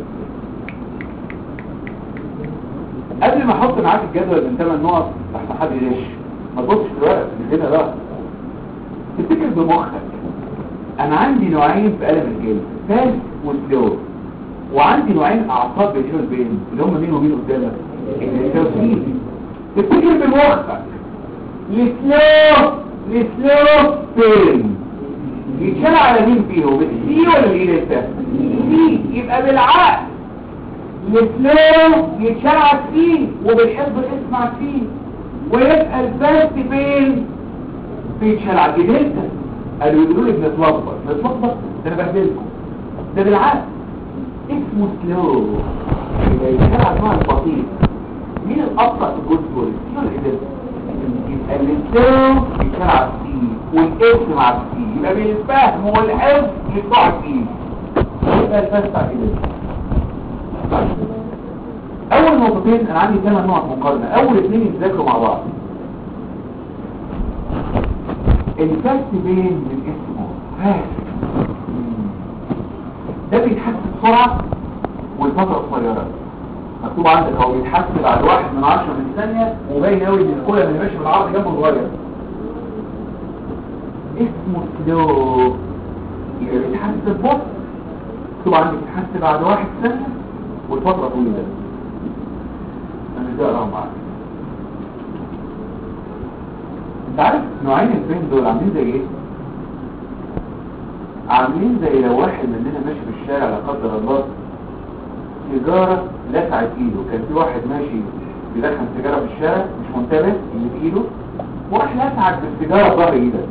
قبل ما احط معاك الجدول من 8 نقط تحت حد يغش ما تبصش في الورق اللي هنا بقى تفتكر بمخك انا عندي نوعين في قلم الجلد فاس وسلو وعندي نوعين اعصاب بيشيلوا البين اللي هم مين ومين قدامك التوسيل تفتكر بمخك السلو السلو فين يتشال على مين فيهم السي ولا الايه لسه السي يبقى بالعقل السلو يتشال على السي وبالحفظ الاسم على السي ويبقى الفاست فين بيتشال على الجديد قالوا يقولوا لي بنتلخبط نتلخبط ده انا بهدلكم ده بالعقل اسمه سلو يبقى يتشال على النوع البطيء مين الابطا في الجزء كله السي ولا الايه يبقى السلو يتشال على السي والاسم مع السي يبقى بالفهم والحفظ يطلع السي يبقى الفاست على الجديد اول نقطتين انا عندي ثمان نقط مقارنه اول اثنين يتذاكروا مع بعض الفرق بين من اسمه فاست ده بيتحس بسرعه والفتره قصيره مكتوب عندك هو بيتحس بعد واحد من عشرة من ثانيه وباين قوي ان الكولا اللي ماشي بالعرض جنبه صغير اسمه سلو يبقى بيتحس ببطء مكتوب عندك بيتحس بعد واحد ثانيه والفتره طويله انا مش بقراهم معاك انت عارف نوعين الفين دول عاملين زي ايه عاملين زي لو واحد مننا ماشي في الشارع لا قدر الله سيجاره لسعت ايده كان في واحد ماشي بيدخن سيجاره في الشارع مش منتبه اللي في ايده وراح لسعت بالسيجاره ظهر ايدك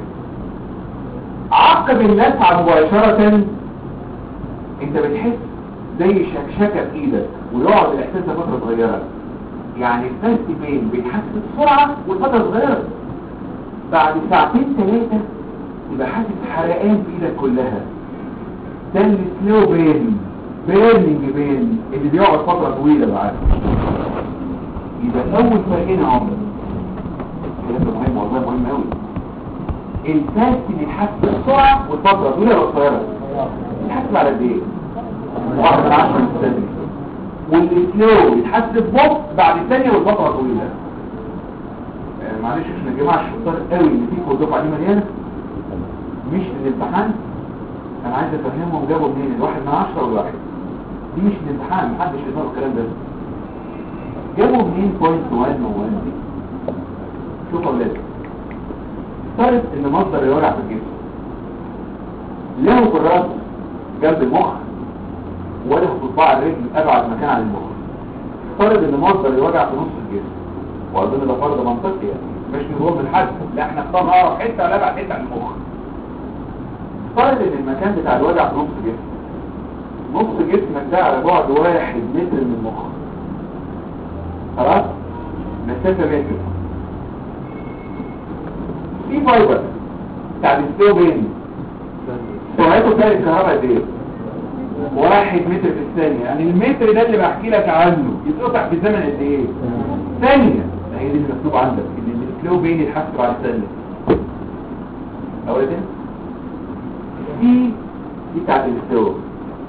عقب اللسعه مباشره انت بتحس زي شكشكه في ايدك ويقعد الاحساس ده فتره صغيره يعني الفرق بين بيتحس بسرعه والفتره صغيره بعد ساعتين ثلاثة يبقى حاسس حرقان في ايدك كلها ده اللي سلو بين بيرنينج بين اللي بيقعد فترة طويلة بعد يبقى اول فرقين عمر الكلام ده مهم والله مهم قوي الفاست اللي يتحس بسرعة والفترة طويلة ولا قصيرة يتحس بعد قد ايه؟ واحد من عشرة من الثانية واللي سلو يتحس ببطء بعد ثانية والفترة طويلة معلش عشان يا جماعه الشطار قوي اللي فيكم الدفعه دي مليانه مش الامتحان انا عايز افهمهم جابوا منين الواحد من عشرة والواحد دي مش الامتحان محدش يقدر الكلام ده جابوا منين بوينت 1 و 1 دي شوفوا اولاد افترض ان مصدر الوجع في الجسم له في الراس جنب المخ وله في صباع الرجل ابعد مكان عن المخ افترض ان مصدر الوجع في نص الجسم واظن ده فرض منطقي يعني مش نقول من حد لا احنا اخترنا اقرب حته ولا ابعد حته عن المخ فرض ان المكان بتاع الوجع في نص جسم نص جسمك ده على بعد واحد متر من المخ خلاص مسافه متر في فايبر بتاع السلو بين سرعته بتاع الكهرباء قد ايه واحد متر في الثانية يعني المتر ده اللي بحكي لك عنه يتقطع في زمن قد ايه ثانية هي دي اللي مكتوب عندك ان الفلو بين يتحسب على الثانية اول دي دي دي بتاعت الفلو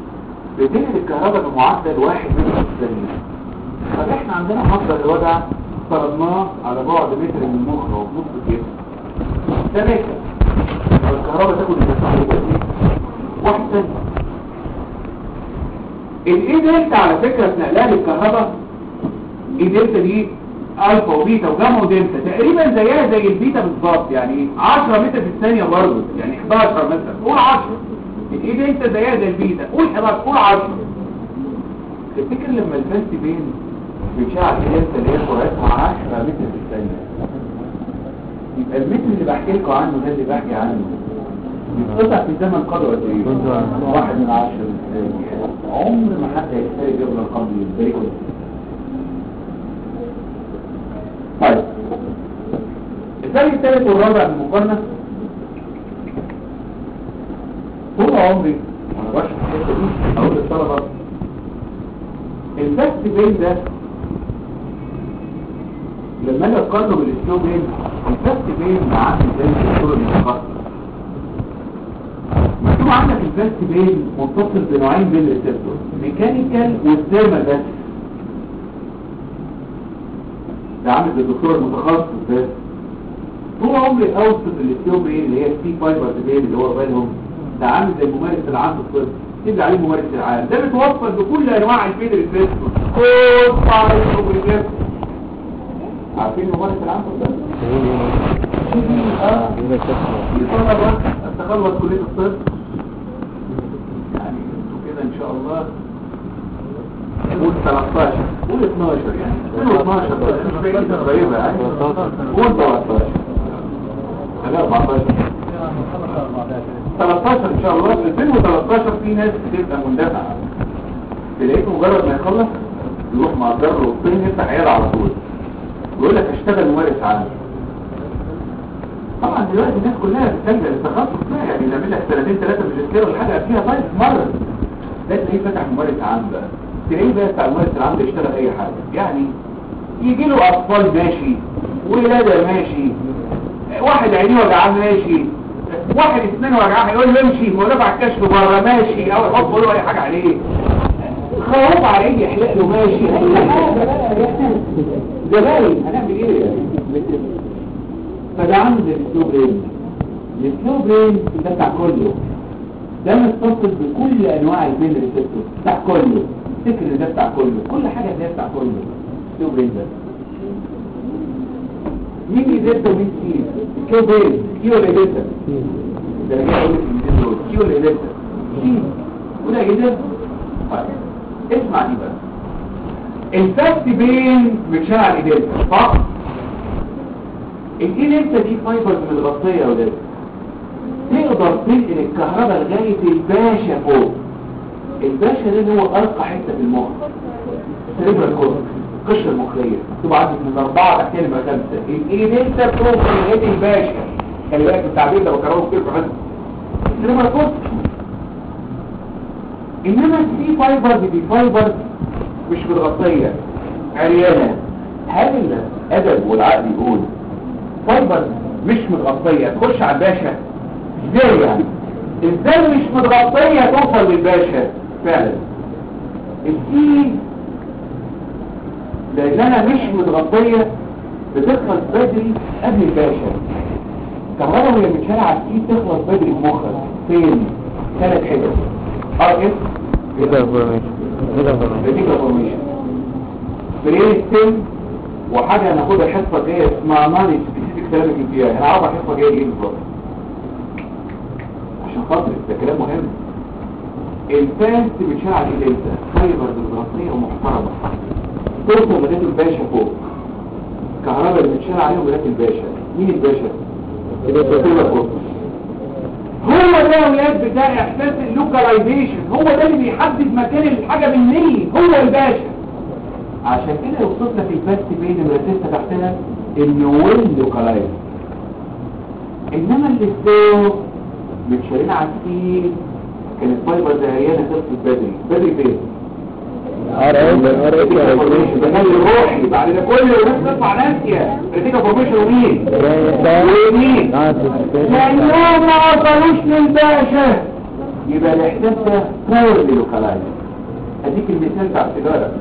بتنقل الكهرباء بمعدل واحد متر في الثانية طب احنا عندنا مصدر الوضع فرضناه على بعد متر من المخ او في نص الجسم ده متر والكهرباء تاخد المساحة دي واحد ثانية الايه دلتا على فكرة في نقلها للكهرباء ايه دلتا دي الفا وبيتا وجاما ودلتا تقريبا زيها زي البيتا بالظبط يعني 10 متر في الثانية برضه يعني 11 مثلا قول 10 الايه دلتا زيها زي البيتا قول 11 قول 10 تفتكر لما الفاست بين بيشعل الدلتا اللي هي سرعتها 10 متر في الثانية يبقى المتر اللي بحكي لكم عنه ده اللي بحكي عنه بيتقطع في زمن قدره قد ايه؟ واحد من عشرة عمر ما حد هيحتاج يجيب الارقام دي ازاي كده طيب الثاني الثالث والرابع في المقارنة طول عمري وانا بشرح الحته دي اقول للطلبه الفاست بين ده لما اجي اقارنه بالسلو بين الفاست بين عامل زي الدكتور المتخصص مكتوب عندك الفاست بين متصل بنوعين بين الريسبتور ميكانيكال والثيرمال بس ده عامل زي الدكتور المتخصص ده طول عمري اوصف السلو بين اللي هي السي فايبر بين اللي هو بالهم ده عامل زي الممارس العام في الطب تبقى عليه ممارس العام ده بيتوصل بكل انواع الفيد ريسبتور كود فايبر وريسبتور عارفين الممارس العام في الطب؟ اه يطلب تخلص كلية الطب يعني انتوا كده ان شاء الله قول 13 قول 12 يعني 2012 بس مش بعيدة قريبة يعني قول 13 لا 14 13 ان شاء الله في 2013 في ناس بتبقى مندفعة تلاقيته مجرد ما يخلص يروح مع الضر والطين يفتح عيادة على طول يقول لك اشتغل ممارس عام طبعا دلوقتي الناس كلها بتلجأ للتخصص ده يعني نعمل لك سنتين ثلاثة ماجستير ولا حاجة فيها طيب مرة ده تلاقيه فتح ممارس عام بقى تلاقيه بقى بتاع الممارس العام ده يشتغل اي حاجة يعني يجي له اطفال ماشي ولادة ماشي واحد عينيه وجعان ماشي واحد اسنانه وجعان يقول له امشي ورفع الكشف بره ماشي او يحط له اي حاجة عليه خوف عليه يحلق له ماشي اي حاجة بقى زباين هنعمل ايه يعني فده عامل زي السلو برين السلو برين ده بتاع كله ده متصل بكل انواع البين ريسبتور بتاع كله فكر ده بتاع كله كل حاجه ده بتاع كله السلو برين ده مين يدتا ومين سي السلو برين كيو ولا يدتا ده انا جاي اقول لك الاثنين دول كيو ولا يدتا سي وده يدتا طيب اسمع دي بقى الفاست بين بتشعل ايديتا صح الايه لسه دي فايبرز متغطيه يا ولاد تقدر تنقل الكهرباء لغايه الباشا فوق الباشا ده اللي هو ارقى حته في المخ سريبرال كورتكس القشره المخيه تبقى عندك من اربعه تحت لما خمسه الايه لسه بتوصل لغايه الباشا خلي بالك التعبير ده بكرره كتير في حد سريبرال كورتكس انما السي فايبرز دي فايبرز مش متغطيه عريانه هل الادب والعقل يقول فايبر مش متغطية تخش على الباشا ازاي يعني ازاي مش متغطية توصل للباشا فعلا السي لانها مش متغطية بتخلص بدري قبل الباشا كهرباء وهي بتشال على السي تخلص بدري في مخك فين ثلاث حتت ار اف كده فورميشن كده فورميشن ريتيكا فورميشن برين ستيم وحاجة هناخدها الحصة الجاية اسمها ناني سبيسيفيك ثيرابي فيها هنعرف الحصة الجاية ايه بالظبط عشان خاطر ده كلام مهم الفاست بتشال على ايه انت فايبر ديمقراطية ومحترمة توصل لغاية الباشا فوق كهرباء اللي بتشال عليهم لغاية الباشا مين الباشا؟ الباشا هو ده يا ولاد بتاع احساس اللوكاليزيشن هو ده اللي بيحدد مكان الحاجة منين هو الباشا عشان كده وصلنا في الفاست بين المرسيسة تحتها انه وين لوكالايز انما اللي فوق متشارين على السين كانت فايبر زهريانة خلصت بدري بدري فين؟ ار اس ار اس ده كان روحي بعد ده كله الناس تطلع ناسية ريتيكا فورميشن ومين؟ ومين؟ لانهم ما وصلوش للباشا يبقى الاحساس ده بورلي لوكالايز اديك المثال بتاع السيجاره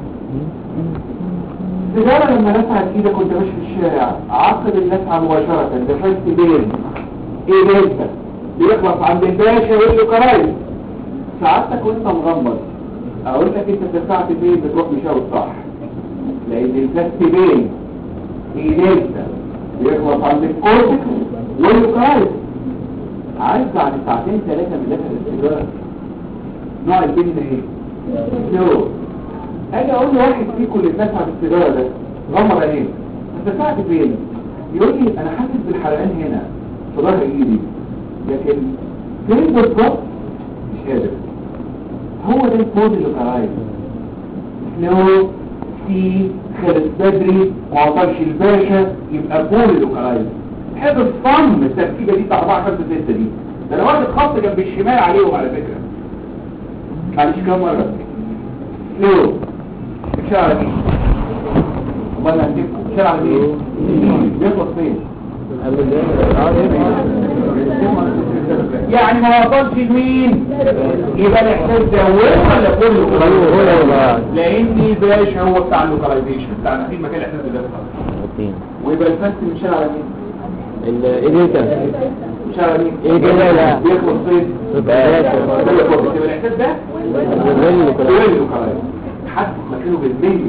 السيجاره لما لسعت ايدك كنت ماشي في الشارع عقب اللسعه مباشره دخلت بين ايه لسه بيخلص عند الباشا يقول له كرايس سعادتك وانت مغمض اقول لك انت اتدفعت فين بتروح مشاوي الصح لان الفست بين ايه لسه بيخلص عند الكورتكس يقول له كرايس عايز بعد ساعتين ثلاثة من لسه السيجاره نوع البين ده ايه؟ سلو اجي اقول لواحد فيكم اللي اتلسع بالسيجاره ده غمض عينيه اتلسعت فين؟ يقول لي انا حاسس بالحرقان هنا في ظهر ايدي لكن فين بالظبط مش قادر هو ده الكود اللي قرايه سلو في خلص بدري ما وصلش الباشا يبقى كل اللي قرايه حفظ صم التركيبه دي بتاع 4 5 6 دي ده لو واخد خط جنب الشمال عليهم على فكره معلش كام مرة لو شعر مين امال هنجيبكم شعر مين بيخلص فين يعني ما وصلش لمين يبقى الاحساس ده هو ولا كله لان الباشا هو بتاع اللوكاليزيشن بتاع تحديد مكان الاحساس ده ويبقى الفست من شارع مين الايديتا شارع مين إيه كده لا. بيخلص فين يبقى الاحساس ده بيقول كمان حد مكانه بالملي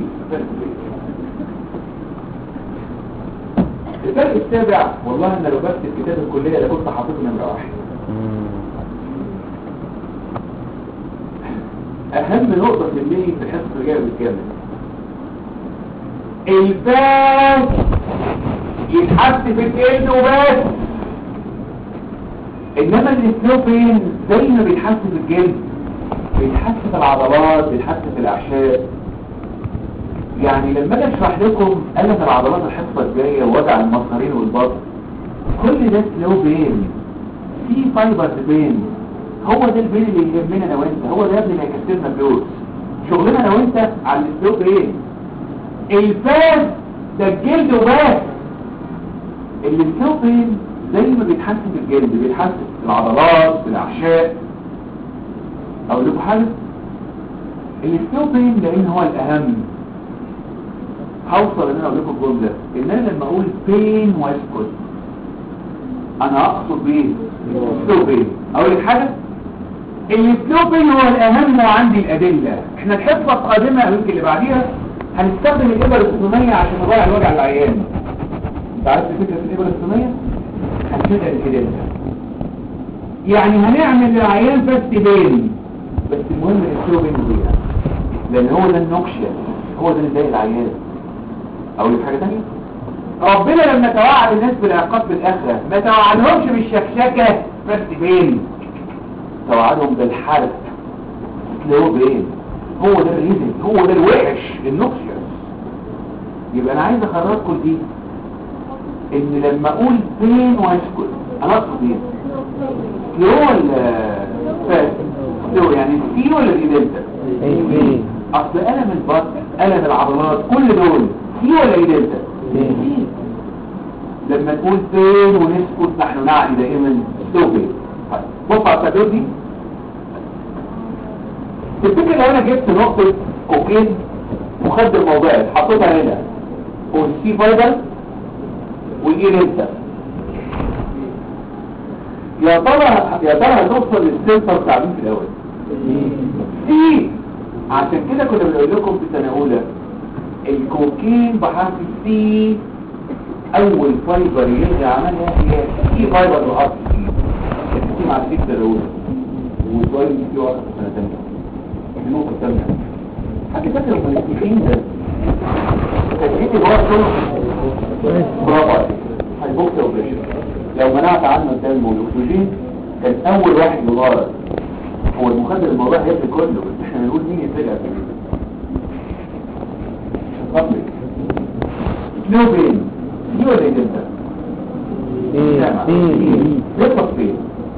الفرق السابع والله انا لو بكتب كتاب الكلية ده كنت حاططه نمرة واحد اهم نقطة في الملي في الحصة اللي جاية بالكامل الباس يتحس في الجلد وبس انما السلوبين زي ما بيتحس في الجلد بيتحس في العضلات بيتحس في الاعشاب يعني لما اجي اشرح لكم الم العضلات الحصه الجايه ووجع المصارين والبطن كل ده سلو بين في فايبر بين هو ده البين اللي يهمنا انا وانت هو ده يا ابني اللي هيكسبنا فلوس شغلنا انا وانت على السلو بين الفاس ده الجلد وبس السلو بين زي ما بيتحسن في الجلد بيتحسن في العضلات في الاعشاء اقول لكم حاجه الستوبين لان هو الاهم هوصل ان انا اقول لكم الجمله ان انا لما اقول بين واسكت انا اقصد بيه ستوبين اقول لك حاجه الستوبين هو الاهم وعندي الادله احنا الحصه القادمه او يمكن اللي بعديها هنستخدم الابر الصدميه عشان نضيع الوجع العيان انت عارف فكره الابر الصدميه هنشغل الادله يعني هنعمل للعيان بس بين بس المهم الاسلوب بينه وبينها لان هو ده النقشة هو ده اللي زي العيان اقول لك حاجة تانية ربنا لما توعد الناس بالعقاب بالاخرة ما توعدهمش بالشكشكة بس بين توعدهم بالحرق اسلوب بين هو ده الريزن هو ده الوحش النقشة يبقى انا عايز اخرجكم دي ان لما اقول بين واسكت انا اقصد ايه اللي هو الفاس هو يعني السي ولا دي دلتا ايه اصل الم البطن الم العضلات كل دول سي ولا ايه دلتا سي لما تقول فين ونسكت نحن نعني دائما ستوبي بص على التدور دي تفتكر لو انا جبت نقطة كوكين مخدر موضعي حطيتها هنا والسي فايبر والايه دلتا يا ترى يا ترى هنوصل للسنتر بتاع مين في الاول سي عشان كده كنا بنقول لكم في سنه اولى الكوكين بحرف سي اول فايبر يلغي عملها هي سي فايبر بحرف سي سي مع السي الاولى وشويه سي واحد في سنه ثانيه دي نقطه ثانيه حد فاكر لما الاثنين ده تجديد جوه الشغل برافو عليك هيبوكسي اوبريشن لو منعت عنه الدم والاكسجين كان اول واحد يغارق هو المخدر الموضوع هيفرق كله بس احنا بنقول مين يفرق قبل كده فضلك لو بين دي ولا ايه انت يخلص فين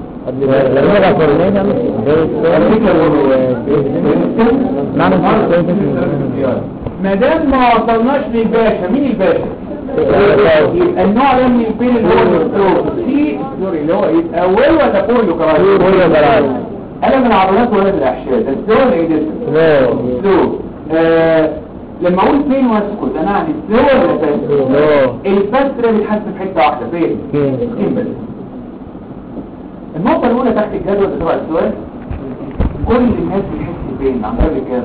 ما دام ما وصلناش للباشا مين الباشا يبقى النوع ده من البين اللي هو الدكتور سي سوري اللي هو يبقى اول ولا كله كمان ألم العضلات ولا الأحشاء ده السلو ولا ايه ده سلو سلو آه لما اقول فين واسكت انا يعني سلو ولا فاست سلو الفاست ده بيتحس في حته واحده فين فين؟ فين بس النقطه الاولى تحت الجدول بتوع السؤال كل الناس بتحس فين عندها كام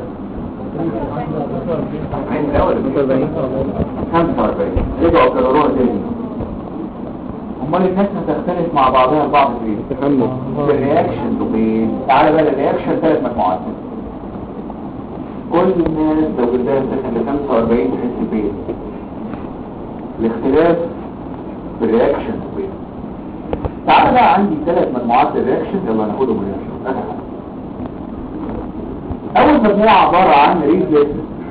عين الاول 45 رجعوا كرروها تاني امال الناس هتختلف مع بعضها البعض فين تحمل الرياكشن دومين تعالى بقى الرياكشن ثلاث مجموعات كل الناس لو بدها سكن ل 45 تحس بيه الاختلاف في الرياكشن دومين تعالى بقى عندي ثلاث مجموعات الرياكشن يلا ناخدهم رياكشن اول مجموعه عباره عن ريفلكس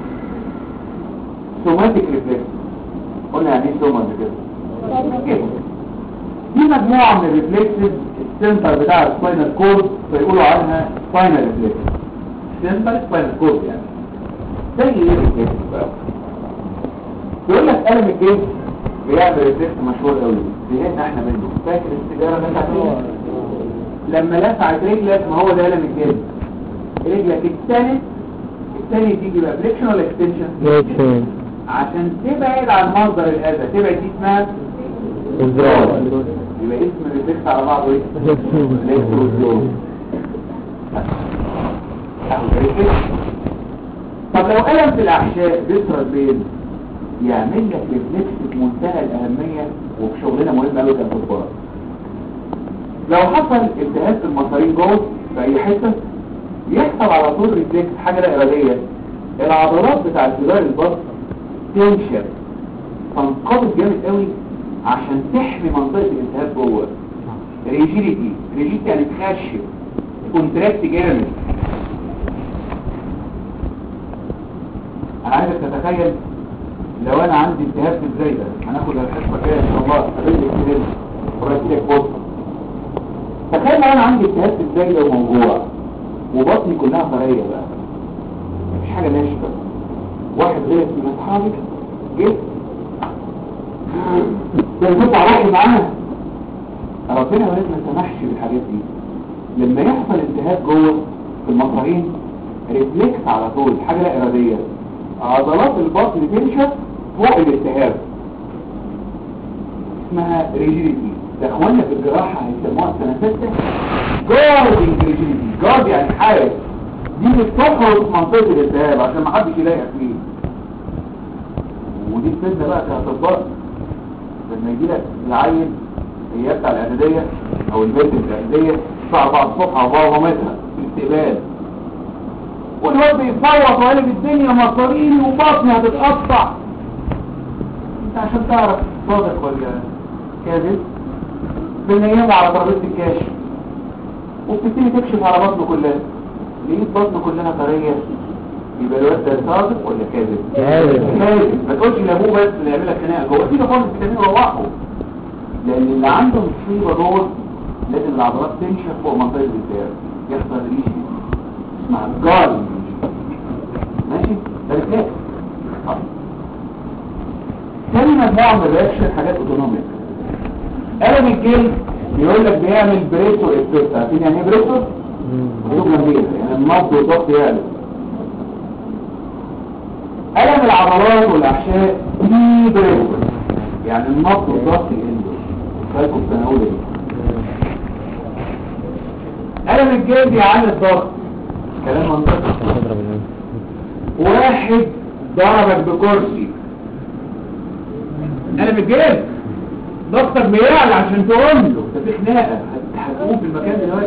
سوماتيك ريفلكس قلنا يعني ايه سوما كده كده دي مجموعة من الريفلكسز السنتر بتاع السباينال كورد فيقولوا عنها سباينال ريفلكس سنتر سباينال كورد يعني زي ايه الريفلكس بقى يقول لك قلم الجيش بيعمل ريفلكس مشهور قوي زهقنا احنا منه فاكر السيجاره اللي انت لما لسعت رجلك ما هو ده قلم الجيش رجلك الثاني الثاني تيجي بقى فليكشن ولا اكستنشن رياكشن عشان تبعد عن مصدر الاذى تبعد دي اسمها ازاي يبقى اسم الريفلكس على بعضه ايه الكتروزوم اهو الريفلكس طب لو قلم في الاحشاء بيسرد بين يعمل لك ريفلكس بمنتهى الاهميه وفي شغلنا مهم قوي كاطباء لو حصل التهاب في المصارين جوه في اي حته يحصل على طول ريفلكس حاجه لا اراديه العضلات بتاع جدار البطن تنشف تنقبض جامد قوي عشان تحمي منطقة الالتهاب جوه ريجيليتي ريجيليتي يعني تخشب كونتراكت جامد انا عايزك تتخيل لو انا عندي التهاب في الزايدة هناخد الحصة كده ان شاء الله قبل الاكتدال ورأيتك بص تخيل لو انا عندي التهاب في الزايدة وموجوع وبطني كلها طرية بقى مفيش حاجة ناشفة واحد غير من اصحابي جه تنفع روحي معاه ربنا ولاد ما سمحش بالحاجات دي لما يحصل التهاب جوه في المصارين ريفلكس على طول حاجة لا إرادية عضلات البطن تنشف فوق الالتهاب اسمها ريجيديتي ده اخوانا في الجراحة هيسموها السنة ستة جاردنج ريجيديتي جارد يعني حارس دي بتحرس منطقة الالتهاب عشان ما حدش يلاقي فيه ودي الفتنة بقى كاطباء لما يجي لك العيل هي بتاع الاعداديه او البنت الاعداديه الساعه 4 الصبح او 4 مامتها في الاستقبال والواد بيصوت وقالب الدنيا مصاريني وبطني هتتقطع انت عشان تعرف صادق ولا كاذب بنيمه على ترابيزه الكاشف وبتبتدي تكشف على بطنه كلها لقيت بطنه كلها طريه يبقى الواد ده صادق ولا كاذب؟ كاذب. كاذب ما تقولش لابوه بس اللي يعمل لك خناقه جوه سيبه خالص الفيتامين وروحه لان اللي عنده مصيبه جوه لازم العضلات تنشف فوق منطقه الالتهاب يحصل ريش اسمها جارد ماشي ده ريفلكس طيب. تاني مجموعه من الرياكشن حاجات اوتونوميك قلم الجلد بيقول لك بيعمل بريسو افكت عارفين يعني ايه بريسو؟ حدود جنبيه يعني النبض والضغط يعلى ألم العضلات والأحشاء دي بريسو يعني النبض والضغط يقلوا بالكم التناول ايه ألم الجلد يعلي الضغط كلام منطقي واحد ضربك بكرسي ألم الجلد ضغطك بيعلى عشان تقول له ده في خناقه هت- هتقوم في المكان دلوقتي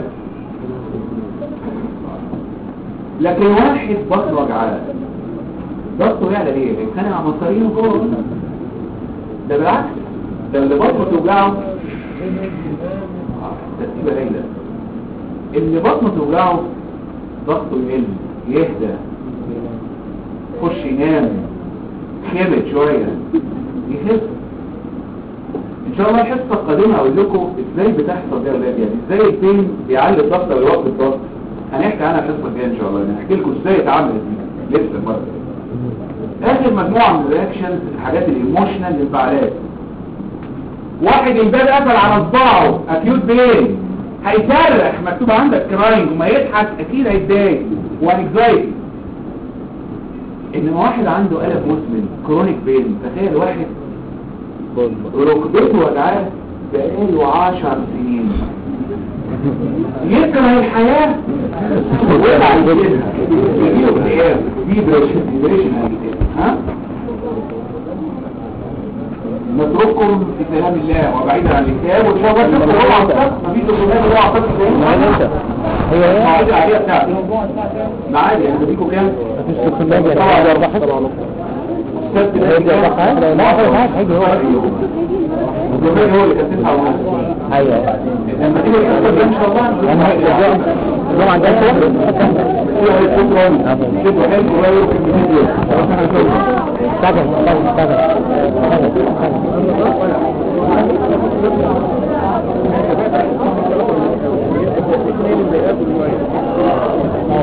لكن واحد بطنه وجعاه ضغطه يعلى ليه؟ بيتخانق مع مصارينه جوه ده بالعكس ده اللي بطنه توجعه آه، ترتيبه ليلى اللي بطنه توجعه ضغطه يقل يهدى يخش ينام خبت شويه يخف ان شاء الله الحصه القادمه اقول لكم ازاي بتحصل ده يا ولاد يعني ازاي البين بيعلي الضغط او يوقف الضغط هنحكي عنها الحصه الجايه ان شاء الله يعني هحكي لكم ازاي اتعاملت دي لسه المره اخر مجموعه من الرياكشنز الحاجات الايموشنال الانفعالات واحد الباب قفل على صباعه اكيوت بين هيصرخ مكتوب عندك كراينج وما يضحك اكيد هيتضايق وانكزايتي انما واحد عنده قلب مسلم كرونيك بين تخيل واحد ركبته وجعاه بقاله عشر سنين يكره الحياة ويبقى يجيبها يجيله اكتئاب ديبريشن ديبريشن ها نترككم في كلام الله وبعيدا عن الكتاب وان شاء الله تشوفوا هو عصر مفيش دكتور هو عصر انت هي ايه معادي عليها بتاعتي معادي انا بديكوا كام؟ مفيش تكنولوجيا هيجي يربحك هيجي يربحك لا لا هيجي هيجي هو الجمهوري هو اللي كان تسعة ونص ايوه لما تيجي الحصة دي ان شاء الله انا اليوم عندنا شوفوا حلو قريب في الفيديو اشتغل اشتغل اشتغل اشتغل